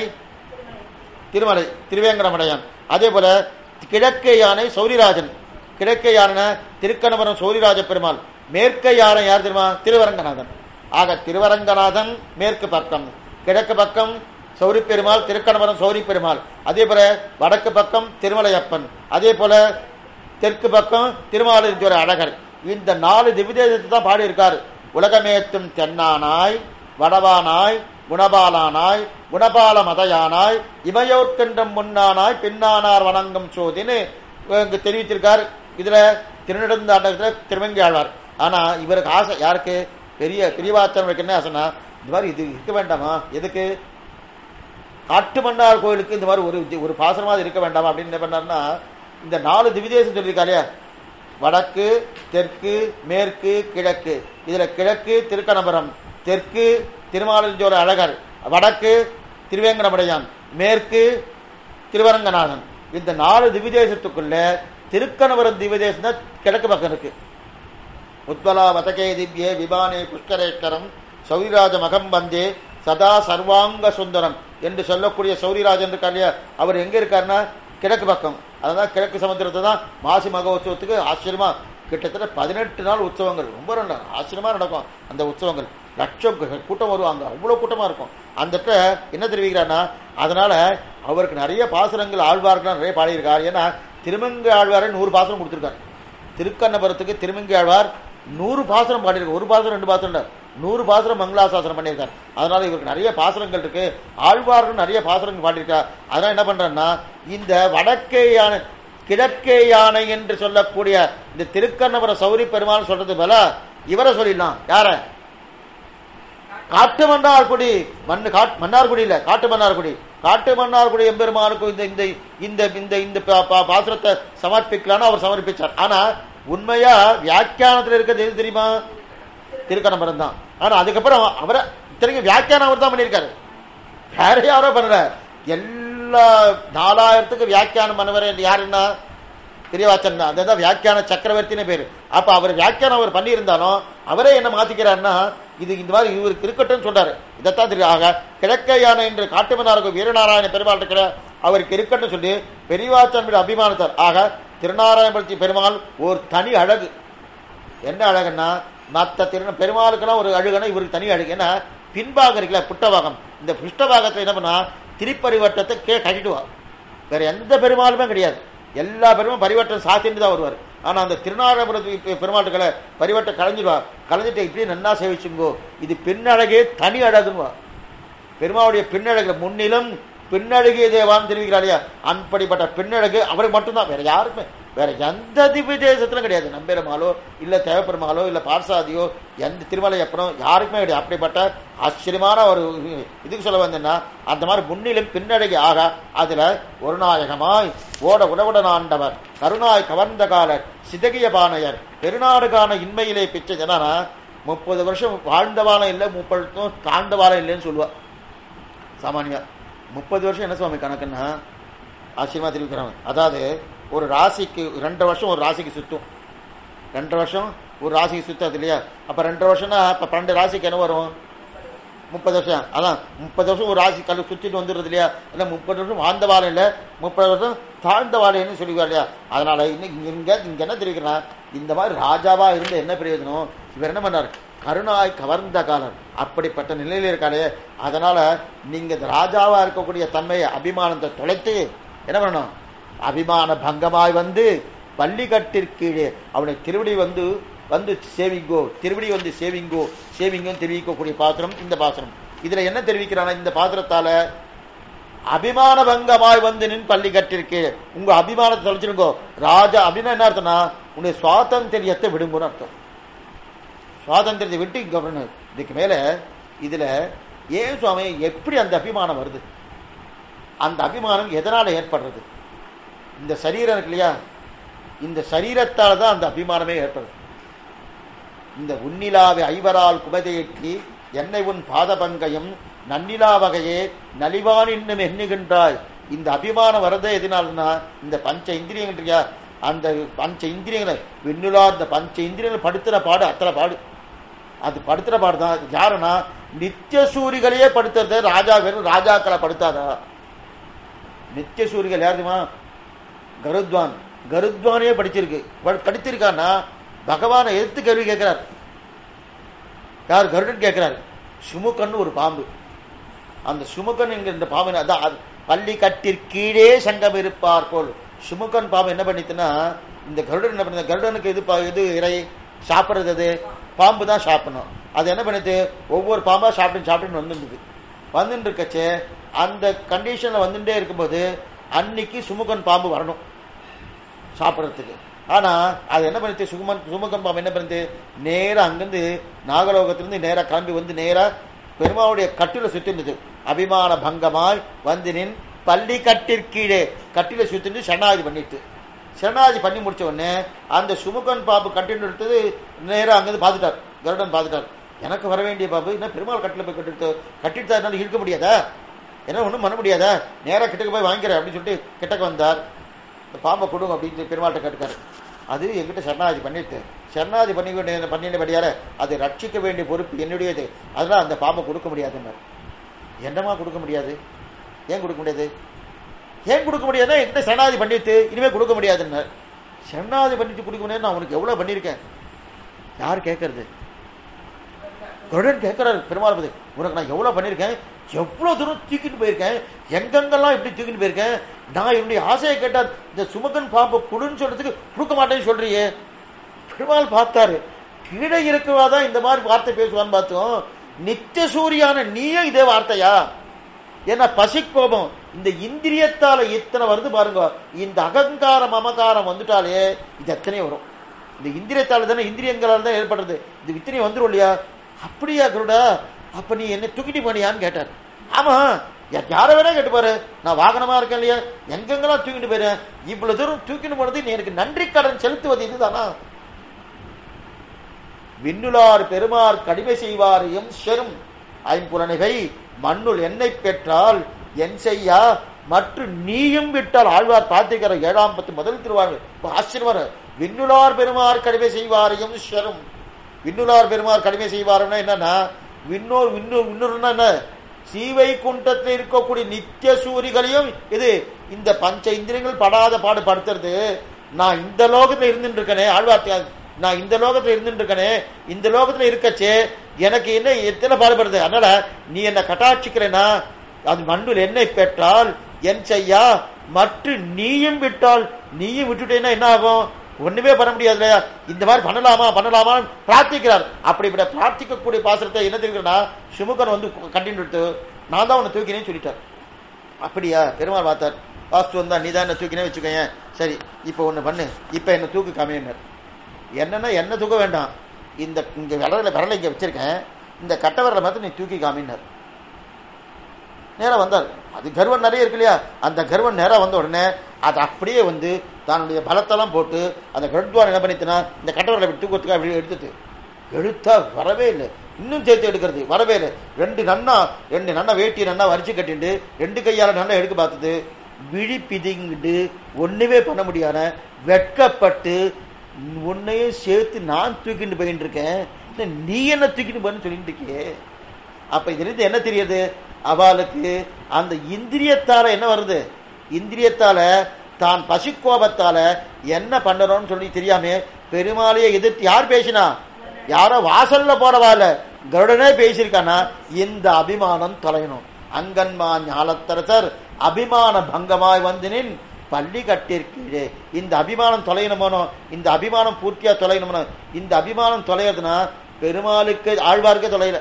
Speaker 1: திருமலை திருவேங்கடமடையான் அதே போல கிழக்கே யானை சௌரிராஜன் கிழக்கே யானை திருக்கணபுரம் சௌரிராஜ பெருமாள் மேற்கே யானை யார் தெரியுமா திருவரங்கநாதன் ஆக திருவரங்கநாதன் மேற்கு பக்கம் கிழக்கு பக்கம் சௌரி பெருமாள் திருக்கணபுரம் சௌரி பெருமாள் அதே போல வடக்கு பக்கம் திருமலையப்பன் அதே போல தெற்கு பக்கம் திருமாலிருஞ்சோர அழகர் இந்த நாலு திவ்யதேசத்தை தான் பாடி இருக்காரு உலகமேத்தும் தென்னானாய் வடவானாய் குணபாலானாய் குணபால மதையானாய் இமையோர்க்கென்றும் முன்னானாய் பின்னானார் வணங்கும் சோதின்னு இங்க தெரிவித்திருக்கார் இதுல திருநெடுந்தாண்டகத்துல திருவங்கி ஆழ்வார் ஆனா இவருக்கு ஆசை யாருக்கு பெரிய பெரியவாச்சனுக்கு என்ன ஆசைனா இந்த மாதிரி இது இருக்க வேண்டாமா எதுக்கு காட்டுமன்னார் கோயிலுக்கு இந்த மாதிரி ஒரு ஒரு பாசனமாக இருக்க வேண்டாமா அப்படின்னு என்ன பண்ணாருன்னா இந்த நாலு திவிதேசம் சொல்லியிருக்காரு வடக்கு தெற்கு மேற்கு கிழக்கு இதுல கிழக்கு திருக்கணபுரம் தெற்கு திருமாலிருஞ்சோர அழகர் வடக்கு திருவேங்கடமுடையான் மேற்கு திருவரங்கநாதன் இந்த நாலு திவிதேசத்துக்குள்ள திருக்கணபுரம் திவிதேசம் தான் கிழக்கு பக்கம் இருக்கு உத்வலா வதகே திவ்யே விமானே புஷ்கரேஸ்வரம் சௌரிராஜ மகம் வந்தே சதா சர்வாங்க சுந்தரம் என்று சொல்லக்கூடிய சௌரிராஜன் இருக்கா இல்லையா அவர் எங்க இருக்காருன்னா கிழக்கு பக்கம் அதான் கிழக்கு சமுத்திரத்தை தான் மாசி மகோத்சவத்துக்கு ஆச்சரியமா கிட்டத்தட்ட பதினெட்டு நாள் உற்சவங்கள் ரொம்ப ரெண்டு ஆச்சரியமா நடக்கும் அந்த உற்சவங்கள் லட்சம் கூட்டம் வருவாங்க அவ்வளவு கூட்டமா இருக்கும் அந்த இடத்துல என்ன தெரிவிக்கிறான்னா அதனால அவருக்கு நிறைய பாசுரங்கள் ஆழ்வார்கள் நிறைய பாடியிருக்கார் ஏன்னா திருமங்கை ஆழ்வாரை நூறு பாசுரம் கொடுத்திருக்காரு திருக்கண்ணபுரத்துக்கு திருமங்கை ஆழ்வார் நூறு பாசுரம் பாடியிருக்காரு ஒரு பாசுரம் ரெண்டு பாசுரம் இல்ல நூறு பாசுரம் மங்களாசாசனம் பண்ணியிருக்கார் அதனால இவருக்கு நிறைய பாசுரங்கள் இருக்கு ஆழ்வார்கள் நிறைய பாசுரங்கள் பாடியிருக்கார் அதனால என்ன பண்றேன்னா இந்த வடக்கே யானை கிழக்கே யானை என்று சொல்லக்கூடிய இந்த திருக்கண்ணபுர சௌரி பெருமாள் சொல்றது போல இவரை சொல்லிடலாம் யார காட்டு மன்னார்குடி மண்ணு காட் மன்னார்குடி இல்ல காட்டு மன்னார்குடி காட்டு மன்னார்குடி எம்பெருமானுக்கு இந்த இந்த இந்த இந்த இந்த பா- பா- பாசுரத்தை சமர்ப்பிக்கலான்னு அவர் சமர்ப்பிச்சார் ஆனா உண்மையா வியாக்கியானத்துல இருக்கிறது எது தெரியுமா திருக்கணபுரம் தான் ஆனா அதுக்கப்புறம் அவரை இத்தனைக்கும் வியாக்கியானம் அவர் தான் பண்ணியிருக்காரு வேற யாரோ பண்ணல எல்லா நாலாயிரத்துக்கு வியாக்கியானம் பண்ணவர் யாருன்னா பெரியவாச்சன் தான் அதுதான் வியாக்கியான சக்கரவர்த்தின்னு பேரு அப்ப அவர் வியாக்கியானம் அவர் பண்ணியிருந்தாலும் அவரே என்ன மாத்திக்கிறாருன்னா இது இந்த மாதிரி இவருக்கு இருக்கட்டும் சொல்றாரு இதைத்தான் தெரியும் ஆக கிழக்க யானை என்று காட்டுமன்னாருக்கு வீரநாராயண பெருமாள் இருக்கிற அவருக்கு இருக்கட்டும் சொல்லி பெரியவாச்சன் மீது அபிமானத்தார் ஆக திருநாராயணபுரத்தி பெருமாள் ஒரு தனி அழகு என்ன அழகுன்னா மத்த திரு பெருமாளுக்கெல்லாம் ஒரு அழகுனா இவருக்கு தனி அழகு ஏன்னா பின்பாகம் இருக்குல்ல புட்டபாகம் இந்த புஷ்டபாகத்தை என்ன பண்ணா திரிப்பரிவட்டத்தை கே கட்டிடுவா வேற எந்த பெருமாளுமே கிடையாது எல்லா பெருமாள் பரிவட்டம் சாத்தின்னு தான் வருவார் ஆனா அந்த திருநாராயணபுரத்து பெருமாள் இருக்கல பரிவட்டம் கலைஞ்சிடுவா கலைஞ்சிட்டு இப்படியே நன்னா சேவிச்சுங்கோ இது பின்னழகே தனி அழகுன்னுவா பெருமாவுடைய பின்னழகு முன்னிலும் பின்னழகிய தேவான்னு தெரிவிக்கிறார் இல்லையா அப்படிப்பட்ட பின்னழகு அவருக்கு மட்டும்தான் வேற யாருக்குமே வேற எந்த திவ்ய தேசத்திலும் கிடையாது நம்பெருமாளோ இல்ல தேவப்பெருமாளோ இல்ல பார்சாதியோ எந்த திருமலையப்பனோ யாருக்குமே கிடையாது அப்படிப்பட்ட ஆச்சரியமான ஒரு இதுக்கு சொல்ல வந்தேன்னா அந்த மாதிரி முன்னிலும் பின்னழகி ஆக அதுல ஒரு நாயகமாய் ஓட உடவுடன் ஆண்டவர் கருணாய் கவர்ந்த காலர் சிதகிய பானையர் பெருநாடு காண இன்மையிலே பிச்சை என்னன்னா முப்பது வருஷம் வாழ்ந்தவானம் இல்லை முப்பது வருஷம் தாழ்ந்தவானம் இல்லைன்னு சொல்லுவா சாமானியா முப்பது வருஷம் என்ன சுவாமி கணக்குன்னா ஆச்சரியமா தெரிவிக்கிறாங்க அதாவது ஒரு ராசிக்கு ரெண்டு வருஷம் ஒரு ராசிக்கு சுத்தும் ரெண்டு வருஷம் ஒரு ராசிக்கு சுத்தாது இல்லையா அப்ப ரெண்டு வருஷம்னா அப்ப பன்னெண்டு ராசிக்கு என்ன வரும் முப்பது வருஷம் அதான் முப்பது வருஷம் ஒரு ராசி கல் சுத்திட்டு வந்துடுறது இல்லையா இல்ல முப்பது வருஷம் வாழ்ந்த வாழை இல்ல முப்பது வருஷம் தாழ்ந்த வாழைன்னு சொல்லுவார் இல்லையா அதனால இன்னைக்கு இங்க இங்க என்ன தெரிவிக்கிறா இந்த மாதிரி ராஜாவா இருந்து என்ன பிரயோஜனம் இவர் என்ன பண்ணார் கருணாய் கவர்ந்த காலன் அப்படிப்பட்ட நிலையில இருக்காரு அதனால நீங்க இந்த ராஜாவா இருக்கக்கூடிய தன்மையை அபிமானத்தை தொலைத்து என்ன பண்ணணும் அபிமான பங்கமாய் வந்து பள்ளிக்கட்டிற்கீழே அவனை திருவடி வந்து வந்து சேவிங்கோ திருவடி வந்து சேவிங்கோ சேவிங்கோ தெரிவிக்கக்கூடிய பாத்திரம் இந்த பாத்திரம் இதுல என்ன தெரிவிக்கிறானா இந்த பாத்திரத்தால அபிமான பங்கமாய் வந்து நின் பள்ளி கட்டிருக்கு உங்க அபிமானத்தை தொலைச்சிருங்கோ ராஜா அப்படின்னா என்ன அர்த்தம்னா உன்னுடைய சுவாதந்திரியத்தை விடுங்கன்னு அர்த்தம் சுவாதந்திரத்தை விட்டு இங்க வரணும். இதுக்கு மேல இதுல ஏன் சுவாமி எப்படி அந்த அபிமானம் வருது அந்த அபிமானம் எதனால ஏற்படுறது இந்த சரீரம் இருக்கு இல்லையா இந்த சரீரத்தால தான் அந்த அபிமானமே ஏற்படுது இந்த உன்னிலாவை ஐவரால் குபதையேற்றி என்னை உன் பாதபங்கயம் நன்னிலா வகையே நலிவான் இன்னும் எண்ணுகின்றாய் இந்த அபிமானம் வரதே எதனாலனா இந்த பஞ்ச இந்திரியங்கள் இருக்கியா அந்த பஞ்ச இந்திரியங்களை விண்ணுலா இந்த பஞ்ச இந்திரியங்கள் படுத்துற பாடு அத்தனை பாடு அது படுத்துற பாடு தான் யாருன்னா நித்திய சூரிகளையே படுத்துறது ராஜா வெறும் ராஜாக்களை படுத்தாதா நித்திய சூரிகள் யார் தெரியுமா கருத்வான் கருத்வானே படிச்சிருக்கு ப- படிச்சிருக்கான்னா பகவானை எதிர்த்து கேள்வி கேட்கிறார் யார் கருடன் கேட்கிறார் சுமுகன்னு ஒரு பாம்பு அந்த சுமுகன் என்கின்ற பாம்பு அதான் அது பள்ளி கட்டிற்கீழே சங்கம் இருப்பார் போல் சுமுகன் பாம்பு என்ன பண்ணிட்டுன்னா இந்த கருடன் என்ன பண்ண கருடனுக்கு எது பா- எது இறை சாப்பிடுறது எது பாம்பு தான் சாப்பிடணும் அது என்ன பண்ணுது ஒவ்வொரு பாம்பா சாப்பிட்டு சாப்பிட்டுன்னு வந்துருந்தது வந்துட்டு இருக்கச்சே அந்த கண்டிஷன்ல வந்துட்டே இருக்கும்போது அன்னைக்கு சுமுகன் பாம்பு வரணும் சாப்பிடறதுக்கு ஆனா அது என்ன பண்ணுச்சு சுகுமன் சுமுகன் பாம்பு என்ன பண்ணுது நேரா அங்கிருந்து நாகலோகத்திலிருந்து நேரா கிளம்பி வந்து நேரா பெருமாவுடைய கட்டில சுத்திருந்தது அபிமான பங்கமாய் வந்து நின் பள்ளி கட்டிற்கீழே கட்டில சுத்திட்டு சரணாதி பண்ணிட்டு சரணாதி பண்ணி முடிச்ச உடனே அந்த சுமுகன் பாம்பு கட்டின்னு எடுத்தது நேரா அங்கிருந்து பார்த்துட்டார் கருடன் பார்த்துட்டார் எனக்கு வர வேண்டிய பாம்பு என்ன பெருமாள் கட்டில போய் கட்டிட்டு கட்டிட்டு என்னால இழுக்க முடியாதா என்ன ஒண்ணும் பண்ண முடியாதா நேரா கிட்டக்க போய் வாங்கிக்கிறேன் அப்படின்னு சொல்லிட்டு கிட்டக்க வந்தார் இந்த பாம்பை கொடுங்க அப்படின்னு பெருமாள்கிட்ட கேட்டுக்காரு அது என்கிட்ட சரணாதி பண்ணிட்டு சரணாதி பண்ணி வேண்டிய பண்ணினபடியால அதை ரட்சிக்க வேண்டிய பொறுப்பு என்னுடையது அதனால அந்த பாம்பை கொடுக்க முடியாதுன்னார் என்னமா கொடுக்க முடியாது ஏன் கொடுக்க முடியாது ஏன் கொடுக்க முடியாதுன்னா என்கிட்ட சரணாதி பண்ணிட்டு இனிமே கொடுக்க முடியாதுன்னார் சரணாதி பண்ணிட்டு கொடுக்க முடியாது நான் உனக்கு எவ்வளவு பண்ணியிருக்கேன் யார் கேட்கறது கருடன் கேட்கிறாரு பெருமாள் பதி உனக்கு நான் எவ்வளவு பண்ணியிருக்கேன் எவ்வளவு தூரம் தூக்கிட்டு போயிருக்கேன் எங்கெங்கெல்லாம் எப்படி தூக்கிட்டு போயிருக்கேன் நான் என்னுடைய ஆசையை கேட்டார் இந்த சுமகன் பாம்பு கொடுன்னு சொல்றதுக்கு கொடுக்க மாட்டேன்னு சொல்றியே பெருமாள் பார்த்தாரு கீழே இருக்கவாதான் இந்த மாதிரி வார்த்தை பேசுவான்னு பார்த்தோம் நித்திய சூரியான நீயும் இதே வார்த்தையா ஏன்னா பசி கோபம் இந்த இந்திரியத்தால இத்தனை வருது பாருங்க இந்த அகங்காரம் மமகாரம் வந்துட்டாலே இது எத்தனை வரும் இந்த இந்திரியத்தால தானே இந்திரியங்களால தான் ஏற்படுறது இது இத்தனை வந்துரும் இல்லையா அப்படியா கருடா அப்ப நீ என்ன தூக்கிட்டு போனியான்னு கேட்டார் ஆமா யா- யார வேணா கேட்டு பாரு நான் வாகனமா இருக்கேன் இல்லையா எங்கெங்கெல்லாம் தூக்கிட்டு போயிறேன் இவ்வளவு தூரம் தூக்கிட்டு போனது நீ எனக்கு நன்றி கடன் செலுத்துவது இதுதானா விண்ணுளார் பெருமார் கடிமை செய்வார் எம் செரும் ஐம்புலனிகை மண்ணுள் என்னை பெற்றால் என் செய்யா மற்றும் நீயும் விட்டால் ஆழ்வார் பார்த்திருக்கிற ஏழாம் பத்து முதல் திருவாரூர் இப்ப ஆச்சரியமான விண்ணுளார் பெருமார் கடிமை செய்வார் எம் செரும் விண்ணுளார் பெருமார் கடிமை செய்வாருன்னா என்னன்னா விண்ணோர் விண்ணு விண்ணுறுன்னா என்ன சீவை குண்டத்தில் இருக்கக்கூடிய நித்திய சூரிகளையும் இது இந்த பஞ்ச இந்திரியங்கள் படாத பாடு படுத்துறது நான் இந்த லோகத்துல இருந்துட்டு இருக்கனே ஆழ்வார்த்தியா நான் இந்த லோகத்துல இருந்துட்டு இருக்கனே இந்த லோகத்துல இருக்கச்சே எனக்கு என்ன எத்தனை பாடுபடுது அதனால நீ என்ன கட்டாட்சிக்கிறேனா அது மண்ணில் என்னை பெற்றால் என் செய்யா மற்றும் நீயும் விட்டால் நீயும் விட்டுட்டேன்னா என்ன ஆகும் ஒண்ணுமே பண்ண முடியாது இல்லையா இந்த மாதிரி பண்ணலாமா பண்ணலாமா பிரார்த்திக்கிறார் அப்படிப்பட்ட பிரார்த்திக்கக்கூடிய பாசனத்தை என்ன தெரியுதுன்னா சுமுகன் வந்து கண்டின்னு எடுத்து நான் தான் உன்னை தூக்கினேன்னு சொல்லிட்டார் அப்படியா பெருமாள் பார்த்தார் வாஸ்து வந்தா நீ தான் என்ன தூக்கினே வச்சுக்கோயேன் சரி இப்போ ஒண்ணு பண்ணு இப்போ என்ன தூக்கு காமியினர் என்னன்னா என்ன தூக்க வேண்டாம் இந்த இங்க விரல விரலை இங்க வச்சிருக்கேன் இந்த கட்ட விரலை பார்த்து நீ தூக்கி காமினார் நேரா வந்தார் அது கர்வம் நிறைய இருக்கு இல்லையா அந்த கர்வம் நேரா வந்த உடனே அது அப்படியே வந்து தன்னுடைய பலத்தெல்லாம் போட்டு அந்த கருத்வான் என்ன பண்ணிட்டுனா இந்த கட்டவரலை விட்டு தூக்கத்துக்கு அப்படி எடுத்துட்டு எடுத்தா வரவே இல்லை இன்னும் சேர்த்து எடுக்கிறது வரவே இல்லை ரெண்டு நன்னா ரெண்டு நன்னா வேட்டி நன்னா வரிச்சு கட்டிட்டு ரெண்டு கையால நன்னா எடுக்க பார்த்தது விழி பிதிங்கிட்டு ஒண்ணுமே பண்ண முடியாத வெட்கப்பட்டு உன்னையும் சேர்த்து நான் தூக்கிட்டு போயிட்டு இருக்கேன் இல்ல நீ என்ன தூக்கிட்டு போன்னு சொல்லிட்டு இருக்கியே அப்ப இதுல இருந்து என்ன தெரியுது அவளுக்கு அந்த இந்திரியத்தால என்ன வருது இந்திரியத்தால தான் பசிக்கோபத்தால என்ன பண்ணணும்னு சொல்லி தெரியாம பெருமாளையே எதிர்த்து யார் பேசினா யாரோ வாசல்ல போறவால கருடனே பேசியிருக்கானா இந்த அபிமானம் தொலையணும் அங்கன்மா ஞாலத்தரசர் அபிமான பங்கமாய் வந்தினின் பள்ளி கட்டிற்கீழே இந்த அபிமானம் தொலையணுமோனோ இந்த அபிமானம் பூர்த்தியா தொலையணுமோ இந்த அபிமானம் தொலையதுன்னா பெருமாளுக்கு ஆழ்வாருக்கே தொலைல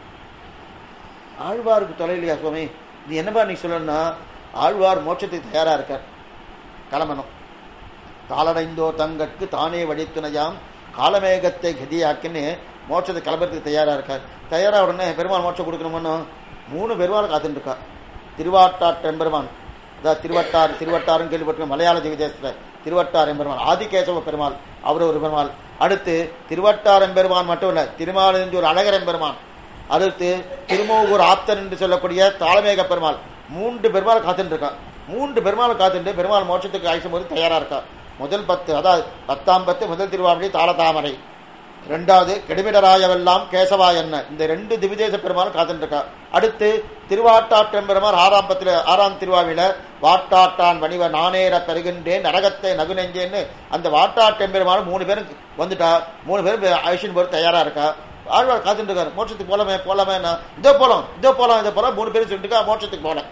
Speaker 1: ஆழ்வாருக்கு தொலைலையா சுவாமி நீ என்னப்பா நீ சொல்லணும்னா ஆழ்வார் மோட்சத்துக்கு தயாரா இருக்கார் கிளம்பணும் காலடைந்தோ தங்கட்கு தானே வழித்துணையாம் காலமேகத்தை கதியாக்குன்னு மோட்சத்தை கிளம்புறதுக்கு தயாரா இருக்கார் தயாரா உடனே பெருமாள் மோட்சம் கொடுக்கணும்னு மூணு பெருமாள் காத்துட்டு இருக்கா திருவாட்டாட்டு எம்பெருமான் அதாவது திருவட்டார் திருவட்டாரும் கேள்விப்பட்டிருக்கோம் மலையாள திவிதேசத்துல திருவட்டார் எம்பெருமான் ஆதிகேசவ பெருமாள் அவர் ஒரு பெருமாள் அடுத்து திருவட்டார் எம்பெருமான் மட்டும் இல்ல திருமால் என்று ஒரு அழகர் எம்பெருமான் அடுத்து திருமோகூர் ஆப்தன் என்று சொல்லக்கூடிய தாளமேக பெருமாள் மூன்று பெருமாள் காத்துட்டு இருக்கான் மூன்று பெருமாள் காத்துட்டு பெருமாள் மோட்சத்துக்கு ஆயுசும் போது தயாரா இருக்கா முதல் பத்து அதாவது பத்தாம் பத்து முதல் திருவாவணி தாளதாமரை ரெண்டாவது கெடுமிடராயவெல்லாம் கேசவா என்ன இந்த ரெண்டு திவிதேச பெருமாள் காத்துட்டு இருக்கா அடுத்து திருவாட்டாட்டம் பெருமாள் ஆறாம் பத்துல ஆறாம் திருவாவில வாட்டாட்டான் வணிவ நானேற பெறுகின்றேன் நரகத்தை நகுநெஞ்சேன்னு அந்த வாட்டாட்டம் பெருமாள் மூணு பேரும் வந்துட்டா மூணு பேரும் ஆயுஷன் போது தயாரா இருக்கா ஆழ்வார் காத்துட்டு இருக்காரு மோட்சத்துக்கு போலாமே போலாமே இதோ போலாம் இதோ போலாம் இதோ போலாம் மூணு பேரும் சொல்லிட்டு இருக்கா மோட்சத்துக்கு போல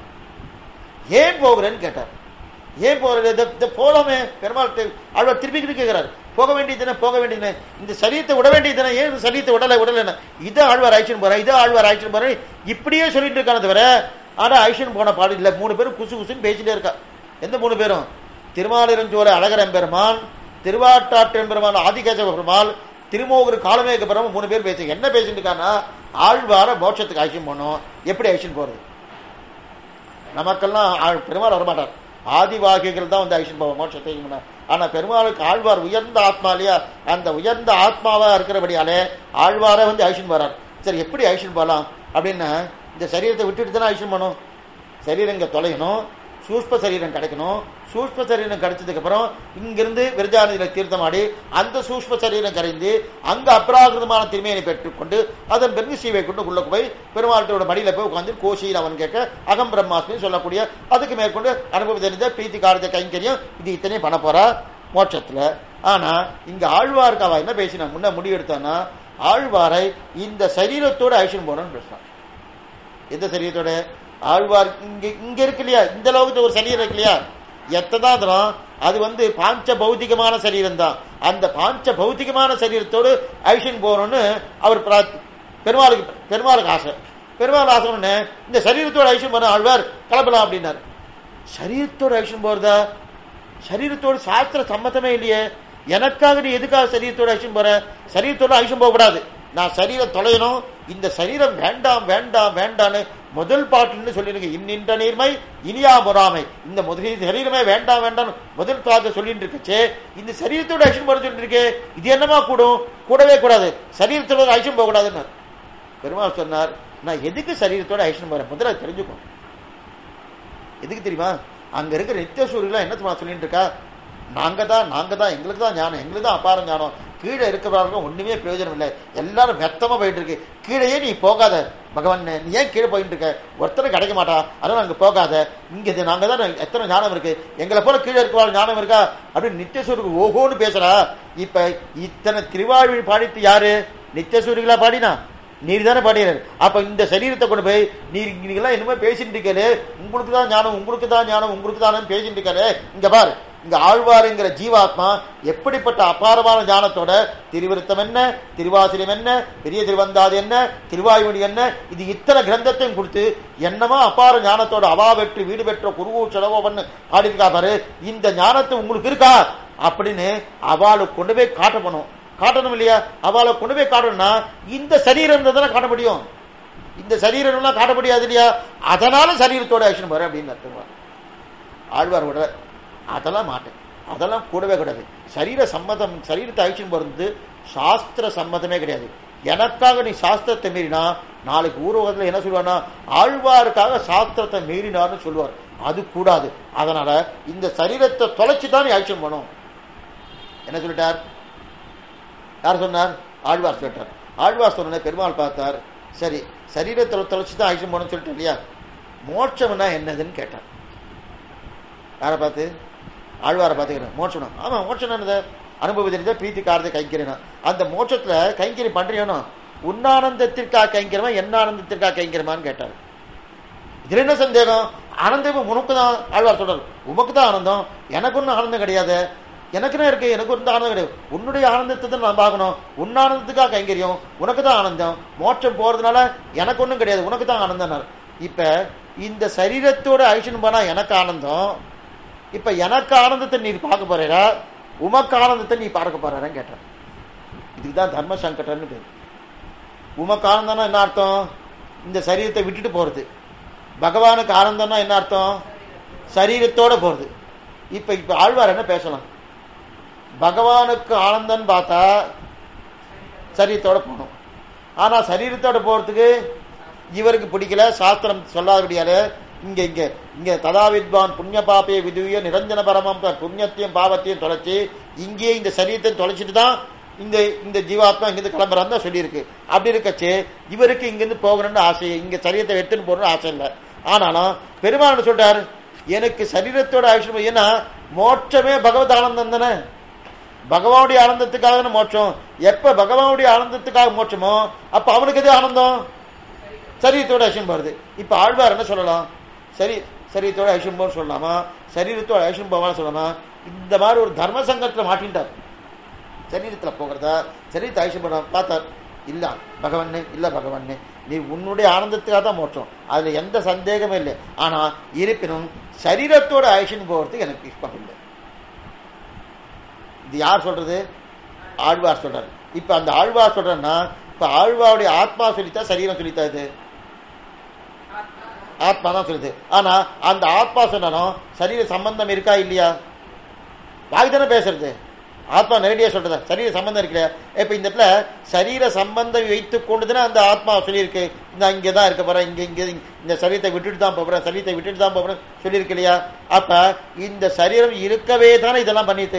Speaker 1: ஏன் போகிறேன்னு கேட்டார் ஏன் போறது இந்த- இந்த போலாமே பெருமாள் தி- ஆழ்வார் திருப்பி கேட்கிறார் போக வேண்டியதுன போக வேண்டியதுன இந்த சரீரத்தை விட வேண்டியதுன ஏன் இந்த சரீரத்தை விடல விடல இதை ஆழ்வார் ஆயிடுச்சு போற இதை ஆழ்வார் ஆயிடுச்சு போற இப்படியே சொல்லிட்டு இருக்கான தவிர ஆனா ஐஷன் போன பாடு இல்ல மூணு பேரும் குசு குசுன்னு பேசிட்டே இருக்கா எந்த மூணு பேரும் திருமாலிரஞ்சோர அழகர் எம்பெருமான் திருவாட்டாற்று எம்பெருமான் ஆதிகேசவ பெருமாள் திருமோகர் காலமேக பெருமாள் மூணு பேர் பேசி என்ன பேசிட்டு இருக்கான்னா ஆழ்வார மோட்சத்துக்கு ஐஷன் போனோம் எப்படி ஐஷன் போறது நமக்கெல்லாம் ஆள்- பெருமாள் வரமாட்டார் ஆதிவாகிகள் தான் வந்து ஐஷன் போவோம் மோட்சத்தை முன்ன- ஆனா பெருமாளுக்கு ஆழ்வார் உயர்ந்த ஆத்மா இல்லையா அந்த உயர்ந்த ஆத்மாவா இருக்கிறபடியாலே ஆழ்வாரே வந்து ஐஷன் வரார் சரி எப்படி ஐஷன் போலாம் அப்படின்னா இந்த சரீரத்தை விட்டுட்டு தானே ஐஷன் பண்ணும் சரீரம் இங்க தொலையணும் சூஷ்ப சரீரம் கிடைக்கணும் சூஷ்ப சரீரம் கிடைச்சதுக்கு அப்புறம் இங்கிருந்து விரஜாநதியில தீர்த்தமாடி அந்த சூஷ்ப சரீரம் கரைந்து அங்க அப்ராகிருதமான திருமையை பெற்றுக்கொண்டு அதன் பிறகு சீவை கொண்டு உள்ள போய் பெருமாள்கிட்ட மடியில போய் உட்கார்ந்து கோஷியில் அவன் கேட்க அகம் பிரம்மாஸ்மி சொல்லக்கூடிய அதுக்கு மேற்கொண்டு அனுபவ தெரிந்த பிரீத்தி காரத கைங்கரியம் இது இத்தனையும் பண்ண போறா மோட்சத்துல ஆனா இங்க ஆழ்வாருக்கு அவ என்ன பேசினா முன்ன முடிவெடுத்தானா ஆழ்வாரை இந்த சரீரத்தோட ஐஷன் போறோம்னு பேசுறான் எந்த சரீரத்தோட ஆழ்வார் இங்க இங்க இருக்கு இல்லையா இந்த லோகத்துல ஒரு சரீரம் இருக்கு இல்லையா எத்ததான் தரும் அது வந்து பாஞ்ச பௌத்திகமான சரீரம் தான் அந்த பாஞ்ச பௌத்திகமான சரீரத்தோடு ஐஷன் போறோம்னு அவர் பிரார்த்தி- பெருமாளுக்கு பெருமாளுக்கு ஆசை பெருமாள் ஆசை உடனே இந்த சரீரத்தோட ஐஷன் போற ஆழ்வார் கிளம்பலாம் அப்படின்னாரு சரீரத்தோட ஐஷன் போறதா சரீரத்தோட சாஸ்திர சம்மதமே இல்லையே எனக்காக நீ எதுக்காக சரீரத்தோட ஐஷன் போற சரீரத்தோட ஐஷன் போக கூடாது நான் சரீரம் தொலையணும் இந்த சரீரம் வேண்டாம் வேண்டாம் வேண்டான்னு முதல் பாட்டுன்னு சொல்லிருங்க இன்னின்ற நீர்மை இனியா பொறாமை இந்த முதல் சரீரமே வேண்டாம் வேண்டாம் முதல் பாட்டு சொல்லிட்டு இருக்கச்சே இந்த சரீரத்தோட ஐஷன் போட சொல்லிட்டு இருக்கே இது என்னமா கூடும் கூடவே கூடாது சரீரத்தோட ஐஷன் போக கூடாதுன்னு பெருமாள் சொன்னார் நான் எதுக்கு சரீரத்தோட ஐஷன் போறேன் முதல்ல தெரிஞ்சுக்கோ எதுக்கு தெரியுமா அங்க இருக்கிற நித்தியசூரியெல்லாம் என்ன தெரியுமா சொல்லிட்டு இருக்கா நாங்க தான் நாங்க தான் எங்களுக்கு தான் ஞானம் எங்களுக்கு தான் அபாரம் ஞானம் கீழே இருக்கிறவர்களும் ஒண்ணுமே பிரயோஜனம் இல்லை எல்லாரும் மெத்தமா போயிட்டு இருக்கு கீழேயே நீ போகாத பகவான் நீ ஏன் கீழே போயிட்டு இருக்க ஒருத்தரும் கிடைக்க மாட்டா அதனால அங்க போகாத இங்க இது நாங்க தான் எத்தனை ஞானம் இருக்கு எங்களை போல கீழே இருக்கிறவங்க ஞானம் இருக்கா அப்படின்னு நித்தியசூருக்கு ஓஹோன்னு பேசுறா இப்ப இத்தனை திருவாழ்வி பாடித்து யாரு நித்தியசூரிகளா பாடினா நீர் தானே பாடினார் அப்ப இந்த சரீரத்தை கொண்டு போய் நீர் நீங்களாம் என்னமோ பேசிட்டு இருக்காரு உங்களுக்கு தான் ஞானம் உங்களுக்கு தான் ஞானம் உங்களுக்கு தான் பேசிட்டு இருக்காரு இங்க பாரு இங்க ஆழ்வாருங்கிற ஜீவாத்மா எப்படிப்பட்ட அபாரமான ஞானத்தோட திருவிருத்தம் என்ன திருவாசிரியம் என்ன பெரிய திருவந்தாது என்ன திருவாயுமொழி என்ன இது இத்தனை கிரந்தத்தையும் கொடுத்து என்னமா அபார ஞானத்தோட அவா பெற்று வீடு பெற்ற குருவோ செலவோ பண்ணு பாடியிருக்கா பாரு இந்த ஞானத்தை உங்களுக்கு இருக்கா அப்படின்னு அவளுக்கு கொண்டு போய் காட்டப்படும் காட்டணும் இல்லையா அவளை கொண்டு போய் காட்டணும்னா இந்த சரீரம் தானே காட்ட முடியும் இந்த சரீரம் எல்லாம் காட்ட முடியாது இல்லையா அதனால சரீரத்தோட ஆக்ஷன் பாரு அப்படின்னு அர்த்தம் ஆழ்வார் விட அதெல்லாம் மாட்டேன் அதெல்லாம் கூடவே கிடையாது சரீர சம்மதம் சரீரத்தை ஆக்ஷன் போறது சாஸ்திர சம்மதமே கிடையாது எனக்காக நீ சாஸ்திரத்தை மீறினா நாளைக்கு ஊர்வகத்துல என்ன சொல்லுவானா ஆழ்வாருக்காக சாஸ்திரத்தை மீறினார்னு சொல்லுவார் அது கூடாது அதனால இந்த சரீரத்தை தொலைச்சு தான் நீ ஆக்ஷன் பண்ணும் என்ன சொல்லிட்டார் யார் சொன்னார் ஆழ்வார் சொல்லிட்டார் ஆழ்வார் சொன்ன பெருமாள் பார்த்தார் சரி சரீரத்தில் தொலைச்சு தான் ஆயுஷம் போகணும்னு சொல்லிட்டு இல்லையா மோட்சம்னா என்னதுன்னு கேட்டார் யாரை பார்த்து ஆழ்வாரை பார்த்துக்கிறேன் மோட்சம் ஆமா மோட்சம் என்னது அனுபவத்தில் பிரீத்தி காரத்தை கைங்கிறேன் அந்த மோட்சத்துல கைங்கரி பண்றியனோ உன்னானந்தத்திற்காக கைங்கிறமா என்ன ஆனந்தத்திற்காக கைங்கிறமான்னு கேட்டார் இதுல என்ன சந்தேகம் ஆனந்தம் உனக்கு தான் ஆழ்வார் சொல்றாரு உமக்கு தான் ஆனந்தம் எனக்கு ஒன்றும் ஆனந்தம் கிடையாது எனக்கு என்ன இருக்கு எனக்கு ஒன்றும் ஆனந்தம் கிடையாது உன்னுடைய ஆனந்தத்தை தான் நான் பார்க்கணும் உன் ஆனந்தத்துக்காக கைங்கரியம் உனக்கு தான் ஆனந்தம் மோட்சம் போறதுனால எனக்கு ஒன்றும் கிடையாது உனக்கு தான் ஆனந்தம் இப்ப இந்த சரீரத்தோட ஐஷன் போனா எனக்கு ஆனந்தம் இப்ப எனக்கு ஆனந்தத்தை நீ பார்க்க போறா உமக்கு ஆனந்தத்தை நீ பார்க்க போறான்னு கேட்டார் இதுக்குதான் தர்ம சங்கடம்னு பேரு உமக்கு ஆனந்தம்னா என்ன அர்த்தம் இந்த சரீரத்தை விட்டுட்டு போறது பகவானுக்கு ஆனந்தம்னா என்ன அர்த்தம் சரீரத்தோட போறது இப்ப இப்ப ஆழ்வார் என்ன பேசலாம் பகவானுக்கு ஆனந்தம் பார்த்தா சரீரத்தோட போகணும் ஆனா சரீரத்தோட போறதுக்கு இவருக்கு பிடிக்கல சாஸ்திரம் சொல்லாதபடியால இங்க இங்க இங்க ததா வித்வான் புண்ணிய பாப்பே விதுவிய நிரஞ்சன பரமம் புண்ணியத்தையும் பாவத்தையும் தொலைச்சு இங்கேயே இந்த சரீரத்தை தொலைச்சிட்டு தான் இந்த இந்த ஜீவாத்மா இங்கிருந்து கிளம்புறான்னு தான் சொல்லியிருக்கு அப்படி இருக்கச்சு இவருக்கு இங்கிருந்து போகணும்னு ஆசை இங்க சரீரத்தை எடுத்துன்னு போகணும்னு ஆசை இல்லை ஆனாலும் பெருமாள் சொல்றாரு எனக்கு சரீரத்தோட ஆயுஷம் ஏன்னா மோட்சமே பகவத் ஆனந்தம் தானே பகவானுடைய ஆனந்தத்துக்காக தானே மோட்சம் எப்ப பகவானுடைய ஆனந்தத்துக்காக மோட்சமோ அப்ப அவனுக்கு எது ஆனந்தம் சரீரத்தோட ஐஷம் போறது இப்ப ஆழ்வார் என்ன சொல்லலாம் சரி சரீரத்தோட ஐஷம் போன்னு சொல்லலாமா சரீரத்தோட ஐஷம் போவான்னு சொல்லலாமா இந்த மாதிரி ஒரு தர்ம சங்கத்துல மாட்டின்ட்டார் சரீரத்துல போகிறதா சரீரத்தை ஐஷம் பண்ண பார்த்தார் இல்ல பகவன்னு இல்ல பகவன்னு நீ உன்னுடைய ஆனந்தத்துக்காக தான் மோட்சம் அதுல எந்த சந்தேகமும் இல்லை ஆனா இருப்பினும் சரீரத்தோட ஐஷன் போகிறதுக்கு எனக்கு இஷ்டம் இல்லை இது யார் சொல்றது ஆழ்வார் சொல்றாரு இப்ப அந்த ஆழ்வார் சொல்றேன்னா இப்ப ஆழ்வாருடைய ஆத்மா சொல்லித்தா சரீரம் சொல்லித்தா இது ஆத்மா தான் சொல்லுது ஆனா அந்த ஆத்மா சொன்னாலும் சரீர சம்பந்தம் இருக்கா இல்லையா வாய் தானே பேசுறது ஆத்மா நேரடியா சொல்றதா சரீர சம்பந்தம் இருக்குல்லையா இப்ப இந்த இடத்துல சரீர சம்பந்தம் வைத்துக் கொண்டுதானே அந்த ஆத்மா சொல்லியிருக்கு நான் இங்கதான் இருக்க போறேன் இங்க இங்க இந்த சரீரத்தை விட்டுட்டு தான் போறேன் சரீரத்தை விட்டுட்டு தான் போறேன் சொல்லியிருக்கு இல்லையா அப்ப இந்த சரீரம் இருக்கவே தானே இதெல்லாம் பண்ணிட்டு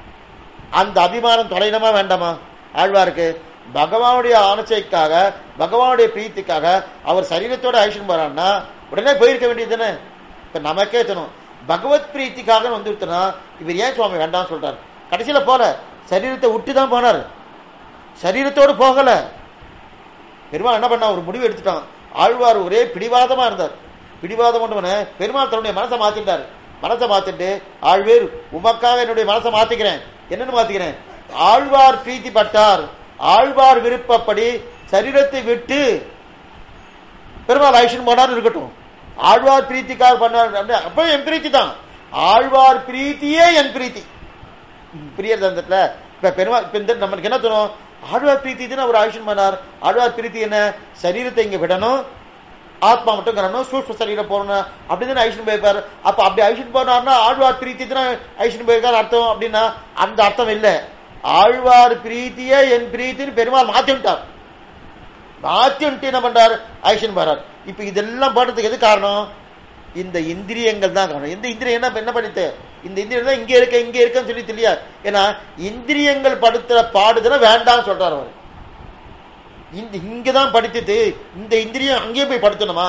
Speaker 1: அந்த அபிமானம் தொலைனமா வேண்டாமா ஆழ்வாருக்கு பகவானுடைய ஆனச்சைக்காக பகவானுடைய பிரீத்திக்காக அவர் சரீரத்தோட ஐஷன் போறான்னா உடனே போயிருக்க வேண்டியது தானே இப்ப நமக்கே தோணும் பகவத் பிரீத்திக்காக வந்துருத்தனா இவர் ஏன் சுவாமி வேண்டாம்னு சொல்றாரு கடைசியில போல சரீரத்தை விட்டு தான் போனார் சரீரத்தோடு போகல பெருமாள் என்ன பண்ணா ஒரு முடிவு எடுத்துட்டான் ஆழ்வார் ஒரே பிடிவாதமா இருந்தார் பிடிவாதம் கொண்டு பெருமாள் தன்னுடைய மனசை மாத்திட்டார் மனசை மாத்திட்டு ஆழ்வேர் உமக்காக என்னுடைய மனசை மாத்திக்கிறேன் என்னன்னு மாத்திக்கிறேன் ஆழ்வார் பிரீத்தி பட்டார் ஆழ்வார் விருப்பப்படி சரீரத்தை விட்டு பெருமாள் ஐஷன் போனார் இருக்கட்டும் ஆழ்வார் பிரீத்திக்காக பண்ணார் அப்ப என் பிரீத்தி தான் ஆழ்வார் பிரீத்தியே என் பிரீத்தி பிரியர் தந்தத்துல இப்ப பெருமாள் இப்ப இந்த நம்மளுக்கு என்ன தோணும் ஆழ்வார் பிரீத்தி தானே அவர் ஆயுஷன் பண்ணார் ஆழ்வார் பிரீத்தி என்ன சரீரத்தை இங்க விடணும் ஆத்மா மட்டும் கிடணும் சூஷ்ம சரீரம் போறணும் அப்படின்னு ஐஷன் போயிருப்பாரு அப்ப அப்படி ஐஷன் போனார்னா ஆழ்வார் பிரீத்தி தானே ஐஷன் போயிருக்காரு அர்த்தம் அப்படின்னா அந்த அர்த்தம் இல்ல ஆழ்வார் பிரீத்தியே என் பிரீத்தின்னு பெருமாள் மாத்தி விட்டார் மாத்தி விட்டு என்ன பண்றாரு ஐஷன் போறார் இப்ப இதெல்லாம் போடுறதுக்கு எது காரணம் இந்த இந்திரியங்கள் தான் காரணம் இந்த இந்திரியம் என்ன என்ன பண்ணிட்டு இந்த இந்திரியம் தான் இங்க இருக்க இங்க இருக்கன்னு சொல்லி தெரியா ஏன்னா இந்திரியங்கள் படுத்துற பாடுதல வேண்டாம் சொல்றாரு அவர் இந்த இங்கதான் படித்துட்டு இந்த இந்திரியம் அங்கேயே போய் படுத்தணுமா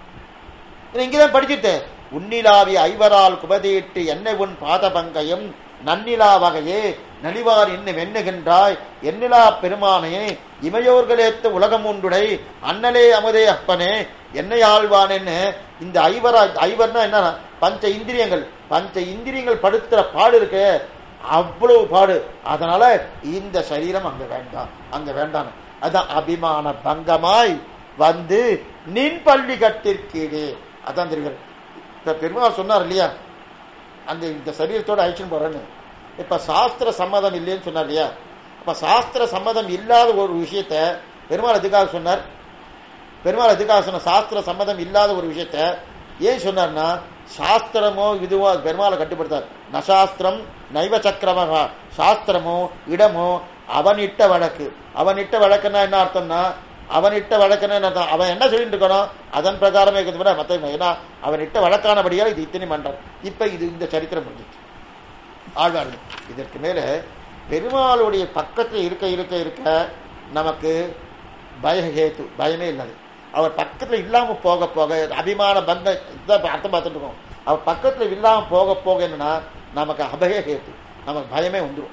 Speaker 1: இங்கதான் படிச்சுட்டு உன்னிலாவி ஐவரால் குபதேட்டு என்னை உன் பாத பங்கயம் நன்னிலா வகையே நலிவார் இன்னும் எண்ணுகின்றாய் எண்ணிலா பெருமானையே இமையோர்களேத்த உலகம் உண்டுடை அண்ணலே அமுதே அப்பனே என்னை ஆழ்வானேன்னு இந்த ஐவரா ஐவர்னா என்ன பஞ்ச இந்திரியங்கள் பஞ்ச இந்திரியங்கள் படுத்துற பாடு இருக்கு அவ்வளவு பாடு அதனால இந்த சரீரம் அங்க வேண்டாம் அங்க வேண்டாம் அதான் அபிமான பங்கமாய் வந்து நின் பள்ளி கட்டிற்கீழே அதான் தெரிகிறது இப்ப பெருமாள் சொன்னார் இல்லையா அந்த இந்த சரீரத்தோட அழிச்சுன்னு போறேன்னு இப்ப சாஸ்திர சம்மதம் இல்லைன்னு சொன்னார் இல்லையா அப்ப சாஸ்திர சம்மதம் இல்லாத ஒரு விஷயத்த பெருமாள் எதுக்காக சொன்னார் பெருமாள் எதுக்காக சொன்ன சாஸ்திர சம்மதம் இல்லாத ஒரு விஷயத்த ஏன் சொன்னார்னா சாஸ்திரமோ இதுவோ பெருமாளை கட்டுப்படுத்தார் நசாஸ்திரம் நைவ சக்கரமகா சாஸ்திரமோ இடமோ அவனிட்ட வழக்கு அவனிட்ட வழக்குன்னா என்ன அர்த்தம்னா அவனிட்ட வழக்குன்னு என்ன அர்த்தம் அவன் என்ன சொல்லிட்டு இருக்கணும் அதன் பிரகாரமே இருக்கிறது மற்ற ஏன்னா அவன் இட்ட வழக்கானபடியால் இது இத்தனை பண்றான் இப்ப இது இந்த சரித்திரம் முடிஞ்சிச்சு ஆழ்வார்கள் இதற்கு மேல பெருமாளுடைய பக்கத்தில் இருக்க இருக்க இருக்க நமக்கு பயஹேத்து பயமே இல்லாது அவர் பக்கத்துல இல்லாம போக போக அபிமான பந்த இதான் அர்த்தம் பார்த்துட்டு இருக்கோம் அவர் பக்கத்துல இல்லாம போக போக என்னன்னா நமக்கு அபய ஹேத்து நமக்கு பயமே வந்துடும்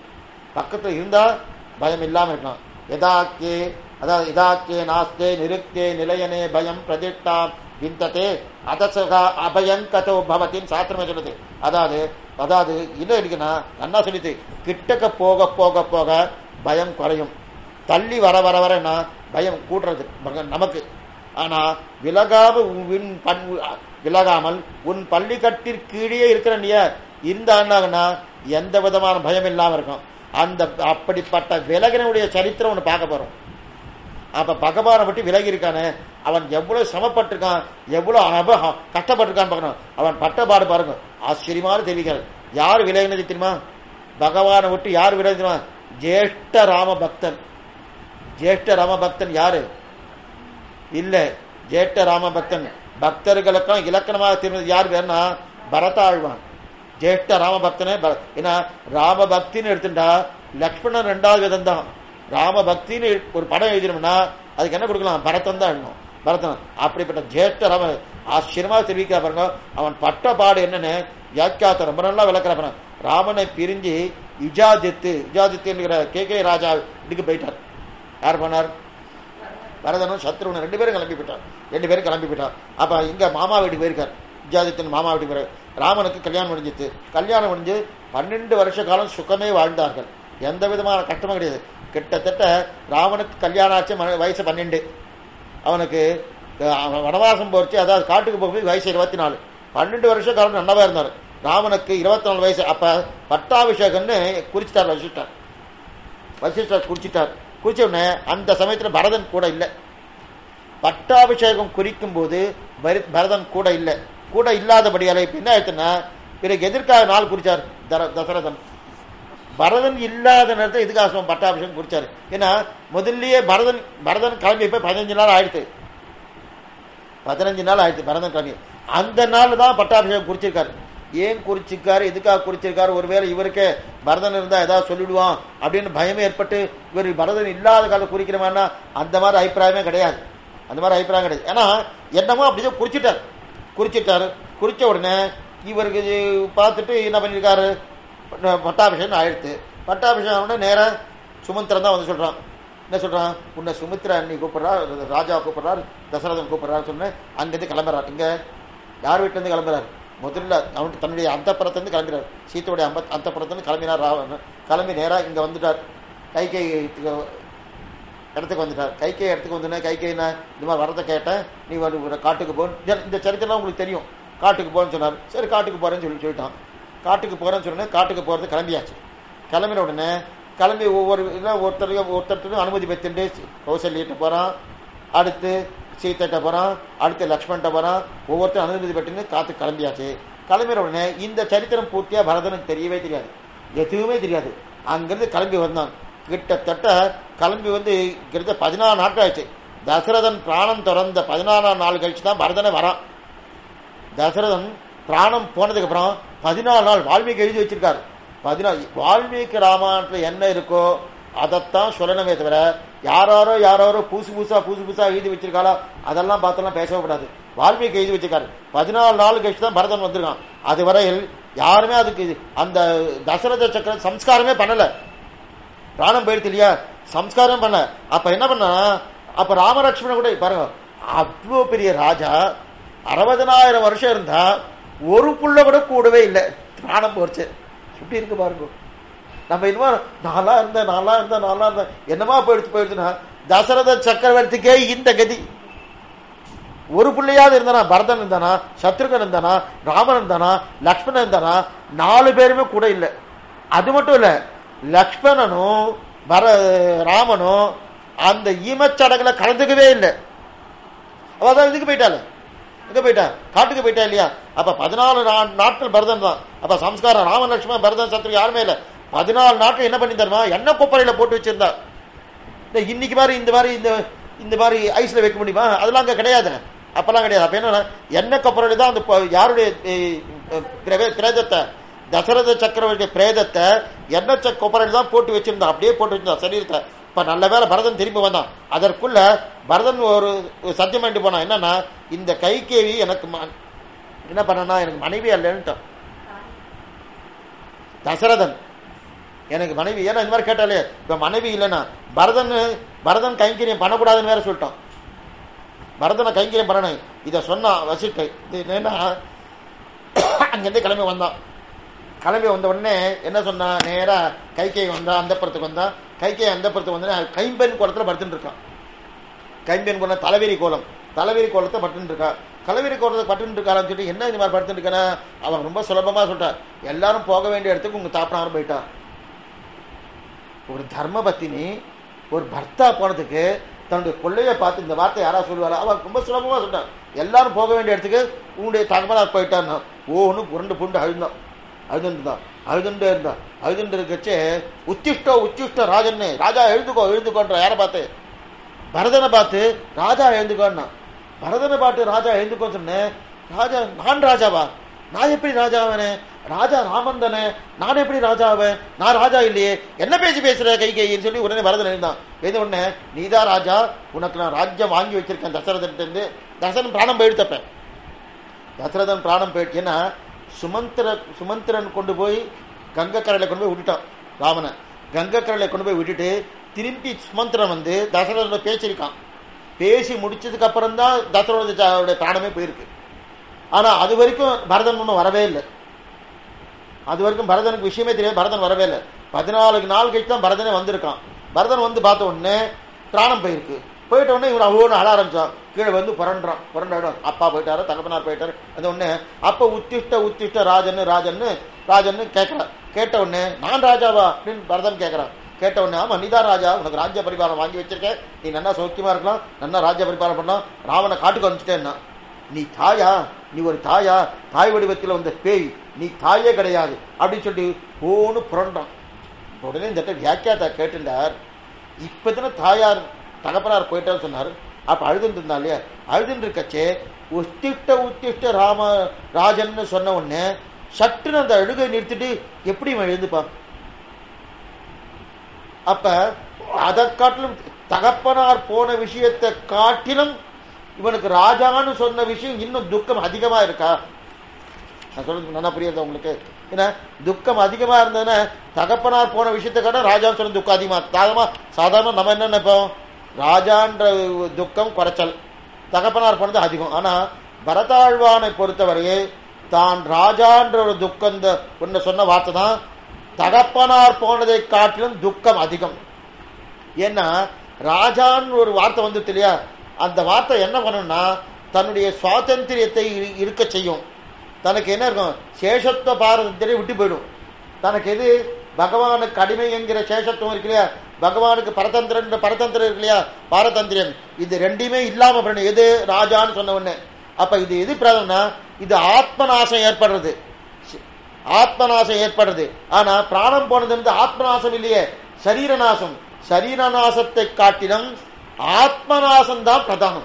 Speaker 1: பக்கத்துல இருந்தா பயம் இல்லாம இருக்கலாம் எதாக்கே அதாவது இதாக்கே நாஸ்தே நிருக்தே நிலையனே பயம் பிரதிஷ்டா விந்ததே அதசகா அபயங்கதோ பவத்தின் சாத்திரமே சொல்லுது அதாவது அதாவது இல்லை இருக்குன்னா என்ன சொல்லிது கிட்டக்க போக போக போக பயம் குறையும் தள்ளி வர வர வரனா பயம் கூடுறது பக- நமக்கு ஆனா விலகாம உன் பண் விலகாமல் உன் பள்ளிக்கட்டிற்கீழே இருக்கிற நீ இருந்தாங்கன்னா எந்த விதமான பயம் இல்லாம இருக்கும் அந்த அப்படிப்பட்ட விலகினுடைய சரித்திரம் ஒன்று பார்க்க போறோம் அப்ப பகவானை விட்டு விலகி இருக்கானே அவன் எவ்வளவு சிரமப்பட்டிருக்கான் எவ்வளவு அப கஷ்டப்பட்டிருக்கான்னு பார்க்கணும் அவன் பட்டபாடு பாருங்க ஆச்சரியமான தெரிவிக்கிறது யார் விலகினது தெரியுமா பகவானை விட்டு யார் விலகி தெரியுமா ஜேஷ்ட ராம பக்தன் ஜேஷ்ட ராம பக்தன் யாரு இல்ல ஜேஷ்ட ராம பக்தன் பக்தர்களுக்கும் இலக்கணமாக தெரிந்தது யார் வேணா பரதாழ்வான் ஜேஷ்ட ராம பக்தனே பர- ஏன்னா ராம பக்தின்னு எடுத்துட்டா லக்ஷ்மணன் ரெண்டாவது விதம் தான் ராம பக்தின்னு ஒரு படம் எழுதினோம்னா அதுக்கு என்ன கொடுக்கலாம் பரதன் தான் எழுதணும் பரதன் அப்படிப்பட்ட ஜேஷ்ட ராம ஆச்சரியமா தெரிவிக்கிற பாருங்க அவன் பட்ட பாடு என்னன்னு வியாக்கியாத்த ரொம்ப நல்லா விளக்குற பாருங்க ராமனை பிரிஞ்சு இஜாதித்து இஜாதித்துங்கிற கே கே ராஜா இதுக்கு போயிட்டார் யார் போனார் பரதனும் சத்ருவனும் ரெண்டு பேரும் கிளம்பி போயிட்டார் ரெண்டு பேரும் கிளம்பி போயிட்டார் அப்ப இங்க மாமா வீட்டுக்கு போயிருக்கார் விஜயாதித்தன் மாமா வீட்டுக்கு போயிருக்கார் ராமனுக்கு கல்யாணம் முடிஞ்சிச்சு கல்யாணம் முடிஞ்சு பன்னெண்டு வருஷ காலம் சுகமே வாழ்ந்தார்கள் எந்த விதமான கஷ்டமும் கிடையாது கிட்டத்தட்ட ராமனுக்கு கல்யாணம் ஆச்சு மன- வயசு பன்னெண்டு அவனுக்கு அஹ், அவன் வனவாசம் போச்சு அதாவது காட்டுக்கு போகும்போது வயசு இருபத்தி நாலு பன்னெண்டு வருஷ காலம் நன்னவா இருந்தார் ராமனுக்கு இருபத்தி நாலு வயசு அப்ப பட்டாபிஷேகம்னு குறிச்சிட்டார் வசிஷ்டர் வசிஷ்டர் குறிச்சிட்டார் குறிச்ச உடனே அந்த சமயத்துல பரதன் கூட இல்லை பட்டாபிஷேகம் குறிக்கும் போது பரி- பரதன் கூட இல்லை கூட இல்லாதபடியால இப்ப என்ன ஆயிடுச்சுன்னா பிறகு எதற்காக நாள் குறிச்சார் தர- தசரதன் பரதன் இல்லாத நேரத்தை எதுக்காக சும்மா பட்டாபிஷேகம் குறிச்சாரு ஏன்னா முதல்லயே பரதன் பரதன் கிளம்பி போய் பதினஞ்சு நாள் ஆயிடுச்சு பதினஞ்சு நாள் ஆயிடுச்சு பரதன் கிளம்பி அந்த நாள் தான் பட்டாபிஷேகம் குறிச்சிருக்காரு ஏன் குறிச்சிருக்காரு எதுக்காக குறிச்சிருக்காரு ஒருவேளை இவருக்கே பரதன் இருந்தா ஏதாவது சொல்லிடுவான் அப்படின்னு பயமே ஏற்பட்டு இவர் பரதன் இல்லாத காலம் குறிக்கிறமான்னா அந்த மாதிரி அபிப்பிராயமே கிடையாது அந்த மாதிரி அபிப்பிராயம் கிடையாது ஏன்னா என்னமோ அப்படியே குறிச்சிட்டார் குறிச்சிட்டாரு குறிச்ச உடனே இவருக்கு இது பார்த்துட்டு என்ன பண்ணியிருக்காரு பட்டாபிஷேகம் ஆயிடுத்து பட்டாபிஷேகம் உடனே நேரா சுமந்திரன் தான் வந்து சொல்றான் என்ன சொல்றான் உன்னை சுமித்ரா அண்ணி கூப்பிடுறா ராஜா கூப்பிடுறார் தசரதன் கூப்பிடுறாரு சொன்னேன் அங்கிருந்து கிளம்புறார் இங்க யார் வீட்டுல இருந்து கிளம்புறாரு முதல்ல அவன் தன்னுடைய அந்தப்புறத்திலிருந்து கிளம்பிறார் சீத்தையுடைய அம்ப அந்தப்புறத்திலிருந்து கிளம்பினார் ராவணன் கிளம்பி நேரா இங்க வந்துட்டார் கைகை இடத்துக்கு வந்துட்டார் கைகை இடத்துக்கு வந்தோடனே கைகை என்ன இந்த மாதிரி வரதை கேட்டேன் நீ வந்து ஒரு காட்டுக்கு போ இந்த சரித்திரம் உங்களுக்கு தெரியும் காட்டுக்கு போன்னு சொன்னார் சரி காட்டுக்கு போறேன்னு சொல்லி சொல்லிட்டான் காட்டுக்கு போறேன்னு சொன்னேன் காட்டுக்கு போறது கிளம்பியாச்சு கிளம்பின உடனே கிளம்பி ஒவ்வொரு இதில் ஒருத்தருக்கு ஒருத்தருக்கு அனுமதி பெற்றுட்டு கௌசல்யிட்ட போறான் அடுத்து சீத்தைட்ட போறான் அடுத்து லக்ஷ்மண்கிட்ட போறான் ஒவ்வொருத்தரும் அனுமதி பெற்றுன்னு காத்து கிளம்பியாச்சு கிளம்பின உடனே இந்த சரித்திரம் பூர்த்தியா பரதனுக்கு தெரியவே தெரியாது எதுவுமே தெரியாது அங்கிருந்து கிளம்பி வந்தான் கிட்டத்தட்ட கிளம்பி வந்து கிட்டத்தட்ட பதினாறு நாட்கள் ஆயிடுச்சு தசரதன் பிராணம் திறந்த பதினாறாம் நாள் கழிச்சு தான் பரதனே வரான் தசரதன் பிராணம் போனதுக்கு அப்புறம் பதினாலு நாள் வால்மீகி எழுதி வச்சிருக்காரு பதினாலு வால்மீகி ராமாயணத்துல என்ன இருக்கோ அதைத்தான் சொல்லணுமே தவிர யாராரோ யாராரோ புதுசு புதுசா புதுசு புதுசா எழுதி வச்சிருக்காளோ அதெல்லாம் பார்த்தெல்லாம் பேசவே கூடாது வால்மீகி எழுதி வச்சிருக்காரு பதினாலு நாள் கழிச்சு தான் பரதன் வந்திருக்கான் அதுவரையில் யாருமே அதுக்கு அந்த தசரத சக்கர சம்ஸ்காரமே பண்ணல பிராணம் போயிடுது இல்லையா சம்ஸ்காரம் பண்ண அப்ப என்ன பண்ணா அப்ப ராமலட்சுமணன் கூட பாருங்க அவ்வளோ பெரிய ராஜா அறுபதனாயிரம் வருஷம் இருந்தா ஒரு புள்ள கூட கூடவே இல்லை பிராணம் போச்சு எப்படி இருக்கு பாருங்க நம்ம என்னமோ நாளா இருந்த நாளா இருந்த நாளா இருந்த என்னமா போயிடுச்சு போயிடுச்சுன்னா தசரத சக்கரவர்த்திக்கே இந்த கதி ஒரு பிள்ளையாவது இருந்தானா பரதன் இருந்தானா சத்ருகன் இருந்தானா ராமன் இருந்தானா லக்ஷ்மணன் இருந்தானா நாலு பேருமே கூட இல்லை அது மட்டும் இல்ல லக்ஷ்மணனும் பர ராமனும் அந்த ஈமச்சடங்குல கலந்துக்கவே இல்லை அவதான் இதுக்கு போயிட்டாள் எங்க போயிட்டா காட்டுக்கு போயிட்டா இல்லையா அப்ப பதினாலு நா- நாட்கள் பரதன் தான் அப்ப சம்ஸ்காரம் ராமன் லட்சுமணன் பரதன் சத்ரு யாருமே இல்ல பதினாலு நாட்கள் என்ன பண்ணி தருமா எண்ணெய் கொப்பரையில போட்டு வச்சிருந்தா இந்த இன்னைக்கு மாதிரி இந்த மாதிரி இந்த இந்த மாதிரி ஐஸ்ல வைக்க முடியுமா அதெல்லாம் அங்க கிடையாது அப்பெல்லாம் கிடையாது அப்ப என்ன எண்ணெய் கொப்பரையில தான் அந்த ப- யாருடைய அஹ், அஹ், பிரே- பிரேதத்தை தசரத சக்கரவர்த்தி பிரேதத்தை எண்ணெய் ச- கொப்பரையில தான் போட்டு வச்சிருந்தான் அப்படியே போட்டு வச்சிருந்தான் சரீரத்தை இப்ப நல்ல வேளை பரதன் திரும்பி வந்தான் அதற்குள்ள பரதன் ஒரு ஒரு சத்தியம் பண்ணிட்டு போனான் என்னன்னா இந்த கைகேவி எனக்கு ம- என்ன பண்ணனா எனக்கு மனைவி அல்லன்ட்டான் தசரதன் எனக்கு மனைவி ஏன்னா இந்த மாதிரி கேட்டாலே இப்ப மனைவி இல்லைன்னா பரதன் பரதன் கைங்கரியம் பண்ணக்கூடாதுன்னு வேற சொல்லிட்டான் பரதனை கைங்கரியம் பண்ணணும் இத சொன்னா வசிட்டை இது என்னன்னா அங்கிருந்து கிளம்பி வந்தான் கிளம்பி வந்த உடனே என்ன சொன்னா நேரா கைகை வந்தா அந்தப்புறத்துக்கு வந்தா கைகை அந்தப்புறத்துக்கு வந்து கைம்பெண் குளத்துல படுத்துட்டு இருக்கான் கைம்பெண் குளம் தலைவெறி கோலம் தலைவெறி கோலத்தை பட்டுன்னு இருக்கா தலைவெறி கோலத்தை பட்டுன்னு இருக்காரான்னு சொல்லி என்ன இந்த மாதிரி படுத்துட்டு இருக்கானா அவன் ரொம்ப சுலபமா சொல்றான் எல்லாரும் போக வேண்டிய இடத்துக்கு உங்க தாப்பனாரும் போயிட்டான் ஒரு தர்ம பத்தினி ஒரு பர்த்தா போனதுக்கு தன்னுடைய கொள்ளையை பார்த்து இந்த வார்த்தை யாரா சொல்லுவாரா அவன் ரொம்ப சுலபமா சொன்னான் எல்லாரும் போக வேண்டிய இடத்துக்கு உன்னுடைய தகவலார் போயிட்டான்னா ஓன்னு புரண்டு புண்டு அழுந்தான் அழுதுண்டுதான் அழுதுண்டே இருந்தா அழுதுண்டு இருக்கச்சே உச்சிஷ்டோ உச்சிஷ்ட ராஜன்னு ராஜா எழுதுக்கோ எழுதுக்கோன்ற யாரை பார்த்து பரதனை பார்த்து ராஜா எழுந்துக்கோன்னா பரதனை பார்த்து ராஜா எழுந்துக்கோன்னு சொன்னேன் ராஜா நான் ராஜாவா நான் எப்படி ராஜா ஆவேனே ராஜா ராமன் தானே நான் எப்படி ராஜா ஆவேன் நான் ராஜா இல்லையே என்ன பேசி பேசுற கை கைன்னு சொல்லி உடனே பரதன் எழுந்தான் எழுந்த உடனே நீதான் ராஜா உனக்கு நான் ராஜ்யம் வாங்கி வச்சிருக்கேன் தசரதன் இருந்து தசரன் பிராணம் போயிடுத்தப்ப தசரதன் பிராணம் போயிட்டு ஏன்னா சுமந்திர சுமந்திரன் கொண்டு போய் கங்கக்கரையில கொண்டு போய் விட்டுட்டான் ராமனை கங்கக்கரையில கொண்டு போய் விட்டுட்டு திரும்பி சுமந்திரன் வந்து தசரதோட பேசியிருக்கான் பேசி முடிச்சதுக்கு அப்புறம் தான் தசரதோட பிராணமே போயிருக்கு ஆனா அது வரைக்கும் பரதன் ஒன்றும் வரவே இல்லை அது வரைக்கும் பரதனுக்கு விஷயமே தெரியாது பரதன் வரவே இல்லை பதினாலு நாள் கழிச்சு தான் பரதனே வந்திருக்கான் பரதன் வந்து பார்த்த உடனே பிராணம் போயிருக்கு போயிட்ட உடனே இவன் அவ்வளோ அழ ஆரம்பிச்சான் கீழே வந்து புரண்டான் புரண்டாடும் அப்பா போயிட்டாரு தகப்பனார் போயிட்டாரு அந்த உடனே அப்ப உத்திஷ்ட உத்திஷ்ட ராஜன்னு ராஜன்னு ராஜன்னு கேட்கிறான் கேட்ட உடனே நான் ராஜாவா அப்படின்னு பரதன் கேட்கறான் கேட்ட உடனே ஆமா நீதான் ராஜா உனக்கு ராஜ்ய பரிபாலம் வாங்கி வச்சிருக்க நீ நல்லா சௌக்கியமா இருக்கலாம் நல்லா ராஜ்ய பரிபாலம் பண்ணலாம் ராவனை காட்டுக்கு வந்துட்டேன்னா நீ தாயா நீ ஒரு தாயா தாய் வடிவத்தில் வந்த பேய் நீ தாயே கிடையாது அப்படின்னு சொல்லி ஓன்னு புரண்டான் உடனே இந்த இடத்துல வியாக்கியாத்தா கேட்டுட்டார் இப்பதானே தாயார் தகப்பனார் போயிட்டான்னு சொன்னார் அப்ப அழுதுன்னு இருந்தா இல்லையா அழுதுன்னு இருக்கச்சே உத்திஷ்ட உத்திஷ்ட ராம ராஜன்னு சொன்ன உடனே சட்டுன்னு அந்த அழுகை நிறுத்திட்டு எப்படி இவன் எழுந்துப்பான் அப்ப அதை காட்டிலும் தகப்பனார் போன விஷயத்தை காட்டிலும் இவனுக்கு ராஜான்னு சொன்ன விஷயம் இன்னும் துக்கம் அதிகமா இருக்கா நான் சொல்றது நல்லா புரியுது உங்களுக்கு ஏன்னா துக்கம் அதிகமா இருந்ததுன்னா தகப்பனார் போன விஷயத்தை காட்ட ராஜான்னு சொன்ன துக்கம் அதிகமா சாதாரணமா சாதாரண நம்ம என்ன நினைப்போம் ராஜான்ற துக்கம் குறைச்சல் தகப்பனார் போனது அதிகம் ஆனா பரதாழ்வானை பொறுத்தவரையே தான் ராஜான்ற ஒரு துக்கம் இந்த ஒன்னு சொன்ன வார்த்தை தான் தகப்பனார் போனதை காட்டிலும் துக்கம் அதிகம் ஏன்னா ராஜான்னு ஒரு வார்த்தை வந்துட்டு இல்லையா அந்த வார்த்தை என்ன பண்ணும்னா தன்னுடைய சுவாதந்திரியத்தை இரு- இருக்க செய்யும் தனக்கு என்ன இருக்கும் சேஷத்துவ பாரதத்திலே விட்டு போயிடும் தனக்கு எது பகவானுக்கு அடிமை என்கிற சேஷத்துவம் இருக்கு இல்லையா பகவானுக்கு பரதந்திரன் பரதந்திரம் இருக்கு இல்லையா பாரதந்திரம் இது ரெண்டுமே இல்லாம பண்ணணும் எது ராஜான்னு சொன்ன உடனே அப்ப இது எது பிரதம்னா இது ஆத்மநாசம் ஏற்படுறது ஆத்மநாசம் ஏற்படுறது ஆனா பிராணம் போனது வந்து ஆத்மநாசம் இல்லையே சரீர நாசம் சரீர நாசத்தை காட்டிலும் ஆத்மநாசம் தான் பிரதானம்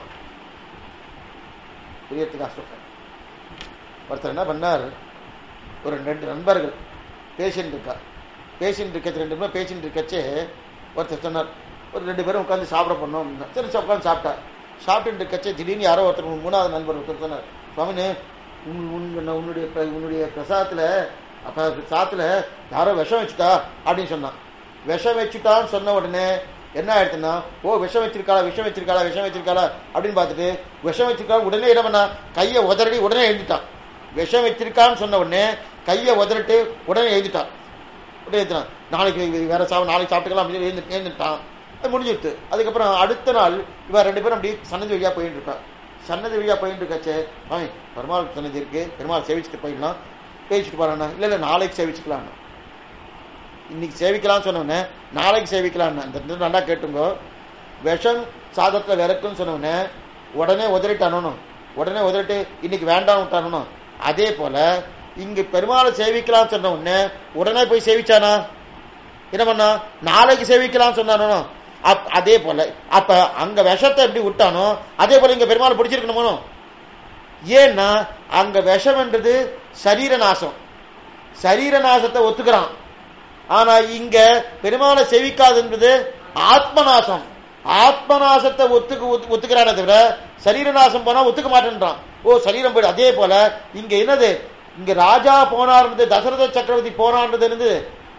Speaker 1: புரியத்துக்கா சொல்றேன் ஒருத்தர் என்ன பண்ணார் ஒரு ரெண்டு நண்பர்கள் பேசிட்டு இருக்கா பேசிட்டு இருக்க ரெண்டு பேரும் பேசிட்டு இருக்கச்சே ஒருத்தர் சொன்னார் ஒரு ரெண்டு பேரும் உட்காந்து சாப்பிட பண்ணோம் சரி சரி, உட்காந்து சாப்பிட்டா சாப்பிட்டு இருக்கச்சே திடீர்னு யாரோ ஒருத்தர் மூணாவது நண்பர் ஒருத்தர் சொன்னார் சுவாமினே உன் உன் உன்னுடைய பிர- உன்னுடைய பிரசாதத்துல அப்ப சாத்துல யாரோ விஷம் வச்சுட்டா அப்படின்னு சொன்னான் விஷம் வச்சுட்டான்னு சொன்ன உடனே என்ன ஆயிடுச்சுன்னா ஓ விஷம் வச்சிருக்காளா விஷம் வச்சிருக்காளா விஷம் வச்சிருக்காளா அப்படின்னு பார்த்துட்டு விஷம் வச்சிருக்கா உடனே என்ன பண்ணா கையை உதறடி உடனே எழுதிட்டான் விஷம் வச்சிருக்கான்னு சொன்ன உடனே கையை உதறிட்டு உடனே எழுதிட்டான் உடனே எழுதிட்டான் நாளைக்கு இது வேற சாப்பிட நாளைக்கு சாப்பிட்டுக்கலாம் அப்படின்னு சொல்லி எழுந்து எழுந்துட்டான் அது முடிஞ்சிருச்சு அதுக்கப்புறம் அடுத்த நாள் இவன் ரெண்டு பேரும் அப்படி சன்னதி வழியா போயிட்டு இருக்கா சன்னதி வழியா போயிட்டு இருக்காச்சே அவன் பெருமாள் சன்னதி இருக்கு பெருமாள் சேவிச்சுட்டு போயிடலாம் பேசிட்டு போறானா இல்ல இல்ல நாளைக்கு சேவிச்சுக்கலாம் இன்னைக்கு சேவிக்கலாம்னு சொன்னவனே நாளைக்கு சேவிக்கலாம்னு அந்த ரெண்டு நல்லா கேட்டுங்கோ விஷம் சாதத்துல விறக்குன்னு சொன்னவனே உடனே உதறிட்டானோ உடனே உதறிட்டு இன்னைக்கு வேண்டாம் விட்டானோ அதே போல இங்க பெருமாளை சேவிக்கலாம் சொன்ன உடனே உடனே போய் சேவிச்சானா என்ன பண்ணா நாளைக்கு சேவிக்கலாம் சொன்னானோ அப்- அதே போல அப்ப அங்க விஷத்தை எப்படி விட்டானோ அதே போல இங்க பெருமாளை பிடிச்சிருக்கணுமோ ஏன்னா அங்க விஷம்ன்றது சரீர நாசம் சரீர நாசத்தை ஒத்துக்கிறான் ஆனா இங்க பெருமாளை செவிக்காதுன்றது ஆத்மநாசம் ஆத்மநாசத்தை ஒத்துக்கு ஒத்து- ஒத்துக்கிறானே தவிர சரீர நாசம் போனா ஒத்துக்க மாட்டேன்றான் ஓ சரீரம் போயிடு அதே போல இங்க என்னது இங்க ராஜா போனார்ன்றது தசரத சக்கரவர்த்தி போனான்றது இருந்து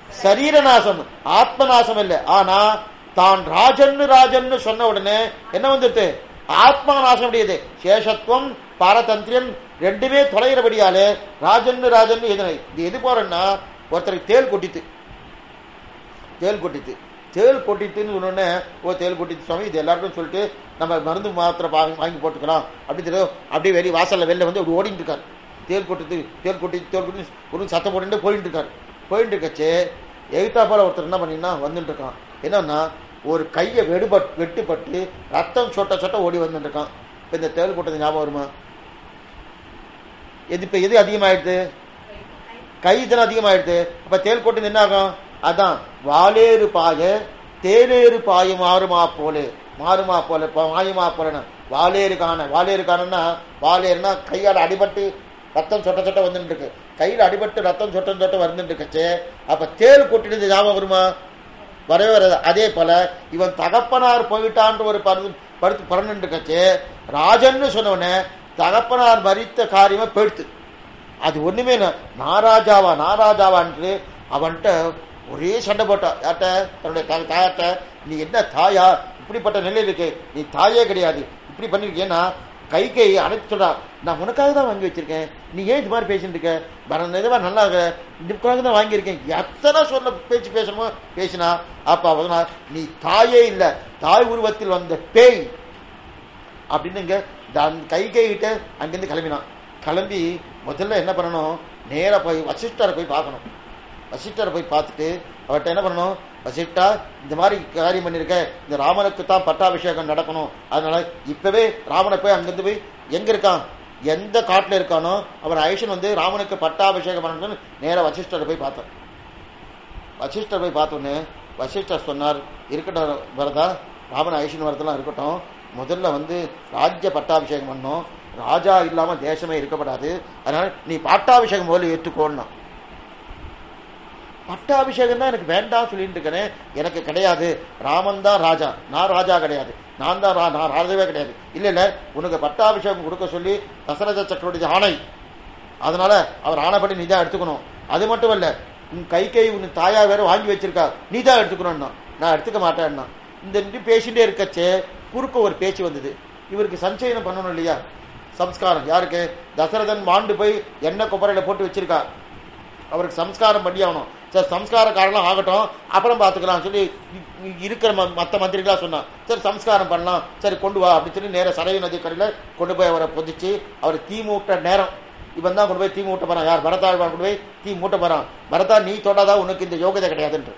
Speaker 1: சரீர நாசம் ஆத்ம நாசம் இல்ல ஆனா தான் ராஜன்னு ராஜன்னு சொன்ன உடனே என்ன வந்துட்டு ஆத்மா நாசம் முடியுது சேஷத்துவம் பாரதந்திரியம் ரெண்டுமே தொலைகிறபடியாலே ராஜன்னு ராஜன்னு எது இது எது போறேன்னா ஒருத்தருக்கு தேல் கொட்டித்து தேல் கொட்டித்து தேல் கொட்டித்துன்னு சொன்னோடனே ஓ தேல் கொட்டித்து சுவாமி இது எல்லாருக்கும் சொல்லிட்டு நம்ம மருந்து மாத்திரை வாங்கி வாங்கி போட்டுக்கலாம் அப்படின்னு சொல்லி அப்படியே வெளியே வாசல்ல வெளில வந்து அப்படி ஓடிட்டு இருக்காரு தேல் கொட்டுது தேல் கொட்டி தேல் கொட்டி ஒரு சத்தம் போட்டு போயிட்டு இருக்காரு போயிட்டு இருக்கச்சே எகுத்தா போல ஒருத்தர் என்ன பண்ணினா வந்துட்டு இருக்கான் என்னன்னா ஒரு கையை வெடுபட் வெட்டுப்பட்டு ரத்தம் சொட்ட சொட்ட ஓடி வந்துட்டு இருக்கான் இப்ப இந்த தேல் கொட்டது ஞாபகம் வருமா எது இப்ப எது அதிகமாயிடுது கை தானே அதிகமாயிடுது அப்ப தேல் கொட்டு என்ன ஆகும் அதான் வாலேறு பாய தேனேறு பாய மாறுமா போலே மாறுமா போல ப- மாயுமா போலன்னு வாலேறு காண வாலேறு காணன்னா வாலேறுனா கையால அடிபட்டு ரத்தம் சொட்ட சொட்ட வந்துட்டு இருக்கு கையில அடிபட்டு ரத்தம் சொட்ட சொட்ட வந்துட்டு இருக்கச்சே அப்ப தேல் கொட்டினது ஞாபகம் வருமா வரவே வராது அதே போல இவன் தகப்பனார் போயிட்டான்ற ஒரு பரு படுத்து பறந்துட்டு இருக்கச்சே ராஜன்னு சொன்னவனே தகப்பனார் மறித்த காரியமே போயிடுத்து அது ஒண்ணுமே இல்ல நாராஜாவா நாராஜாவான்ட்டு அவன்கிட்ட ஒரே சண்டை போட்டான் யார்ட்ட தன்னுடைய தா- தாயார்ட்ட நீ என்ன தாயா இப்படிப்பட்ட நிலையில் இருக்கு நீ தாயே கிடையாது இப்படி பண்ணிருக்கேன்னா கை கை அணைத்து சொல்றா நான் உனக்காக தான் வாங்கி வச்சிருக்கேன் நீ ஏன் இது மாதிரி பேசிட்டு இருக்க வர நிஜமா நல்லா இருக்க இதுக்காக தான் வாங்கியிருக்கேன் எத்தனை சொல்ல பேச்சு பேசணுமோ பேசினா அப்ப அவனா நீ தாயே இல்ல தாய் உருவத்தில் வந்த பேய் அப்படின்னு இங்க தான் கை கைகிட்ட அங்கிருந்து கிளம்பினான் கிளம்பி முதல்ல என்ன பண்ணணும் நேரா போய் வசிஷ்டரை போய் பார்க்கணும் வசிஷ்டரை போய் பார்த்துட்டு அவர்கிட்ட என்ன பண்ணணும் வசிஷ்டா இந்த மாதிரி காரியம் பண்ணிருக்க இந்த ராமனுக்கு தான் பட்டாபிஷேகம் நடக்கணும் அதனால இப்பவே ராமனை போய் அங்கிருந்து போய் எங்க இருக்கான் எந்த காட்டுல இருக்கானோ அவன் ஐஷன் வந்து ராமனுக்கு பட்டாபிஷேகம் பண்ணணும்னு நேரா வசிஷ்டரை போய் பார்த்தான் வசிஷ்டர் போய் பார்த்தோன்னே வசிஷ்டர் சொன்னார் இருக்கட்டும் வரதா ராமன் ஐஷன் வரதெல்லாம் இருக்கட்டும் முதல்ல வந்து ராஜ்ய பட்டாபிஷேகம் பண்ணோம் ராஜா இல்லாம தேசமே இருக்கப்படாது அதனால நீ பட்டாபிஷேகம் முதல்ல ஏற்றுக்கோன்னா பட்டாபிஷேகம் தான் எனக்கு வேண்டாம் சொல்லிட்டு இருக்கேனே எனக்கு கிடையாது ராமன் தான் ராஜா நான் ராஜா கிடையாது நான் தான் ரா- நான் ராஜாவே கிடையாது இல்ல இல்ல உனக்கு பட்டாபிஷேகம் கொடுக்க சொல்லி தசரத சக்கரவர்த்தி ஆணை அதனால அவர் ஆணைப்படி நீ தான் எடுத்துக்கணும் அது மட்டும் இல்ல உன் கை கை உன் தாயா வேற வாங்கி வச்சிருக்கா நீ தான் எடுத்துக்கணும்னா நான் எடுத்துக்க மாட்டேன்னா இந்த ரெண்டு பேசிட்டே இருக்கச்சே குறுக்க ஒரு பேச்சு வந்தது இவருக்கு சஞ்சயனம் பண்ணணும் இல்லையா சம்ஸ்காரம் யாருக்கு தசரதன் மாண்டு போய் எண்ணெய் கொப்பரையில போட்டு வச்சிருக்கா அவருக்கு சம்ஸ்காரம் பண்ணி ஆகணும் சார் சம்ஸ்கார காரணம் ஆகட்டும் அப்புறம் பார்த்துக்கலாம் சொல்லி இ- இ- இருக்கிற ம- மத்த மந்திரிகளா சொன்னான் சரி சம்ஸ்காரம் பண்ணலாம் சரி கொண்டு வா அப்படின்னு சொல்லி நேர சரையு நதி கரையில கொண்டு போய் அவரை பொதிச்சு அவர் தீ மூட்ட நேரம் இவன் தான் கொண்டு போய் தீ மூட்ட போறான் யார் பரதாழ்வான் கொண்டு போய் தீ மூட்ட போறான் பரதா நீ தொடாதா உனக்கு இந்த யோகிதை கிடையாதுன்ற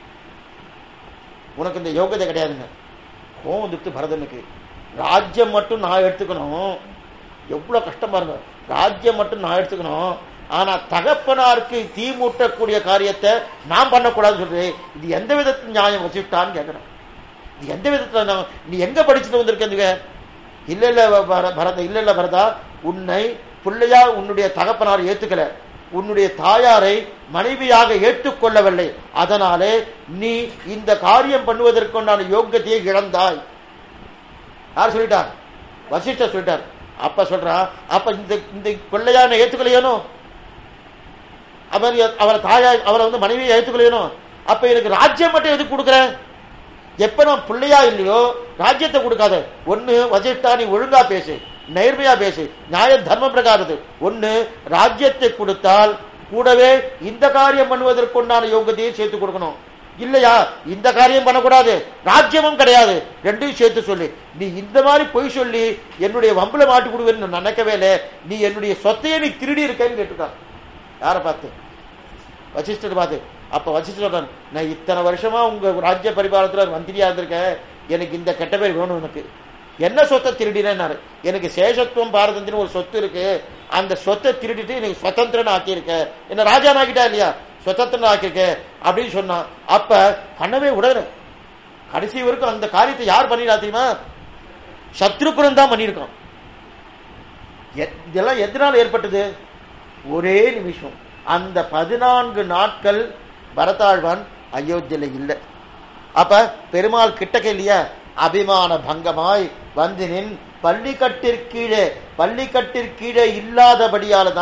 Speaker 1: உனக்கு இந்த யோகிதை கிடையாதுங்க கோவம் வந்துட்டு பரதனுக்கு ராஜ்யம் மட்டும் நான் எடுத்துக்கணும் எவ்வளவு கஷ்டம் பாருங்க ராஜ்யம் மட்டும் நான் எடுத்துக்கணும் ஆனா தகப்பனாருக்கு தீ மூட்டக்கூடிய காரியத்தை நான் பண்ணக்கூடாதுன்னு சொல்றேன் இது எந்த விதத்தில் நியாயம் வச்சுட்டான்னு கேட்கிறேன் இது எந்த விதத்துல நான் நீ எங்க படிச்சுட்டு வந்திருக்கேங்க இல்ல இல்ல பர- பரத இல்ல இல்ல பரதா உன்னை பிள்ளையா உன்னுடைய தகப்பனார் ஏத்துக்கல உன்னுடைய தாயாரை மனைவியாக ஏற்றுக்கொள்ளவில்லை அதனாலே நீ இந்த காரியம் பண்ணுவதற்குண்டான யோக்கியத்தையை இழந்தாய் யார் சொல்லிட்டார் வசிஷ்டர் சொல்லிட்டார் அப்ப சொல்றான் அப்ப இந்த இந்த பிள்ளையான ஏத்துக்கலையானோ அவர் அவரை தாயா அவரை வந்து மனைவியை ஏத்துக்கலையானோ அப்ப எனக்கு ராஜ்யம் மட்டும் எதுக்கு கொடுக்குற எப்ப நான் பிள்ளையா இல்லையோ ராஜ்யத்தை கொடுக்காத ஒண்ணு வசிஷ்டா நீ ஒழுங்கா பேசு நேர்மையா பேசு நியாய தர்ம பிரகாரத்து ஒண்ணு ராஜ்யத்தை கொடுத்தால் கூடவே இந்த காரியம் பண்ணுவதற்குண்டான யோகத்தையும் சேர்த்து கொடுக்கணும் இல்லையா இந்த காரியம் பண்ணக்கூடாது ராஜ்யமும் கிடையாது ரெண்டையும் சேர்த்து சொல்லு நீ இந்த மாதிரி பொய் சொல்லி என்னுடைய வம்புல மாட்டி கொடுவேன்னு நான் நினைக்கவே இல்லை நீ என்னுடைய சொத்தையே நீ திருடி இருக்கேன்னு கேட்டுருக்கான் யாரை பார்த்து வசிஷ்டர் பார்த்து அப்ப வசிஷ்டர் சொல்றான் நான் இத்தனை வருஷமா உங்க ராஜ்ய பரிபாலத்துல மந்திரியா இருந்திருக்கேன் எனக்கு இந்த கெட்ட பேர் வேணும் எனக்கு என்ன சொத்தை திருடினேன்னாரு எனக்கு சேஷத்துவம் பாரதந்தின்னு ஒரு சொத்து இருக்கு அந்த சொத்தை திருடிட்டு எனக்கு சுதந்திரன் ஆக்கியிருக்க என்ன ராஜா ஆக்கிட்டா இல்லையா சுதந்திரன் ஆக்கியிருக்க அப்படின்னு சொன்னான் அப்ப பண்ணவே விடல கடைசி வரைக்கும் அந்த காரியத்தை யார் பண்ணிடா தெரியுமா சத்ருகுணன் தான் பண்ணியிருக்கான் எ- இதெல்லாம் எதனால் ஏற்பட்டது ஒரே நிமிஷம் அந்த பதினான்கு நாட்கள் பரதாழ்வான் அயோத்தியில இல்லை அப்ப பெருமாள் கிட்டக்க இல்லையா அபிமான பங்கமாய் வந்து நின் பள்ளிக்கட்டிற்கீழே பள்ளிக்கட்டிற்கீழே இல்லாதபடியால தான்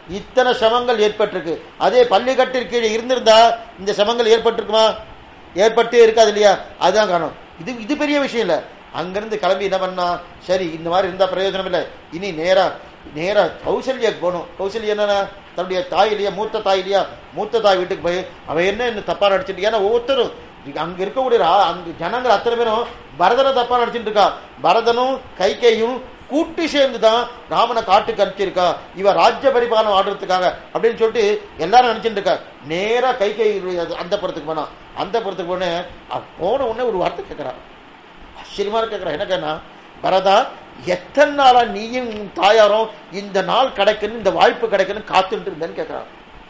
Speaker 1: இத்தனை சமங்கள் ஏற்பட்டிருக்கு அதே பள்ளிக்கட்டிற்கு கீழே இருந்திருந்தா இந்த சமங்கள் ஏற்பட்டிருக்குமா ஏற்பட்டே இருக்காது இல்லையா அதுதான் காரணம் இது இது பெரிய விஷயம் இல்ல அங்கிருந்து கிளம்பி என்ன பண்ணா சரி இந்த மாதிரி இருந்தா பிரயோஜனம் இல்லை இனி நேரா நேரா கௌசல்யா போகணும் கௌசல்யா என்னன்னா தன்னுடைய தாய் இல்லையா மூத்த தாய் இல்லையா மூத்த தாய் வீட்டுக்கு போய் அவன் என்ன என்ன தப்பா நடிச்சிட்டு ஏன்னா ஒவ்வொருத்தரும் இங்க அங்க இருக்கக்கூடிய ரா- அங்க ஜனங்கள் அத்தனை பேரும் பரதனை தப்பா நடிச்சிட்டு இருக்கா பரதனும் கைகையும் கூட்டி சேர்ந்து தான் ராமனை காட்டுக்கு அனுப்பிச்சிருக்கா இவ ராஜ்ய பரிபாலனம் ஆடுறதுக்காக அப்படின்னு சொல்லிட்டு எல்லாரும் நினைச்சிட்டு இருக்கா நேரா கைகை அந்த புறத்துக்கு போனா அந்த புறத்துக்கு போன போன உடனே ஒரு வார்த்தை கேட்கறான் ஆச்சரியமா கேட்கறான் என்ன கேட்டா பரதா எத்தனை நாளா நீயும் உன் தாயாரும் இந்த நாள் கிடைக்கணும் இந்த வாய்ப்பு கிடைக்கணும் காத்துட்டு இருந்தேன்னு கேட்கறான்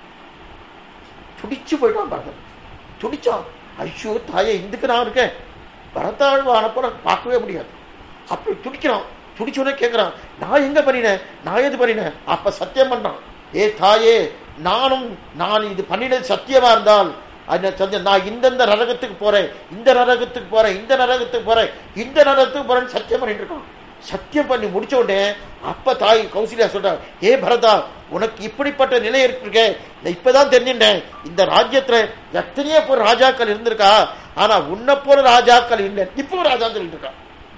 Speaker 1: துடிச்சு போயிட்டான் பரதன் துடிச்சான் ஐயோ தாயே இதுக்கு நான் இருக்கேன் பரதாழ்வான போல பார்க்கவே முடியாது அப்படி துடிக்கிறான் துடிச்ச உடனே கேட்கிறான் நான் எங்க பண்ணினேன் நான் எது பண்ணினேன் அப்ப சத்தியம் பண்ணான் ஏ தாயே நானும் நான் இது பண்ணினது சத்தியமா இருந்தால் அது சத்தியம் நான் இந்தந்த நரகத்துக்கு போறேன் இந்த நரகத்துக்கு போறேன் இந்த நரகத்துக்கு போறேன் இந்த நரகத்துக்கு போறேன்னு சத்தியம் பண்ணிட்டு இருக்கான் சத்தியம் பண்ணி முடிச்ச உடனே அப்ப தாய் கௌசல்யா சொல்றா ஏ பரதா உனக்கு இப்படிப்பட்ட நிலை இருக்கே நான் இப்பதான் தெரிஞ்சுட்டேன் இந்த ராஜ்யத்துல எத்தனையோ பேர் ராஜாக்கள் இருந்திருக்கா ஆனா உன்னை போல ராஜாக்கள் இல்லை இப்போ ராஜா சொல்லிட்டு இருக்கா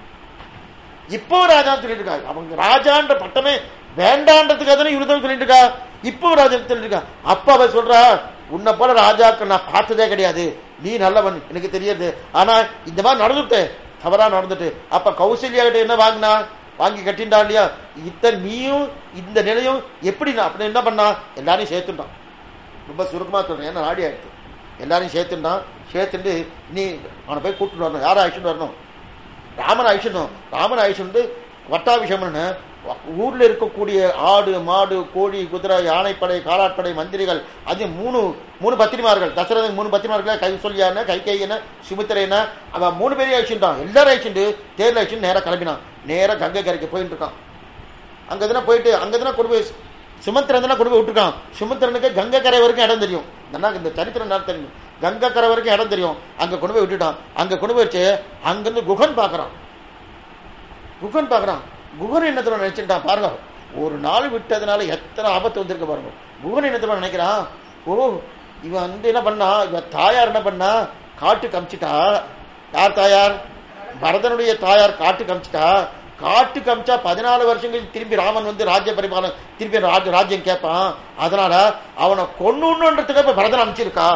Speaker 1: இப்போ ராஜா சொல்லிட்டு இருக்கா அவங்க ராஜான்ற பட்டமே வேண்டான்றதுக்காக தானே இவருதான் சொல்லிட்டு இருக்கா இப்போ ராஜா சொல்லிட்டு இருக்கா அப்ப அவ சொல்றா உன்னை போல ராஜாக்கள் நான் பார்த்ததே கிடையாது நீ நல்லவன் எனக்கு தெரியாது ஆனா இந்த மாதிரி நடந்துட்டு தவறா நடந்துட்டு அப்ப கௌசல்யா கிட்ட என்ன வாங்கினா வாங்கி கட்டிண்டா இல்லையா இத்தனை நீயும் இந்த நிலையும் எப்படி நான் அப்படி என்ன பண்ணா எல்லாரையும் சேர்த்துட்டான் ரொம்ப சுருக்கமா சொல்றேன் ஏன்னா நாடி ஆயிடுச்சு எல்லாரையும் சேர்த்துட்டான் சேர்த்துட்டு நீ அவனை போய் கூட்டிட்டு வரணும் யாரை அழிச்சுட்டு வரணும் ராமன் அழிச்சணும் ராமன் அழிச்சுட்டு வட்டாபிஷமன்னு ஊர்ல இருக்கக்கூடிய ஆடு மாடு கோழி குதிரை யானைப்படை காலாட்படை மந்திரிகள் அது மூணு மூணு பத்திரிமார்கள் தசரதன் மூணு பத்திரிமார்கள் கை சொல்லியான கை கையன சுமித்திரையன அவன் மூணு பேரையும் அழிச்சுட்டான் எல்லாரும் அழிச்சுட்டு தேர்ல அழிச்சுட்டு நேரா கிளம்பினான் நேரா கங்கை கரைக்கு போயிட்டு இருக்கான் அங்க தானே போயிட்டு அங்க தானே கொண்டு போய் சுமந்திரன் தானே கொண்டு போய் விட்டுருக்கான் சுமந்திரனுக்கு கங்கை கரை வரைக்கும் இடம் தெரியும் நல்லா இந்த சரித்திரம் நல்லா தெரியும் கங்கை கரை வரைக்கும் இடம் தெரியும் அங்க கொண்டு போய் விட்டுட்டான் அங்க கொண்டு போய் வச்சு அங்கிருந்து குகன் பாக்குறான் குகன் பாக்குறான் குகன் என்ன தெரியுமா நினைச்சுட்டான் பாருங்க ஒரு நாள் விட்டதுனால எத்தனை ஆபத்து வந்திருக்கு பாருங்க குகன் என்ன தெரியுமா நினைக்கிறான் ஓ இவன் வந்து என்ன பண்ணா இவன் தாயார் என்ன பண்ணா காட்டு கமிச்சிட்டா யார் தாயார் பரதனுடைய தாயார் காட்டு கமிச்சிட்டா காட்டு கமிச்சா பதினாலு வருஷம் கழிச்சு திரும்பி ராமன் வந்து ராஜ்ய பரிபாலனம் திருப்பி ராஜ ராஜ்யம் கேட்பான் அதனால அவனை கொன்னுன்றதுக்கு இப்ப பரதன் அனுப்பிச்சிருக்கா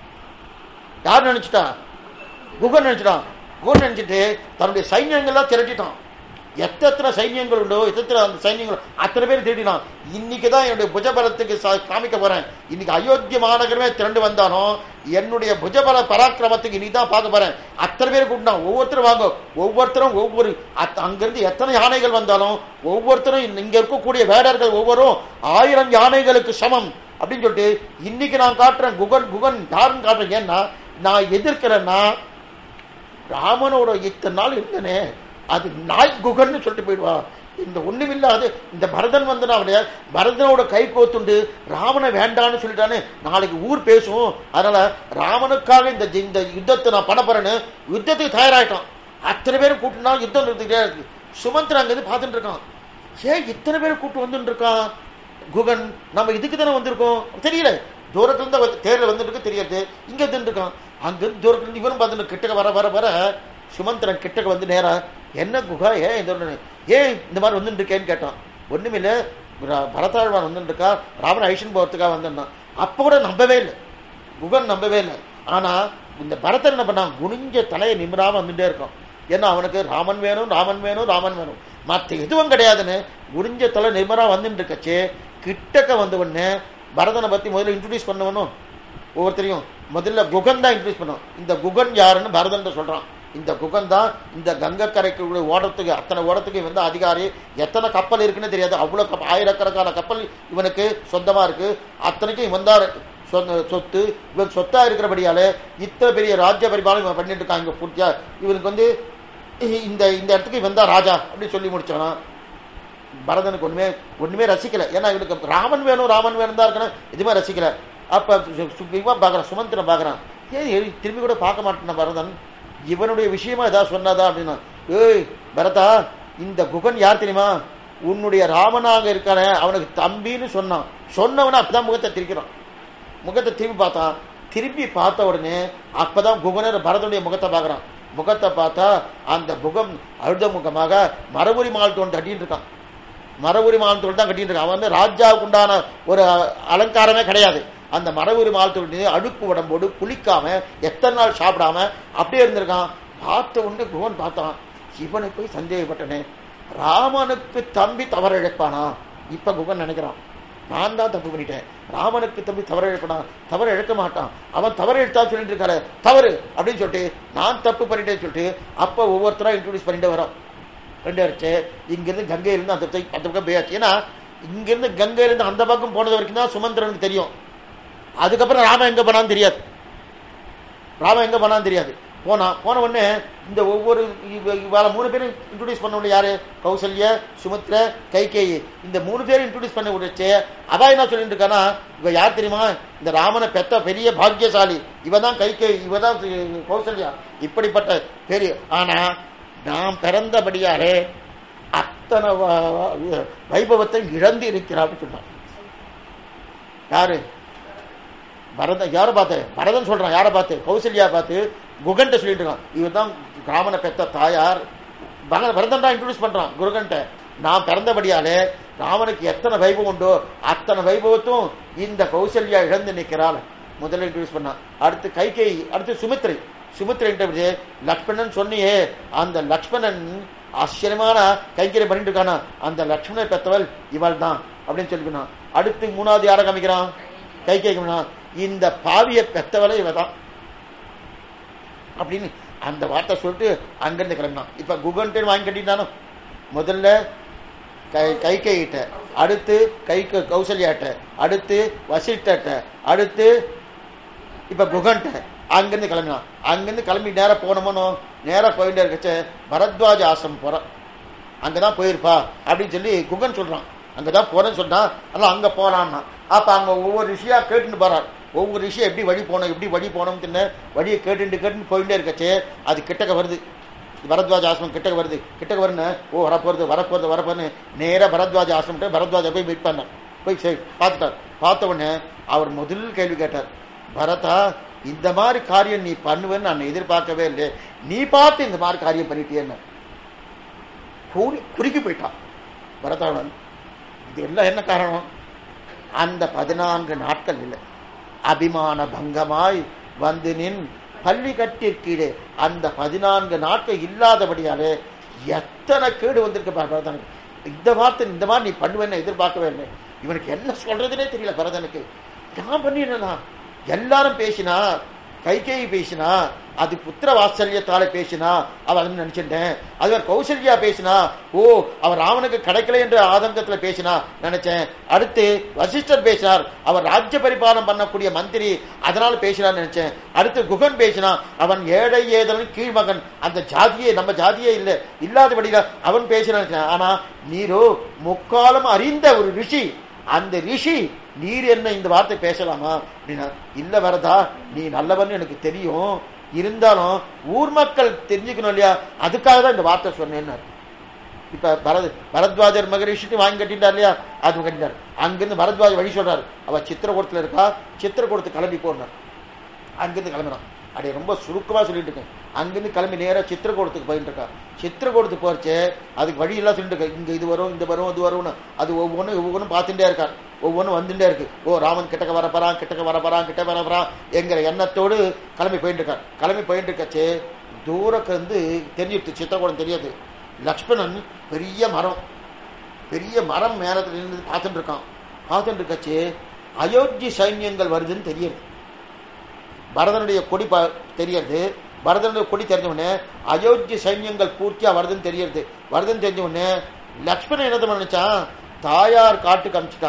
Speaker 1: யார் நினைச்சிட்டா குகன் நினைச்சிட்டான் குகன் நினைச்சிட்டு தன்னுடைய சைன்யங்கள்லாம் திரட்டிட்டான் எத்தனை சைன்யங்கள் உண்டோ எத்தனை அந்த சைன்யங்கள் அத்தனை பேர் தேடினான் இன்னைக்கு தான் என்னுடைய புஜபலத்துக்கு சா- காமிக்க போறேன் இன்னைக்கு அயோத்திய மாநகரமே திரண்டு வந்தானோ என்னுடைய புஜபல பராக்கிரமத்துக்கு நீ தான் பார்க்க போறேன் அத்தனை பேர் கூட்டினான் ஒவ்வொருத்தரும் வாங்க ஒவ்வொருத்தரும் ஒவ்வொரு அத்- அங்கிருந்து எத்தனை யானைகள் வந்தாலும் ஒவ்வொருத்தரும் இந்த- இங்க இருக்கக்கூடிய வேடர்கள் ஒவ்வொரும் ஆயிரம் யானைகளுக்கு சமம் அப்படின்னு சொல்லிட்டு இன்னைக்கு நான் காட்டுறேன் குகன் குகன் யாருன்னு காட்டுறேன் ஏன்னா நான் எதிர்க்கிறேன்னா ராமனோட இத்தனை நாள் இருந்தனே அது நாய் குகன்னு சொல்லிட்டு போயிடுவா இந்த ஒண்ணுமில்லாது இந்த பரதன் வந்து அவனுடைய பரதனோட கை கோத்துண்டு ராமனை வேண்டான்னு சொல்லிட்டானே நாளைக்கு ஊர் பேசும் அதனால ராமனுக்காக இந்த இந்த யுத்தத்தை நான் பண்ண போறேன்னு யுத்தத்துக்கு தயாராயிட்டான் அத்தனை பேரும் கூட்டினா யுத்தம் நிறுத்திக்கிட்டே இருக்கு சுமந்திரன் அங்க இருந்து பார்த்துட்டு இருக்கான் ஏன் இத்தனை பேர் கூட்டு வந்துட்டு இருக்கான் குகன் நம்ம இதுக்கு தானே வந்திருக்கோம் தெரியல தூரத்துல இருந்து வந்து- தேர்ல வந்துட்டு இருக்கு தெரியாது இங்க வந்துட்டு இருக்கான் அங்க இருந்து தூரத்துல இருந்து இவரும் பார்த்துட்டு கிட்டக்க வர வர வர சுமந்திரன் கிட்டக்க வந்து நேரா என்ன குகா ஏன் இந்த ஒண்ணு- ஏன் இந்த மாதிரி வந்துட்டு இருக்கேன்னு கேட்டான் ஒண்ணுமில்ல ர- பரதாழ்வான் வந்துட்டு இருக்கா ராமன் ஐஷன் போறதுக்காக வந்திருந்தான் அப்ப கூட நம்பவே இல்லை குகன் நம்பவே இல்லை ஆனா இந்த பரதன் என்ன பண்ணான் குனிஞ்ச தலையை நிமிராம வந்துட்டே இருக்கான் ஏன்னா அவனுக்கு ராமன் வேணும் ராமன் வேணும் ராமன் வேணும் மத்த எதுவும் கிடையாதுன்னு குனிஞ்ச தலை நிமிரா வந்துட்டு இருக்கச்சே கிட்டக்க வந்த உடனே பரதனை பத்தி முதல்ல இன்ட்ரோடியூஸ் பண்ணவனும் ஒவ்வொருத்தரையும் முதல்ல குகன் தான் இன்ட்ரோடியூஸ் பண்ணும் இந்த குகன் யாருன்னு பரதன் சொல்றான் இந்த குகன் தான் இந்த கங்கை கரைக்கு உள்ள ஓடத்துக்கு அத்தனை ஓடத்துக்கு வந்து அதிகாரி எத்தனை கப்பல் இருக்குன்னு தெரியாது அவ்வளவு கப்ப- ஆயிரக்கணக்கான கப்பல் இவனுக்கு சொந்தமா இருக்கு அத்தனைக்கும் இவன் தான் சொந்த- சொத்து இவன் சொத்தா இருக்கிறபடியால இத்தனை பெரிய ராஜ்ய பரிபாலம் இவன் பண்ணிட்டு இருக்கான் இங்க பூர்த்தியா இவனுக்கு வந்து இ- இந்த இந்த இடத்துக்கு இவன் தான் ராஜா அப்படின்னு சொல்லி முடிச்சானா பரதனுக்கு ஒண்ணுமே ஒண்ணுமே ரசிக்கல ஏன்னா இவனுக்கு ராமன் வேணும் ராமன் வேணும் தான் இருக்கணும் எதுவுமே ரசிக்கல அப்ப சு- சு- இவன் பாக்குறான் சுமந்திரன் பாக்குறான் ஏன் எ- திரும்பி கூட பார்க்க மாட்டேன் பரதன் இவனுடைய விஷயமா ஏதாவது சொன்னாதா அப்படின்னா ஏய் பரதா இந்த குகன் யார் தெரியுமா உன்னுடைய ராமனாக இருக்கான அவனுக்கு தம்பின்னு சொன்னான் சொன்னவன அப்பதான் முகத்தை திரிக்கிறான் முகத்தை திரும்பி பார்த்தான் திரும்பி பார்த்த உடனே அப்பதான் குகனர் பரதனுடைய முகத்தை பார்க்கறான் முகத்தை பார்த்தா அந்த முகம் அழுத முகமாக மரபுரி மால் தோண்டு கட்டிட்டு இருக்கான் மரபுரி மால் தோல் தான் கட்டிட்டு இருக்கான் அவன் வந்து ராஜாவுக்கு உண்டான ஒரு அலங்காரமே கிடையாது அந்த மரபுரி மால் தோல் அழுக்கு உடம்போடு குளிக்காம எத்தனை நாள் சாப்பிடாம அப்படியே இருந்திருக்கான் பார்த்த உடனே குகன் பார்த்தான் இவனை போய் சந்தேகப்பட்டனே ராமனுக்கு தம்பி தவறிழைப்பானா இப்ப குகன் நினைக்கிறான் நான் தான் தப்பு பண்ணிட்டேன் ராமனுக்கு தம்பி தவறு இழப்படான் தவறு இழக்க மாட்டான் அவன் தவறு எடுத்தா சொல்லிட்டு இருக்காரு தவறு அப்படின்னு சொல்லிட்டு நான் தப்பு பண்ணிட்டேன்னு சொல்லிட்டு அப்ப ஒவ்வொருத்தரா இன்ட்ரோடியூஸ் பண்ணிட்டு வரோம் ரெண்டு வரைச்சு இங்கிருந்து கங்கையிலிருந்து அந்த பக்கம் அந்த பக்கம் போயாச்சு ஏன்னா இங்கிருந்து கங்கையிலிருந்து அந்த பக்கம் போனது வரைக்கும் தான் சுமந்திரனுக்கு தெரியும் அதுக்கப்புறம் ராமன் எங்க போனான்னு தெரியாது ராமன் எங்க போனான்னு தெரியாது போனா போன உடனே இந்த ஒவ்வொரு இவ- இவாள மூணு பேரும் இன்ட்ரோடியூஸ் பண்ண உடனே யாரு கௌசல்யா சுமித்ர கைகேயி இந்த மூணு பேரும் இன்ட்ரோடியூஸ் பண்ண விடுச்சு அவ என்ன சொல்லிட்டு இருக்கானா இவ யார் தெரியுமா இந்த ராமனை பெத்த பெரிய பாக்கியசாலி இவ தான் கைகேயி இவ தான் கௌசல்யா இப்படிப்பட்ட பெரிய ஆனா நாம் பிறந்தபடியாலே அத்தனை வ- வ- வைபவத்தை இழந்து இருக்கிறான்னு சொன்னான் யாரு பரதன் யாரை பார்த்து பரதன் சொல்றான் யாரை பார்த்து கௌசல்யா பார்த்து குகன்ட்ட சொல்லிட்டு இருக்கான் இவர் தான் ராமனை பெத்த தாயார் பக- பரதன் தான் இன்ட்ரோடியூஸ் பண்றான் குருகன்ட்ட நான் பிறந்தபடியாலே ராமனுக்கு எத்தனை வைபவம் உண்டோ அத்தனை வைபவத்தும் இந்த கௌசல்யா இழந்து நிற்கிறாள் முதல்ல இன்ட்ரோடியூஸ் பண்ணான் அடுத்து கைகேயி அடுத்து சுமித்ரை சுமித்ரை இன்டர்வியூ லக்ஷ்மணன் சொன்னியே அந்த லக்ஷ்மணன் ஆச்சரியமான கைங்கரியம் பண்ணிட்டு இருக்கானா அந்த லக்ஷ்மணனை பெற்றவள் இவள் தான் அப்படின்னு சொல்லிக்கணும் அடுத்து மூணாவது யாரை காமிக்கிறான் கை கேட்கணும் இந்த பாவிய பெத்தவளை இவ தான் அப்படின்னு அந்த வார்த்தை சொல்லிட்டு அங்கிருந்து கிளம்பினான் இப்ப குகன்ட்டு வாங்கி கட்டிட்டானோ முதல்ல கை கை கைகிட்ட அடுத்து கை கௌசல்யாட்ட அடுத்து வசிஷ்டட்ட அடுத்து இப்ப குகன்ட்ட அங்கிருந்து கிளம்பினான் அங்கிருந்து கிளம்பி நேரா போனோமோ நேரா போயிட்டே இருக்கச்ச பரத்வாஜ ஆசிரமம் போறான் அங்கதான் போயிருப்பா அப்படின்னு சொல்லி குகன் சொல்றான் அங்கதான் போறேன்னு சொன்னான் அதனால அங்க போறான்னா அப்ப அங்க ஒவ்வொரு ரிஷியா கேட்டுட்டு போறார் ஒவ்வொரு ரிஷியா எப்படி வழி போனோம் எப்படி வழி போனோம்னு வழியை கேட்டுட்டு கேட்டுட்டு போயிட்டே இருக்கச்சே அது கிட்டக்க வருது பரத்வாஜ ஆசிரமம் கிட்டக்க வருது கிட்டக்க வருன்னு ஓ வரப்போறது வரப்போறது வரப்போறது நேரா பரத்வாஜ ஆசிரமம் பரத்வாஜா போய் மீட் பண்ணார் போய் சரி பார்த்துட்டார் பார்த்த உடனே அவர் முதல் கேள்வி கேட்டார் பரதா இந்த மாதிரி காரியம் நீ பண்ணுவேன்னு நான் எதிர்பார்க்கவே இல்லை நீ பார்த்து இந்த மாதிரி காரியம் பண்ணிட்டியேன்னு கூறி குறுக்கி போயிட்டான் பரதாவன் இது எல்லாம் என்ன காரணம் அந்த பதினான்கு நாட்கள் இல்லை அபிமான பங்கமாய் வந்து நின் பள்ளி கட்டிற்கீழே அந்த பதினான்கு நாட்கள் இல்லாதபடியாலே எத்தனை கேடு வந்திருக்கு பாரு பரதனுக்கு இந்த வார்த்தை இந்த மாதிரி நீ பண்ணுவேன்னு எதிர்பார்க்கவே இல்லை இவனுக்கு என்ன சொல்றதுனே தெரியல பரதனுக்கு நான் பண்ணிடலாம் எல்லாரும் பேசினா கைகேயி பேசினா அது புத்திர வாத்சல்யத்தால பேசினா அவ அதுன்னு நினைச்சிட்டேன் அது கௌசல்யா பேசினா ஓ அவர் ராவனுக்கு கிடைக்கல என்ற ஆதங்கத்துல பேசினா நினைச்சேன் அடுத்து வசிஷ்டர் பேசினார் அவர் ராஜ்ய பரிபாலனம் பண்ணக்கூடிய மந்திரி அதனால பேசினார் நினைச்சேன் அடுத்து குகன் பேசினா அவன் ஏழை ஏதலன் கீழ்மகன் அந்த ஜாதியே நம்ம ஜாதியே இல்ல இல்லாதபடியில அவன் பேசினான் ஆனா நீரோ முக்காலம் அறிந்த ஒரு ரிஷி அந்த ரிஷி நீர் என்ன இந்த வார்த்தை பேசலாமா அப்படின்னா இல்ல வரதா நீ நல்லவன் எனக்கு தெரியும் இருந்தாலும் ஊர் மக்கள் தெரிஞ்சுக்கணும் இல்லையா அதுக்காக தான் இந்த வார்த்தை சொன்னேன்னு இப்ப பரத் பரத்வாஜர் மகரிஷிட்டு வாங்கி கட்டிட்டார் இல்லையா அது கட்டிட்டார் அங்கிருந்து பரத்வாஜ் வழி சொல்றாரு அவ சித்திரக்கூடத்துல இருக்கா சித்திரக்கூடத்து கிளம்பி போனார் அங்கிருந்து கிளம்பினான் அப்படியே ரொம்ப சுருக்கமா சொல்லிட்டு இருக்கேன் அங்கிருந்து கிளம்பி நேரா சித்திரக்கூடத்துக்கு போயிட்டு இருக்கா சித்திரக்கூடத்துக்கு போறச்சு அதுக்கு வழி எல்லாம் சொல்லிட்டு இருக்கா இங்க இது வரும் இந்த வரும் அது வரும்னு அது ஒவ்வொன்றும் ஒவ்வொன்றும் பார்த்துட்டே இருக்கார் ஒவ்வொன்றும் வந்துட்டே இருக்கு ஓ ராமன் கிட்டக்க வர போறான் கிட்டக்க வர போறான் கிட்ட வர போறான் என்கிற எண்ணத்தோடு கிளம்பி போயிட்டு இருக்கார் கிளம்பி போயிட்டு இருக்கச்சு தூரக்கு வந்து தெரிஞ்சிட்டு சித்திரக்கூடம் தெரியாது லக்ஷ்மணன் பெரிய மரம் பெரிய மரம் மேலத்துல இருந்து பார்த்துட்டு இருக்கான் பார்த்துட்டு இருக்கச்சு அயோத்தி சைன்யங்கள் வருதுன்னு தெரியுது பரதனுடைய கொடி ப- தெரியறது பரதனுடைய கொடி தெரிஞ்ச உடனே அயோத்தி சைன்யங்கள் பூர்த்தியா வருதுன்னு தெரியறது வருதுன்னு தெரிஞ்ச உடனே லக்ஷ்மணன் என்ன தெரியுமா நினைச்சான் தாயார் காட்டுக்கு அமிச்சிட்டா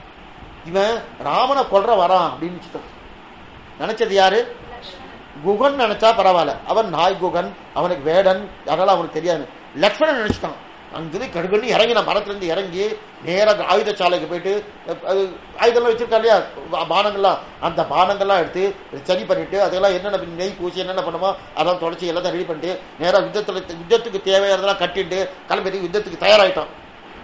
Speaker 1: இவன் ராமனை கொல்ற வரான் அப்படின்னு நினைச்சிட்டான். நினைச்சது யாரு குகன் நினைச்சா பரவாயில்ல அவன் நாய் குகன் அவனுக்கு வேடன் அதனால அவனுக்கு தெரியாது லக்ஷ்மணன் நினைச்சிட்டான் அங்கிருந்து கடுகன்னு இறங்கின மரத்துல இருந்து இறங்கி நேராக ஆயுத சாலைக்கு போயிட்டு அஹ், அது ஆயுதம்லாம் வச்சிருக்கா இல்லையா பா- பானங்கள்லாம் அந்த பானங்கள்லாம் எடுத்து சரி பண்ணிட்டு அதெல்லாம் என்னென்ன பண்ணி நெய் பூசி என்னென்ன பண்ணுமோ அதெல்லாம் தொடச்சி எல்லாத்தையும் ரெடி பண்ணிட்டு நேரா யுத்தத்துல யுத்தத்துக்கு தேவையானதெல்லாம் கட்டிட்டு கிளம்பிட்டு யுத்தத்துக்கு தயாராயிட்டான்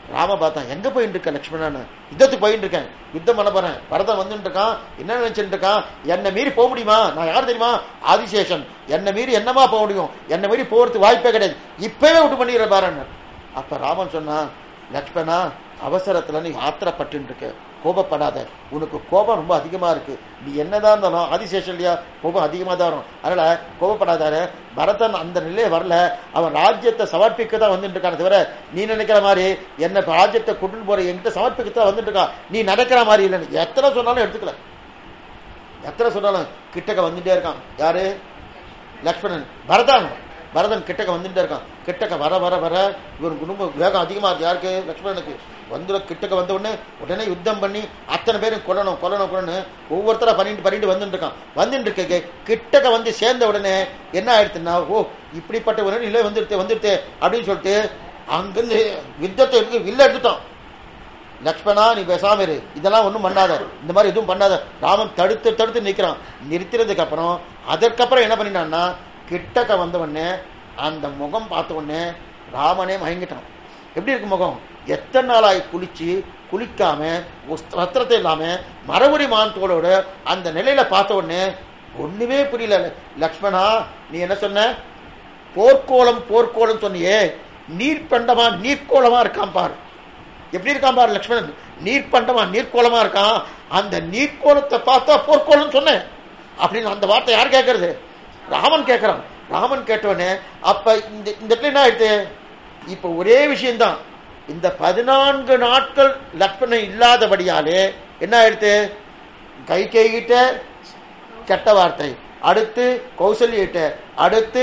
Speaker 1: ராம பார்த்தான் எங்க போயிட்டு இருக்க லட்சுமணன் யுத்தத்துக்கு போயிட்டு இருக்கேன் யுத்தம் பண்ண போறேன் பரதன் வந்துட்டு இருக்கான் என்ன நினைச்சிட்டு இருக்கான் என்னை மீறி போக முடியுமா நான் யார் தெரியுமா ஆதிசேஷன் என்னை மீறி என்னமா போக முடியும் என்னை மீறி போறதுக்கு வாய்ப்பே கிடையாது இப்பவே விட்டு பண்ணிடுற பாருன்னு அப்ப ராமன் சொன்னான் லட்சுமணா அவசரத்துல நீ ஆத்திரப்பட்டு இருக்க கோபப்படாத உனக்கு கோபம் ரொம்ப அதிகமா இருக்கு நீ என்னதான் இருந்தாலும் ஆதிசேஷன் இல்லையா கோபம் அதிகமா தான் வரும் அதனால கோபப்படாத பரதன் அந்த நிலையே வரல அவன் ராஜ்யத்தை சமர்ப்பிக்க தான் வந்துட்டு இருக்கானே தவிர நீ நினைக்கிற மாதிரி என்ன ராஜ்யத்தை கொண்டு போற என்கிட்ட சமர்ப்பிக்க தான் வந்துட்டு இருக்கான் நீ நடக்கிற மாதிரி இல்லைன்னு எத்தனை சொன்னாலும் எடுத்துக்கல எத்தனை சொன்னாலும் கிட்டக்க வந்துட்டே இருக்கான் யாரு லக்ஷ்மணன் பரதான் பரதன் கிட்டக்க வந்துட்டே இருக்கான் கிட்டக்க வர வர வர இவன் குடும்பம் வேகம் அதிகமா இருக்கு யாருக்கு லக்ஷ்மணனுக்கு வந்து கிட்டக்க வந்த உடனே உடனே யுத்தம் பண்ணி அத்தனை பேரும் கொல்லணும் கொல்லணும் கொல்லணும் ஒவ்வொருத்தரா பண்ணிட்டு பண்ணிட்டு வந்துட்டு இருக்கான் வந்துட்டு இருக்க கிட்டக்க வந்து சேர்ந்த உடனே என்ன ஆயிடுச்சுன்னா ஓ இப்படிப்பட்ட ஒரு நிலை வந்துடுத்து வந்துடுத்து அப்படின்னு சொல்லிட்டு அங்கிருந்து யுத்தத்தை எடுத்து வில்ல எடுத்துட்டான் லக்ஷ்மணா நீ பேசாம இரு இதெல்லாம் ஒண்ணும் பண்ணாத இந்த மாதிரி எதுவும் பண்ணாத ராமன் தடுத்து தடுத்து நிக்கிறான் நிறுத்தினதுக்கு அப்புறம் அதற்கப்புறம் என்ன பண்ணிட்டான்னா கிட்டக்க வந்த உடனே அந்த முகம் பார்த்த உடனே ராமனே மயங்கிட்டான் எப்படி இருக்கு முகம் எத்தனை நாளாய் குளிச்சு குளிக்காம வஸ்திரத்தை இல்லாம மறுபடி மாந்தோட அந்த நிலையில பார்த்த உடனே ஒண்ணுமே புரியல லக்ஷ்மணா நீ என்ன சொன்ன போர்க்கோளம் போர்க்கோளம் சொன்னியே நீர்ப்பண்டமா நீர்க்கோளமா இருக்கான் பாரு எப்படி இருக்கான் பாரு லக்ஷ்மணன் நீர்ப்பண்டமா நீர்க்கோளமா இருக்கான் அந்த நீர்க்கோளத்தை பார்த்தா போர்க்கோளம் சொன்னேன் அப்படின்னு அந்த வார்த்தை யார் கேட்கறது ராமன் கேட்கிறான் ராமன் கேட்டவனே அப்ப இந்த இந்த இடத்துல என்ன ஆயிடுது இப்ப ஒரே விஷயம்தான் இந்த பதினான்கு நாட்கள் லக்ஷ்மணன் இல்லாதபடியாலே என்ன ஆயிடுது கை கைகிட்ட கெட்ட வார்த்தை அடுத்து கௌசல்யிட்ட அடுத்து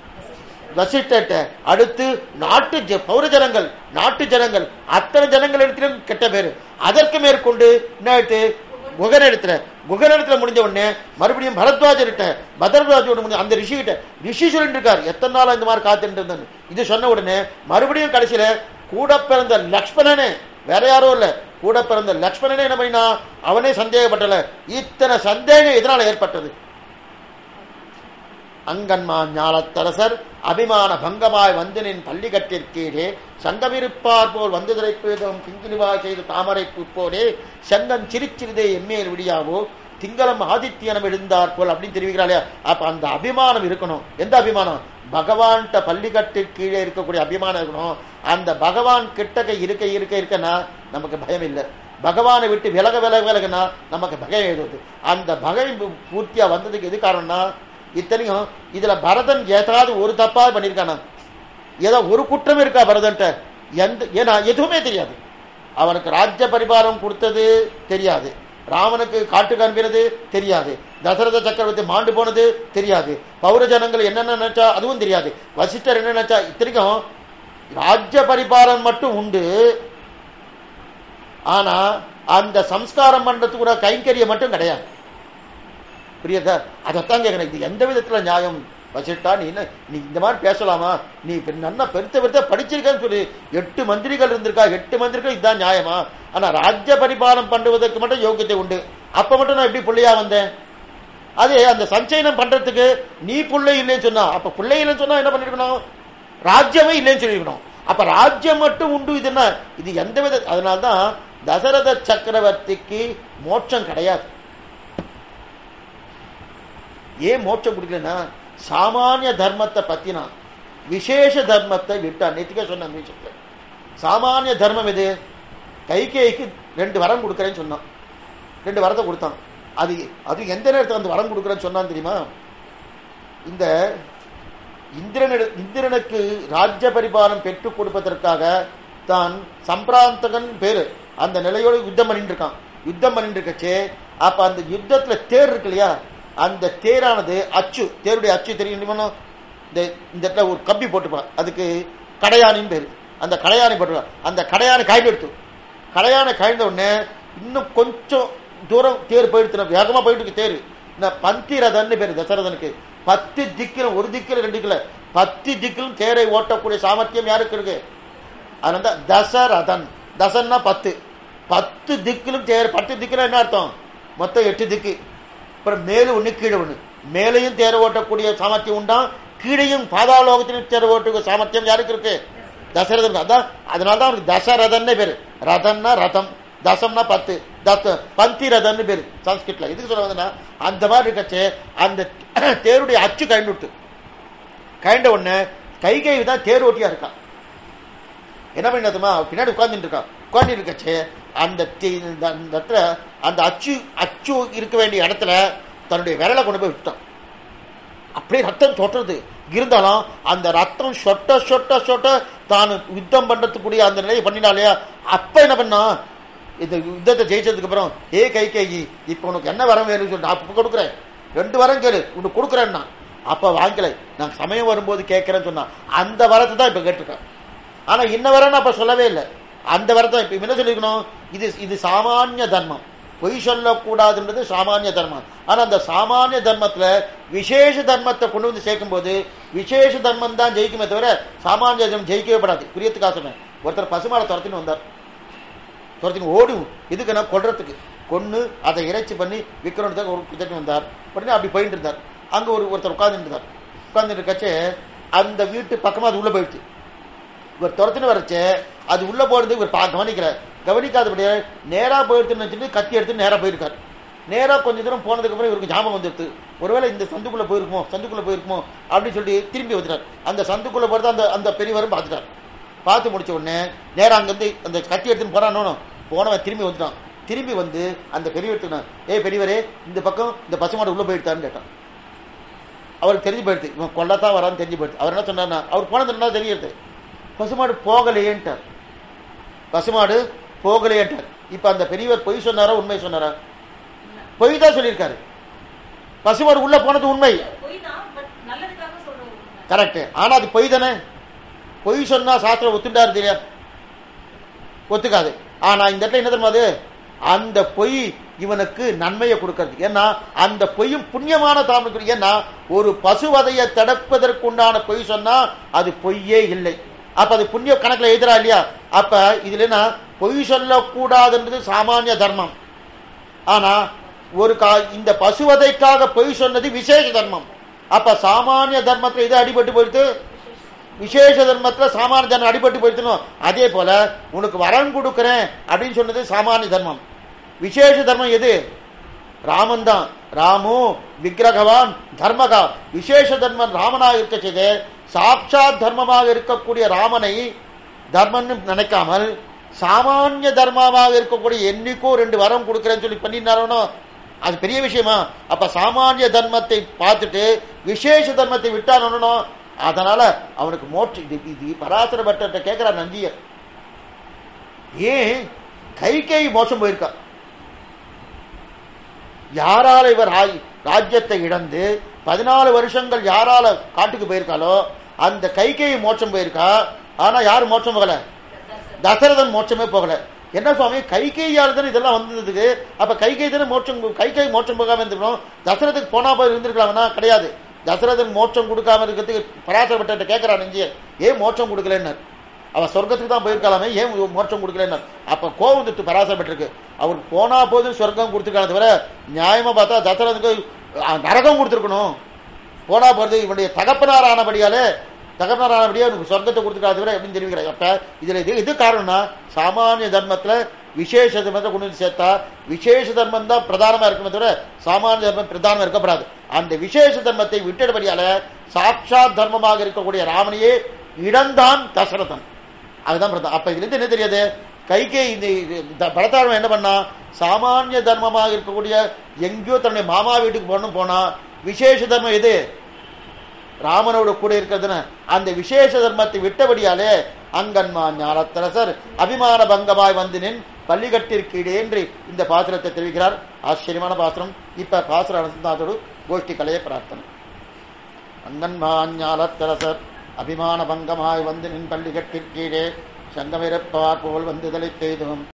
Speaker 1: வசிட்ட அடுத்து நாட்டு ஜ- பௌர ஜனங்கள் நாட்டு ஜனங்கள் அத்தனை ஜனங்கள் இடத்திலும் கெட்ட பேரு அதற்கு மேற்கொண்டு என்ன ஆயிடுத்து குகன் இடத்துல குகன் இடத்துல முடிஞ்ச உடனே மறுபடியும் பரத்வாஜர்கிட்ட பத்ரராஜோட முடிஞ்ச அந்த ரிஷி கிட்ட ரிஷி சொல்லிட்டு இருக்காரு எத்தனை நாளா இந்த மாதிரி காத்துட்டு இருந்தேன்னு இது சொன்ன உடனே மறுபடியும் கடைசியில கூட பிறந்த லக்ஷ்மணனே வேற யாரும் இல்ல கூட பிறந்த லக்ஷ்மணனே என்ன பண்ணினா அவனே சந்தேகப்பட்டல இத்தனை சந்தேகம் எதனால ஏற்பட்டது அங்கன்மா ஞாலத்தரசர் அபிமான பங்கமாய் வந்து நின் பள்ளி கட்டிற்கீழே சங்கமிருப்பார் போல் வந்து திரைப்பேதம் கிங்கினிவா செய்து தாமரை பூப்போடே செங்கன் சிரிச்சிறிதே எம்மேல் விடியாவோ திங்களம் ஆதித்யனம் எழுந்தார் போல் அப்படின்னு தெரிவிக்கிறாளே அப்ப அந்த அபிமானம் இருக்கணும் எந்த அபிமானம் பகவான்கிட்ட பள்ளிக்கட்டு கீழே இருக்கக்கூடிய அபிமானம் இருக்கணும் அந்த பகவான் கிட்டக்க இருக்க இருக்க இருக்கனா நமக்கு பயம் இல்லை பகவானை விட்டு விலக விலக விலகுனா நமக்கு பயம் எழுதுவது அந்த பகை பூர்த்தியா வந்ததுக்கு எது காரணம்னா இத்தனையும் இதுல பரதன் ஏதாவது ஒரு தப்பா பண்ணிருக்கானா ஏதோ ஒரு குற்றம் இருக்கா பரதன்ட்ட எந்த ஏன்னா எதுவுமே தெரியாது அவனுக்கு ராஜ்ய பரிபாரம் கொடுத்தது தெரியாது ராமனுக்கு காட்டுக்கு அனுப்பினது தெரியாது தசரத சக்கரவர்த்தி மாண்டு போனது தெரியாது பௌர ஜனங்கள் என்னென்ன நினைச்சா அதுவும் தெரியாது வசிஷ்டர் என்ன நினைச்சா இத்தனைக்கும் ராஜ்ய பரிபாலன் மட்டும் உண்டு ஆனா அந்த சம்ஸ்காரம் பண்றதுக்கு கூட கைங்கரியம் மட்டும் கிடையாது புரியுதா அதைத்தான் கேட்கிறேன் இது எந்த விதத்துல நியாயம் வச்சுட்டா நீ என்ன நீ இந்த மாதிரி பேசலாமா நீ இப்ப நல்லா பெருத்த பெருத்த படிச்சிருக்கன்னு சொல்லி எட்டு மந்திரிகள் இருந்திருக்கா எட்டு மந்திரிகள் இதுதான் நியாயமா ஆனா ராஜ்ய பரிபாலம் பண்ணுவதற்கு மட்டும் யோகியத்தை உண்டு அப்ப மட்டும் நான் எப்படி பிள்ளையா வந்தேன் அது அந்த சஞ்சயனம் பண்றதுக்கு நீ பிள்ளை இல்லைன்னு சொன்னா அப்ப பிள்ளை இல்லைன்னு சொன்னா என்ன பண்ணிருக்கணும் ராஜ்யமே இல்லைன்னு சொல்லிருக்கணும் அப்ப ராஜ்யம் மட்டும் உண்டு இது என்ன இது எந்த வித அதனால்தான் தசரத சக்கரவர்த்திக்கு மோட்சம் கிடையாது ஏன் மோட்சம் கொடுக்கலன்னா சாமானிய தர்மத்தை பத்தினா விசேஷ தர்மத்தை விட்டான் நேத்திக்கே சொன்ன விஷயத்துல சாமானிய தர்மம் எது கைகேய்க்கு ரெண்டு வரம் கொடுக்கறேன்னு சொன்னான் ரெண்டு வரத்தை கொடுத்தான் அது அது எந்த நேரத்தில் அந்த வரம் கொடுக்கறேன்னு சொன்னான் தெரியுமா இந்த இந்திரன் இந்திரனுக்கு ராஜ்ய பரிபாலம் பெற்றுக் கொடுப்பதற்காக தான் சம்பிராந்தகன் பேரு அந்த நிலையோடு யுத்தம் பண்ணிட்டு இருக்கான் யுத்தம் பண்ணிட்டு இருக்கச்சே அப்ப அந்த யுத்தத்துல தேர் இருக்கு இல்லையா அந்த தேரானது அச்சு தேருடைய அச்சு தெரியும் இந்த இந்த இடத்துல ஒரு கம்பி போட்டுப்பான் அதுக்கு கடையானின்னு பேரு அந்த கடையானை போட்டுருவான் அந்த கடையானை காய்ந்து எடுத்து கடையானை காய்ந்த உடனே இன்னும் கொஞ்சம் தூரம் தேர் போயிடுத்து வேகமா போயிட்டு இருக்கு தேர் இந்த பந்திரதன்னு பேரு தசரதனுக்கு பத்து திக்கிலும் ஒரு திக்கில ரெண்டு திக்கில பத்து திக்கிலும் தேரை ஓட்டக்கூடிய சாமர்த்தியம் யாருக்கு இருக்கு அதனால தசரதன் தசன்னா பத்து பத்து திக்கிலும் தேர் பத்து திக்கில என்ன அர்த்தம் மொத்தம் எட்டு திக்கு அப்புறம் மேலும் ஒண்ணு கீழே ஒண்ணு மேலையும் தேர ஓட்டக்கூடிய சாமர்த்தியம் உண்டா கீழையும் பாதாளோகத்திலும் தேர ஓட்டக்கூடிய சாமர்த்தியம் யாருக்கு இருக்கு தசரதன் அதான் அதனாலதான் அவருக்கு தசரதன்னு பேரு ரதன்னா ரதம் தசம்னா பத்து தச பந்தி ரதன்னு பேரு சன்ஸ்கிரிட்ல இதுக்கு சொல்ல வந்தேன்னா அந்த மாதிரி இருக்கச்சே அந்த தேருடைய அச்சு கழண்டுட்டு கழண்ட உடனே கைகை தான் தேர் ஓட்டியா இருக்கான் என்ன பண்ணதுமா பின்னாடி உட்கார்ந்துட்டு இருக்கான் உட்கார்ந்து இருக்கச்சே அந்த தி- இந்த அந்த இடத்துல அந்த அச்சு அச்சு இருக்க வேண்டிய இடத்துல தன்னுடைய விரலை கொண்டு போய் விட்டான் அப்படியே ரத்தம் சொட்டுறது இருந்தாலும் அந்த ரத்தம் சொட்ட சொட்ட சொட்ட தான் யுத்தம் பண்றதுக்குரிய அந்த நிலையை பண்ணினாலே அப்ப என்ன பண்ணா இந்த யுத்தத்தை ஜெயிச்சதுக்கு அப்புறம் ஏ கை கைகி இப்ப உனக்கு என்ன வரம் வேணும்னு சொல்லிட்டு அப்ப கொடுக்குறேன் ரெண்டு வரம் கேளு உனக்கு கொடுக்குறேன்னா அப்ப வாங்கல நான் சமயம் வரும்போது கேட்கிறேன்னு சொன்னான் அந்த வரத்தை தான் இப்ப கேட்டிருக்கேன் ஆனா இன்ன வரன்னு அப்ப சொல்லவே இல்லை அந்த வரத்தை இப்ப என்ன சொல்லிருக்கணும் இது இது சாமானிய தர்மம் பொய் சொல்லக்கூடாதுன்றது சாமானிய தர்மம் ஆனா அந்த சாமானிய தர்மத்துல விசேஷ தர்மத்தை கொண்டு வந்து சேர்க்கும் போது விசேஷ தர்மம் தான் ஜெயிக்குமே தவிர சாமானிய தர்மம் ஜெயிக்கவே படாது புரியத்துக்காக சொன்னேன் ஒருத்தர் பசுமாலை துரத்தின்னு வந்தார் துரத்தின்னு ஓடும் இதுக்கு நான் கொல்றதுக்கு கொன்னு அதை இறைச்சி பண்ணி விற்கிறதுக்கு ஒரு குதிட்டு வந்தார் உடனே அப்படி போயிட்டு இருந்தார் அங்க ஒரு ஒருத்தர் உட்கார்ந்துட்டு இருந்தார் உட்கார்ந்துட்டு இருக்கச்சே அந்த வீட்டு பக்கமா அது உள்ள போயிடுச்சு இவர் துரத்துன்னு வரச்சே அது உள்ள போறது இவர் பா- கவனிக்கிறார் கவனிக்காதபடியே நேரா போயிடுதுன்னு வச்சுட்டு கத்தி எடுத்து நேரா போயிருக்காரு நேரா கொஞ்ச தூரம் போனதுக்கு அப்புறம் இவருக்கு ஞாபகம் வந்துடுது ஒருவேளை இந்த சந்துக்குள்ள போயிருக்குமோ சந்துக்குள்ள போயிருக்குமோ அப்படின்னு சொல்லி திரும்பி வந்துட்டார் அந்த சந்துக்குள்ள போறது அந்த அந்த பெரியவரும் பார்த்துட்டார் பார்த்து முடிச்ச உடனே நேரா அங்கிருந்து அந்த கத்தி எடுத்துன்னு போறானோ போனவன் திரும்பி வந்துட்டான் திரும்பி வந்து அந்த பெரியவர் ஏய் பெரியவரே இந்த பக்கம் இந்த பசுமாடு உள்ள போயிட்டான்னு கேட்டான் அவருக்கு தெரிஞ்சு போயிடுது இவன் கொல்லத்தான் வரான்னு தெரிஞ்சு போயிடுது அவர் என்ன சொன்னார்னா அவர் போனது என்ன தெரியுது பசுமாடு போகலையேன்ட்டார் பசுமாடு போகலையேன்ட்டார் இப்ப அந்த பெரியவர் பொய் சொன்னாரா உண்மை சொன்னாரா பொய் தான் சொல்லியிருக்காரு பசுமாடு உள்ள போனது உண்மை
Speaker 2: பொய் தான் பட் நல்லதுக்காக சொல்ற ஒரு உண்மை.
Speaker 1: கரெக்ட் ஆனா அது பொய் தானே பொய் சொன்னா சாஸ்திரம் ஒத்துண்டாரு தெரியாது ஒத்துக்காது ஆனா இந்த இடத்துல என்ன தெரியுமா அது அந்த பொய் இவனுக்கு நன்மையை கொடுக்கிறது ஏன்னா அந்த பொய்யும் புண்ணியமான தாமனுக்கு ஏன்னா ஒரு பசுவதையை தடுப்பதற்குண்டான பொய் சொன்னா அது பொய்யே இல்லை அப்ப அது புண்ணிய கணக்குல எழுதுறா இல்லையா அப்ப இதுல என்ன பொய் சொல்லக்கூடாதுன்றது சாமானிய தர்மம் ஆனா ஒரு கா இந்த பசுவதைக்காக பொய் சொன்னது விசேஷ தர்மம் அப்ப சாமானிய தர்மத்துல இது அடிபட்டு போயிடுது விசேஷ தர்மத்துல சாமானிய தர்மம் அடிபட்டு போயிடுத்தணும் அதே போல உனக்கு வரம் கொடுக்கிறேன் அப்படின்னு சொன்னது சாமானிய தர்மம் விசேஷ தர்மம் எது ராமன் தான் ராமு விக்கிரகவான் தர்மகா விசேஷ தர்மம் ராமனாக இருக்க செய்து சாட்சாத் தர்மமாக இருக்கக்கூடிய ராமனை தர்மம்னு நினைக்காமல் சாமானிய தர்மமாக இருக்கக்கூடிய என்னைக்கோ ரெண்டு வரம் கொடுக்கிறேன்னு சொல்லி பண்ணினாரோ அது பெரிய விஷயமா அப்ப சாமானிய தர்மத்தை பார்த்துட்டு விசேஷ தர்மத்தை விட்டானோ அதனால அவனுக்கு மோட்சம் இது இது பராசர பட்டர்கிட்ட கேட்கிறார் நந்தியர் ஏன் கைகை மோசம் போயிருக்கா யாரால இவர் ராய்- ராஜ்யத்தை இழந்து பதினாலு வருஷங்கள் யாரால காட்டுக்கு போயிருக்காளோ அந்த கைகை மோட்சம் போயிருக்கா ஆனா யாரு மோட்சம் போகல தசரதன் மோட்சமே போகல என்ன சுவாமி கைகையால் தானே இதெல்லாம் வந்ததுக்கு அப்ப கைகை தானே மோட்சம் கைகை மோட்சம் போகாம இருந்திருக்கணும் தசரதுக்கு போனா போய் இருந்திருக்கலாம்னா கிடையாது தசரதன் மோட்சம் கொடுக்காம இருக்கிறதுக்கு பராசரப்பட்ட கேட்கிறான் நெஞ்சிய ஏன் மோட்சம் கொடுக்கலன்னு அவ சொர்க்கத்துக்கு தான் போயிருக்கலாமே ஏன் மோட்சம் கொடுக்கலன்னு அப்ப கோவம் வந்துட்டு பராசரப்பட்டிருக்கு அவருக்கு போனா போதும் சொர்க்கம் கொடுத்துருக்காங்க தவிர நியாயமா பார்த்தா தசரதுக்கு அஹ், நரகம் கொடுத்துருக்கணும் போனா போறது இவனுடைய தகப்பனார் ஆனபடியாலே தகப்பனார் ஆனபடியா உனக்கு சொர்க்கத்தை கொடுத்துருக்காது தவிர எப்படின்னு தெரிவிக்கிறாங்க அப்ப இதுல இது இது காரணம்னா சாமானிய தர்மத்துல விசேஷ தர்மத்தை கொண்டு வந்து சேர்த்தா விசேஷ தர்மம் தான் பிரதானமா இருக்குமே தவிர சாமானிய தர்மம் பிரதானமா இருக்கப்படாது அந்த விசேஷ தர்மத்தை விட்டபடியால சாட்சாத் தர்மமாக இருக்கக்கூடிய ராமனையே இடந்தான் தசரதன் அதுதான் பிரதா அப்ப இதுல இருந்து என்ன தெரியாது கைகே இந்த இந்த பரதாழ்வன் என்ன பண்ணா சாமானிய தர்மமாக இருக்கக்கூடிய எங்கேயோ தன்னுடைய மாமா வீட்டுக்கு போகணும் போனா விசேஷ தர்மம் எது ராமனோட கூட இருக்கிறதுன்னு அந்த விசேஷ தர்மத்தை விட்டபடியாலே அங்கன்மா ஞானத்தரசர் அபிமான பங்கமாய் வந்து நின் பள்ளிக்கட்டிற்கீடே என்று இந்த பாசுரத்தை தெரிவிக்கிறார் ஆச்சரியமான பாசுரம் இப்ப பாசுர அனுசந்தாத்தோடு கோஷ்டி கலைய பிரார்த்தனை அங்கன்மா ஞானத்தரசர் அபிமான பங்கமாய் வந்து நின் பள்ளிக்கட்டிற்கீழே சங்கமிருப்பார் போல் வந்து தலை பெய்தும்